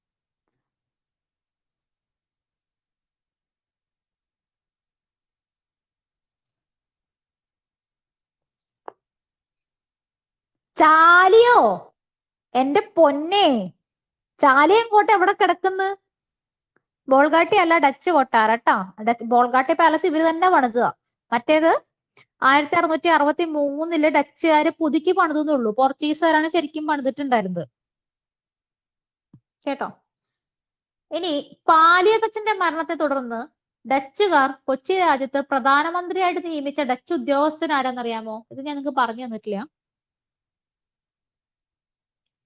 Speaker 1: ചാലിയോ എന്റെ പൊന്നെ ചാലിയം കോട്ട എവിടെ കിടക്കുന്നു ബോൾഗാട്ടി അല്ല ഡച്ച് കൊട്ടാരം ട്ടാ ഡച്ച് ബോൾഗാട്ടി പാലസ് ഇവര് തന്നെ പണിതുക മറ്റേത് ആയിരത്തി അറുന്നൂറ്റി അറുപത്തി മൂന്നില് ഡച്ചുകാര് പുതുക്കി പണിതെന്നുള്ളൂ പോർച്ചുഗീസുകാരാണ് ശരിക്കും പണിതിട്ടുണ്ടായിരുന്നത് കേട്ടോ ഇനി പാലിയത്തച്ഛന്റെ മരണത്തെ തുടർന്ന് ഡച്ചുകാർ കൊച്ചി രാജ്യത്ത് പ്രധാനമന്ത്രിയായിട്ട് നിയമിച്ച ഡച്ച് ഉദ്യോഗസ്ഥൻ ആരാന്നറിയാമോ ഇത് ഞാൻ നിങ്ങൾക്ക് പറഞ്ഞു തന്നിട്ടില്ല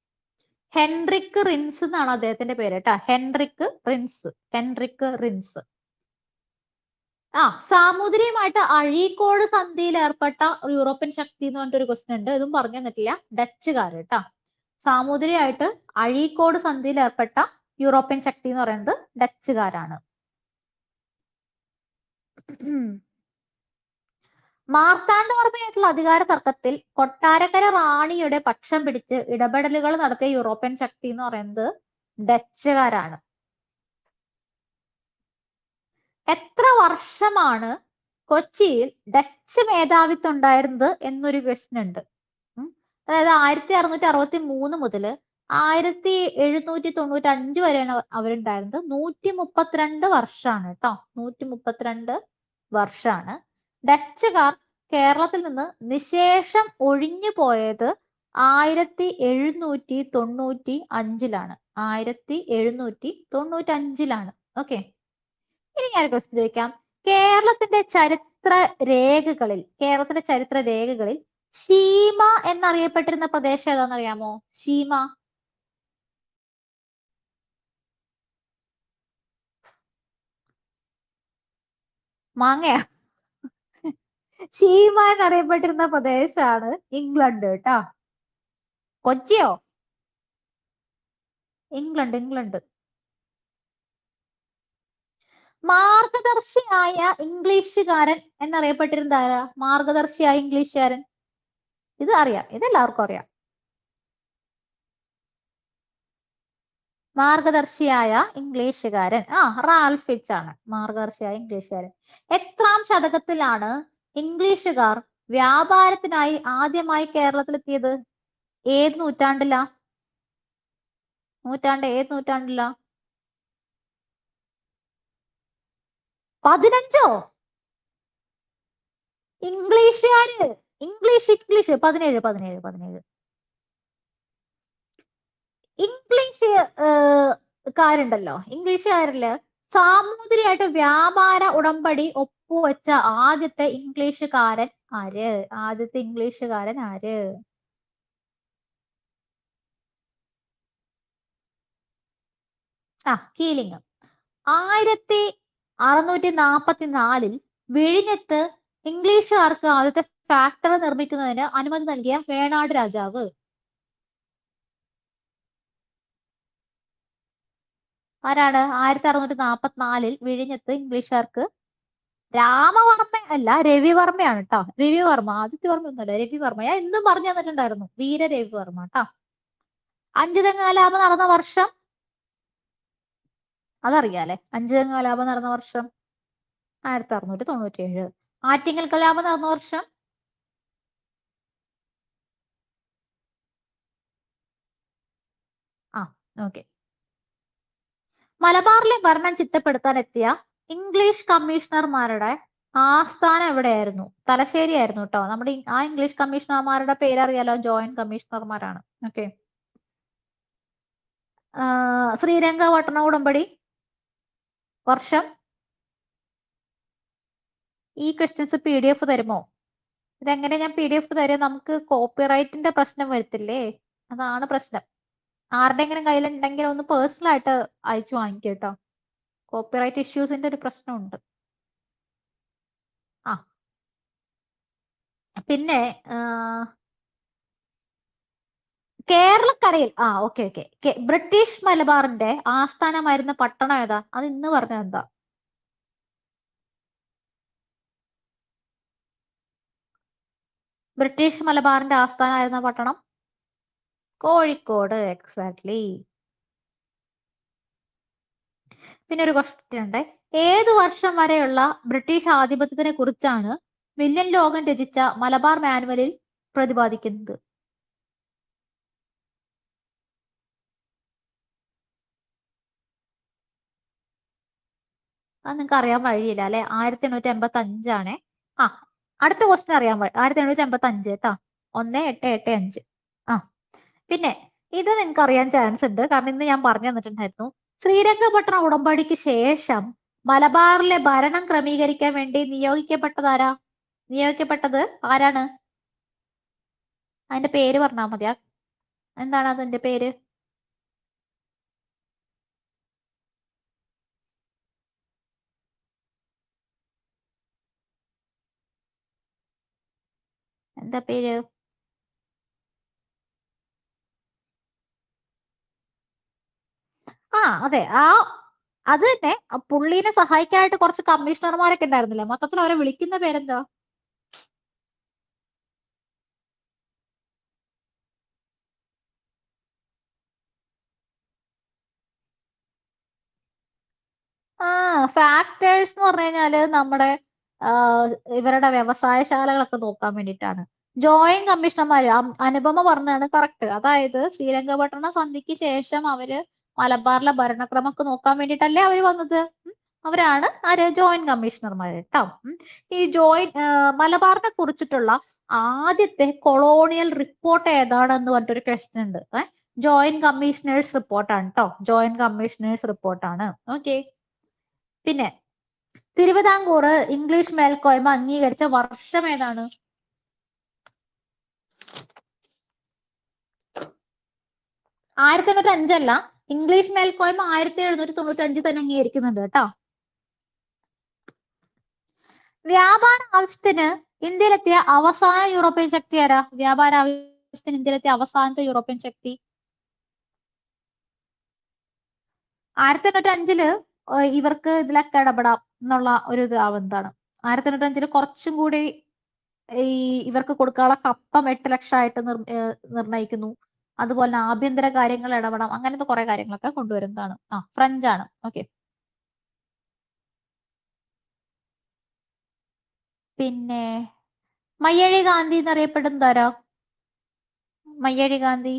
Speaker 1: ഹെൻറിക്ക് റിൻസ് എന്നാണ് അദ്ദേഹത്തിന്റെ പേര് കേട്ടോ ഹെൻറിക്ക് റിൻസ് ഹെൻറിക്ക് റിൻസ് ആ സാമുദ്രിയുമായിട്ട് അഴീക്കോട് സന്ധിയിൽ ഏർപ്പെട്ട ഒരു യൂറോപ്യൻ ശക്തി എന്ന് പറഞ്ഞിട്ട് ഒരു ക്വസ്റ്റ്യൻ ഉണ്ട് ഇതും പറഞ്ഞു തന്നിട്ടില്ല ഡച്ചുകാർ കേട്ടോ സാമുദ്രിയായിട്ട് അഴീക്കോട് സന്ധിയിൽ ഏർപ്പെട്ട യൂറോപ്യൻ ശക്തി എന്ന് പറയുന്നത് ഡച്ചുകാരാണ് മാർത്താണ്ഡവർമ്മയായിട്ടുള്ള അധികാര തർക്കത്തിൽ കൊട്ടാരക്കര റാണിയുടെ പക്ഷം പിടിച്ച് ഇടപെടലുകൾ നടത്തിയ യൂറോപ്യൻ ശക്തി എന്ന് പറയുന്നത് ഡച്ചുകാരാണ് എത്ര വർഷമാണ് കൊച്ചിയിൽ ഡച്ച് മേധാവിത്വം ഉണ്ടായിരുന്നത് എന്നൊരു ക്വസ്റ്റ്യൻ ഉണ്ട് ഉം. അതായത് ആയിരത്തി അറുന്നൂറ്റി അറുപത്തി മൂന്ന് മുതൽ ആയിരത്തി എഴുന്നൂറ്റി തൊണ്ണൂറ്റി അഞ്ച് വരെയാണ് അവരുണ്ടായിരുന്നത് നൂറ്റി മുപ്പത്തിരണ്ട് വർഷമാണ് കേട്ടോ നൂറ്റി മുപ്പത്തിരണ്ട് വർഷമാണ് ഡച്ചുകാർ കേരളത്തിൽ നിന്ന് നിശേഷം ഒഴിഞ്ഞു പോയത് ആയിരത്തി എഴുന്നൂറ്റി തൊണ്ണൂറ്റി അഞ്ചിലാണ് ആയിരത്തി എഴുന്നൂറ്റി തൊണ്ണൂറ്റി അഞ്ചിലാണ് ഓക്കെ ഇനി ഞാൻ ക്വസ്റ്റ്യൻ ചോദിക്കാം കേരളത്തിന്റെ ചരിത്ര രേഖകളിൽ കേരളത്തിന്റെ ചരിത്ര രേഖകളിൽ ശീമ എന്നറിയപ്പെട്ടിരുന്ന പ്രദേശം ഏതാണെന്നറിയാമോ ശീമ മാങ്ങയാ ശീമ എന്നറിയപ്പെട്ടിരുന്ന പ്രദേശമാണ് ഇംഗ്ലണ്ട് കേട്ടോ കൊച്ചിയോ ഇംഗ്ലണ്ട് ഇംഗ്ലണ്ട് മാർഗദർശിയായ ഇംഗ്ലീഷുകാരൻ എന്നറിയപ്പെട്ടിരുന്ന ആരാ മാർഗദർശിയായ ഇംഗ്ലീഷുകാരൻ ഇത് അറിയാം ഇത് എല്ലാവർക്കും അറിയാം മാർഗദർശിയായ ഇംഗ്ലീഷുകാരൻ ആ റാൽഫിച്ച് ആണ് മാർഗദർശിയായ ഇംഗ്ലീഷുകാരൻ എത്രാം ശതകത്തിലാണ് ഇംഗ്ലീഷുകാർ വ്യാപാരത്തിനായി ആദ്യമായി കേരളത്തിലെത്തിയത് ഏത് നൂറ്റാണ്ടിലാ നൂറ്റാണ്ട് ഏത് നൂറ്റാണ്ടിലാ പതിനഞ്ചോ ഇംഗ്ലീഷുകാര് ഇംഗ്ലീഷ് ഇംഗ്ലീഷ് പതിനേഴ് പതിനേഴ് പതിനേഴ് ഇംഗ്ലീഷ് കാരുണ്ടല്ലോ ഇംഗ്ലീഷുകാരില് സാമൂതിരിയായിട്ട് വ്യാപാര ഉടമ്പടി ഒപ്പുവെച്ച ആദ്യത്തെ ഇംഗ്ലീഷുകാരൻ ആര് ആദ്യത്തെ ഇംഗ്ലീഷുകാരൻ ആര് ആ കീലിംഗ് ആയിരത്തി അറുന്നൂറ്റി നാപ്പത്തി നാലിൽ വിഴിഞ്ഞത്ത് ഇംഗ്ലീഷുകാർക്ക് ആദ്യത്തെ ഫാക്ടറി നിർമ്മിക്കുന്നതിന് അനുമതി നൽകിയ വേണാട് രാജാവ് ആരാണ് ആയിരത്തി അറുന്നൂറ്റി നാപ്പത്തിനാലിൽ വിഴിഞ്ഞത്ത് ഇംഗ്ലീഷുകാർക്ക് രാമവർമ്മ അല്ല രവിവർമ്മയാണ് കേട്ടോ രവിവർമ്മ ആദിത്യവർമ്മ ഒന്നുമല്ല രവിവർമ്മ ഞാൻ എന്നും പറഞ്ഞു തന്നിട്ടുണ്ടായിരുന്നു വീര രവിവർമ്മ കേട്ടോ അഞ്ചുതെങ്ങാലാപം നടന്ന വർഷം അതറിയാലേ അഞ്ചുതെങ്ങാലാപം നടന്ന വർഷം ആയിരത്തി അറുന്നൂറ്റി തൊണ്ണൂറ്റി ഏഴ് ആറ്റിങ്ങൽ കലാപം നടന്ന വർഷം ആ ഓക്കെ മലബാറിലെ ഭരണം ചിട്ടപ്പെടുത്താൻ എത്തിയ ഇംഗ്ലീഷ് കമ്മീഷണർമാരുടെ ആസ്ഥാനം എവിടെയായിരുന്നു തലശ്ശേരി ആയിരുന്നു കേട്ടോ നമ്മുടെ ഈ- ആ ഇംഗ്ലീഷ് കമ്മീഷണർമാരുടെ പേരറിയാലോ ജോയിന്റ് കമ്മീഷണർമാരാണ് ഓക്കെ ശ്രീരംഗപട്ടണ ഉടമ്പടി വർഷം ഈ ക്വസ്റ്റ്യൻസ് പി ഡി എഫ് തരുമോ ഇതെങ്ങനെ ഞാൻ പി ഡി എഫ് തരും നമുക്ക് കോപ്പിറൈറ്റിന്റെ പ്രശ്നം വരത്തില്ലേ അതാണ് പ്രശ്നം ആരുടെങ്കിലും കയ്യിലുണ്ടെങ്കിൽ ഒന്ന് പേഴ്സണൽ ആയിട്ട് അയച്ചു വാങ്ങിക്കുക കേട്ടോ കോപ്പിറൈറ്റ് ഇഷ്യൂസിന്റെ ഒരു പ്രശ്നമുണ്ട് ആ പിന്നെ ആ, കേരളക്കരയിൽ ആ ഓക്കെ ഓക്കെ ബ്രിട്ടീഷ് മലബാറിന്റെ ആസ്ഥാനമായിരുന്ന പട്ടണം ഏതാ അത് ഇന്ന് പറഞ്ഞത് എന്താ ബ്രിട്ടീഷ് മലബാറിന്റെ ആസ്ഥാനമായിരുന്ന പട്ടണം കോഴിക്കോട് എക്സാക്ട്ലി പിന്നെ ഒരു ക്വസ്റ്റ്യൻ ഉണ്ട് ഏത് വർഷം വരെയുള്ള ബ്രിട്ടീഷ് ആധിപത്യത്തിനെ കുറിച്ചാണ് വില്യം ലോഗൻ രചിച്ച മലബാർ മാനുവലിൽ പ്രതിപാദിക്കുന്നത് അത് നിങ്ങൾക്ക് അറിയാൻ വഴിയില്ല അല്ലെ ആയിരത്തി എണ്ണൂറ്റി എൺപത്തി അഞ്ചാണ് ആ അടുത്ത ക്വസ്റ്റ്യൻ അറിയാൻ വഴി ആയിരത്തി എണ്ണൂറ്റി എൺപത്തി അഞ്ച് കേട്ടോ ഒന്ന് എട്ട് എട്ട് അഞ്ച് ആ പിന്നെ ഇത് നിങ്ങൾക്ക് അറിയാൻ ചാൻസ് ഉണ്ട് കാരണം ഇന്ന് ഞാൻ പറഞ്ഞു തന്നിട്ടുണ്ടായിരുന്നു ശ്രീരംഗപട്ടണ ഉടമ്പടിക്ക് ശേഷം മലബാറിലെ ഭരണം ക്രമീകരിക്കാൻ വേണ്ടി നിയോഗിക്കപ്പെട്ടതാരാ നിയോഗിക്കപ്പെട്ടത് ആരാണ് അതിന്റെ പേര് പറഞ്ഞാൽ മതിയാ എന്താണ് അതിന്റെ പേര് എന്താ പേര് ആ അതെ ആ അത് തന്നെ ആ പുള്ളീനെ സഹായിക്കാനായിട്ട് കുറച്ച് കമ്മീഷണർമാരൊക്കെ ഉണ്ടായിരുന്നില്ലേ മൊത്തത്തിൽ അവരെ വിളിക്കുന്ന പേരെന്താ ആ ഫാക്ടേഴ്സ് എന്ന് പറഞ്ഞു കഴിഞ്ഞാല് നമ്മുടെ ആ, ഇവരുടെ വ്യവസായശാലകളൊക്കെ നോക്കാൻ വേണ്ടിയിട്ടാണ് ജോയിന്റ് കമ്മീഷണർമാര് അം- അനുപമ പറഞ്ഞാണ് കറക്റ്റ് അതായത് ശ്രീരംഗപട്ടണ സന്ധിക്ക് ശേഷം അവര് മലബാറിലെ ഭരണക്രമമൊക്കെ നോക്കാൻ വേണ്ടിയിട്ടല്ലേ അവര് വന്നത് ഉം. അവരാണ് ആര് ജോയിന്റ് കമ്മീഷണർമാര് കേട്ടോ ഉം. ഈ ജോയിന്റ് മലബാറിനെ കുറിച്ചിട്ടുള്ള ആദ്യത്തെ കൊളോണിയൽ റിപ്പോർട്ട് ഏതാണെന്ന് പറഞ്ഞിട്ടൊരു ക്വസ്റ്റ്യൻ ഉണ്ട് ഏഹ് ജോയിന്റ് കമ്മീഷണേഴ്സ് റിപ്പോർട്ടാണ് കേട്ടോ ജോയിന്റ് കമ്മീഷണേഴ്സ് റിപ്പോർട്ടാണ് ഓക്കെ പിന്നെ തിരുവിതാംകൂർ ഇംഗ്ലീഷ് മേൽക്കോയ്മ അംഗീകരിച്ച വർഷം ഏതാണ് ആയിരത്തി എണ്ണൂറ്റി അഞ്ചല്ല ഇംഗ്ലീഷ് മേൽക്കോയ്മ ആയിരത്തി എഴുന്നൂറ്റി തൊണ്ണൂറ്റി അഞ്ചിൽ തന്നെ അംഗീകരിക്കുന്നുണ്ട് കേട്ടോ വ്യാപാര ആവശ്യത്തിന് ഇന്ത്യയിലെത്തിയ അവസാന യൂറോപ്യൻ ശക്തി ആരാ വ്യാപാര ആവശ്യത്തിന് ഇന്ത്യയിലെത്തിയ അവസാനത്തെ യൂറോപ്യൻ ശക്തി ആയിരത്തി എണ്ണൂറ്റി അഞ്ചില് ഏഹ് ഇവർക്ക് ഇതിലൊക്കെ ഇടപെടാം എന്നുള്ള ഒരു ഇതാവുന്നതാണ് ആയിരത്തി എണ്ണൂറ്റി അഞ്ചില് കുറച്ചും കൂടി ഈ ഇവർക്ക് കൊടുക്കാനുള്ള കപ്പം എട്ട് ലക്ഷമായിട്ട് നിർ ഏഹ് നിർണയിക്കുന്നു അതുപോലെ തന്നെ ആഭ്യന്തര കാര്യങ്ങൾ ഇടപെടാം അങ്ങനത്തെ കുറെ കാര്യങ്ങളൊക്കെ കൊണ്ടുവരുന്നതാണ് ആ ഫ്രഞ്ച് ആണ് ഓക്കെ പിന്നെ മയ്യഴി ഗാന്ധി എന്നറിയപ്പെടുന്നത് ആരാ Mayyazhi Gandhi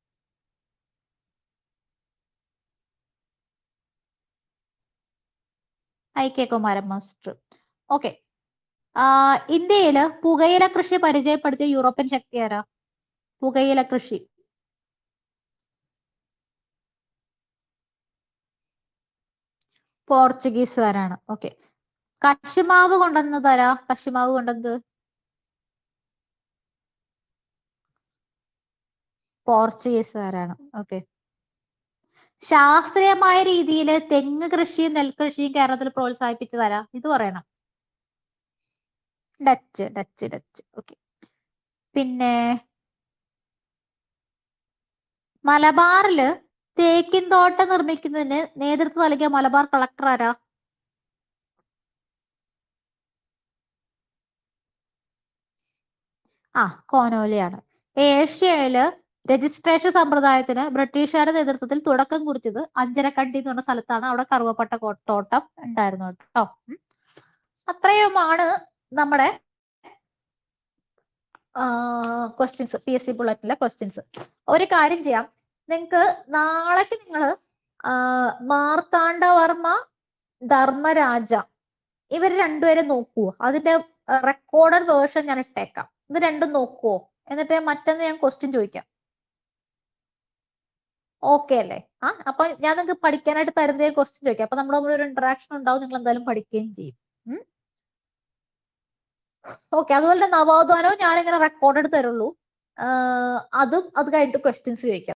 Speaker 1: I K Kumaran master okay ഇന്ത്യയില് പുകയില കൃഷി പരിചയപ്പെടുത്തിയ യൂറോപ്യൻ ശക്തി ആരാ പുകയില കൃഷി പോർച്ചുഗീസുകാരാണ് ഓക്കെ കശുമാവ് കൊണ്ടുവന്നത് ആരാ കശുമാവ് കൊണ്ടുവന്നത് പോർച്ചുഗീസുകാരാണ് ഓക്കെ ശാസ്ത്രീയമായ രീതിയിൽ തെങ്ങ് കൃഷിയും നെൽകൃഷിയും കേരളത്തിൽ പ്രോത്സാഹിപ്പിച്ചതാരാ ഇത് പറയണം ഡച്ച് ഡച്ച് ഡച്ച് ഓക്കെ പിന്നെ മലബാറില് തേക്കിൻ തോട്ടം നിർമ്മിക്കുന്നതിന് നേതൃത്വം നൽകിയ മലബാർ കളക്ടർ ആരാ ആ കോനോലിയാണ് ഏഷ്യയില് രജിസ്ട്രേഷൻ സമ്പ്രദായത്തിന് ബ്രിട്ടീഷുകാരുടെ നേതൃത്വത്തിൽ തുടക്കം കുറിച്ചത് അഞ്ചരക്കണ്ടി എന്ന് പറഞ്ഞ സ്ഥലത്താണ് അവിടെ കറുവപ്പട്ട കോ- തോട്ടം ഉണ്ടായിരുന്നു കേട്ടോ ഉം. അത്രയുമാണ് നമ്മുടെ ക്വസ്റ്റ്യൻസ് പി എസ് സി ബുള്ളറ്റിലെ ക്വസ്റ്റ്യൻസ് ഒരു കാര്യം ചെയ്യാം നിങ്ങൾക്ക് നാളേക്ക് നിങ്ങൾ മാർത്താണ്ഡവർമ്മ ധർമ്മരാജ ഇവർ രണ്ടുപേരെ നോക്കുവോ അതിന്റെ റെക്കോർഡഡ് വേർഷൻ ഞാൻ ഇട്ടേക്കാം ഇത് രണ്ടും നോക്കുവോ എന്നിട്ട് മറ്റൊന്ന് ഞാൻ ക്വസ്റ്റ്യൻ ചോദിക്കാം ഓക്കെ അല്ലേ ആ അപ്പൊ ഞാൻ നിങ്ങൾക്ക് പഠിക്കാനായിട്ട് തരുന്ന ക്വസ്റ്റ്യൻ ചോദിക്കാം അപ്പൊ നമ്മുടെ ഒരു ഇന്ററാക്ഷൻ ഉണ്ടാവും നിങ്ങൾ എന്തായാലും പഠിക്കുകയും ചെയ്യും ഓക്കെ അതുപോലെ തന്നെ നവോത്ഥാനവും ഞാനിങ്ങനെ റെക്കോർഡ് തരുള്ളൂ ആഹ് അതും അത് കഴിഞ്ഞിട്ട് ക്വസ്റ്റ്യൻസ് ചോദിക്കാം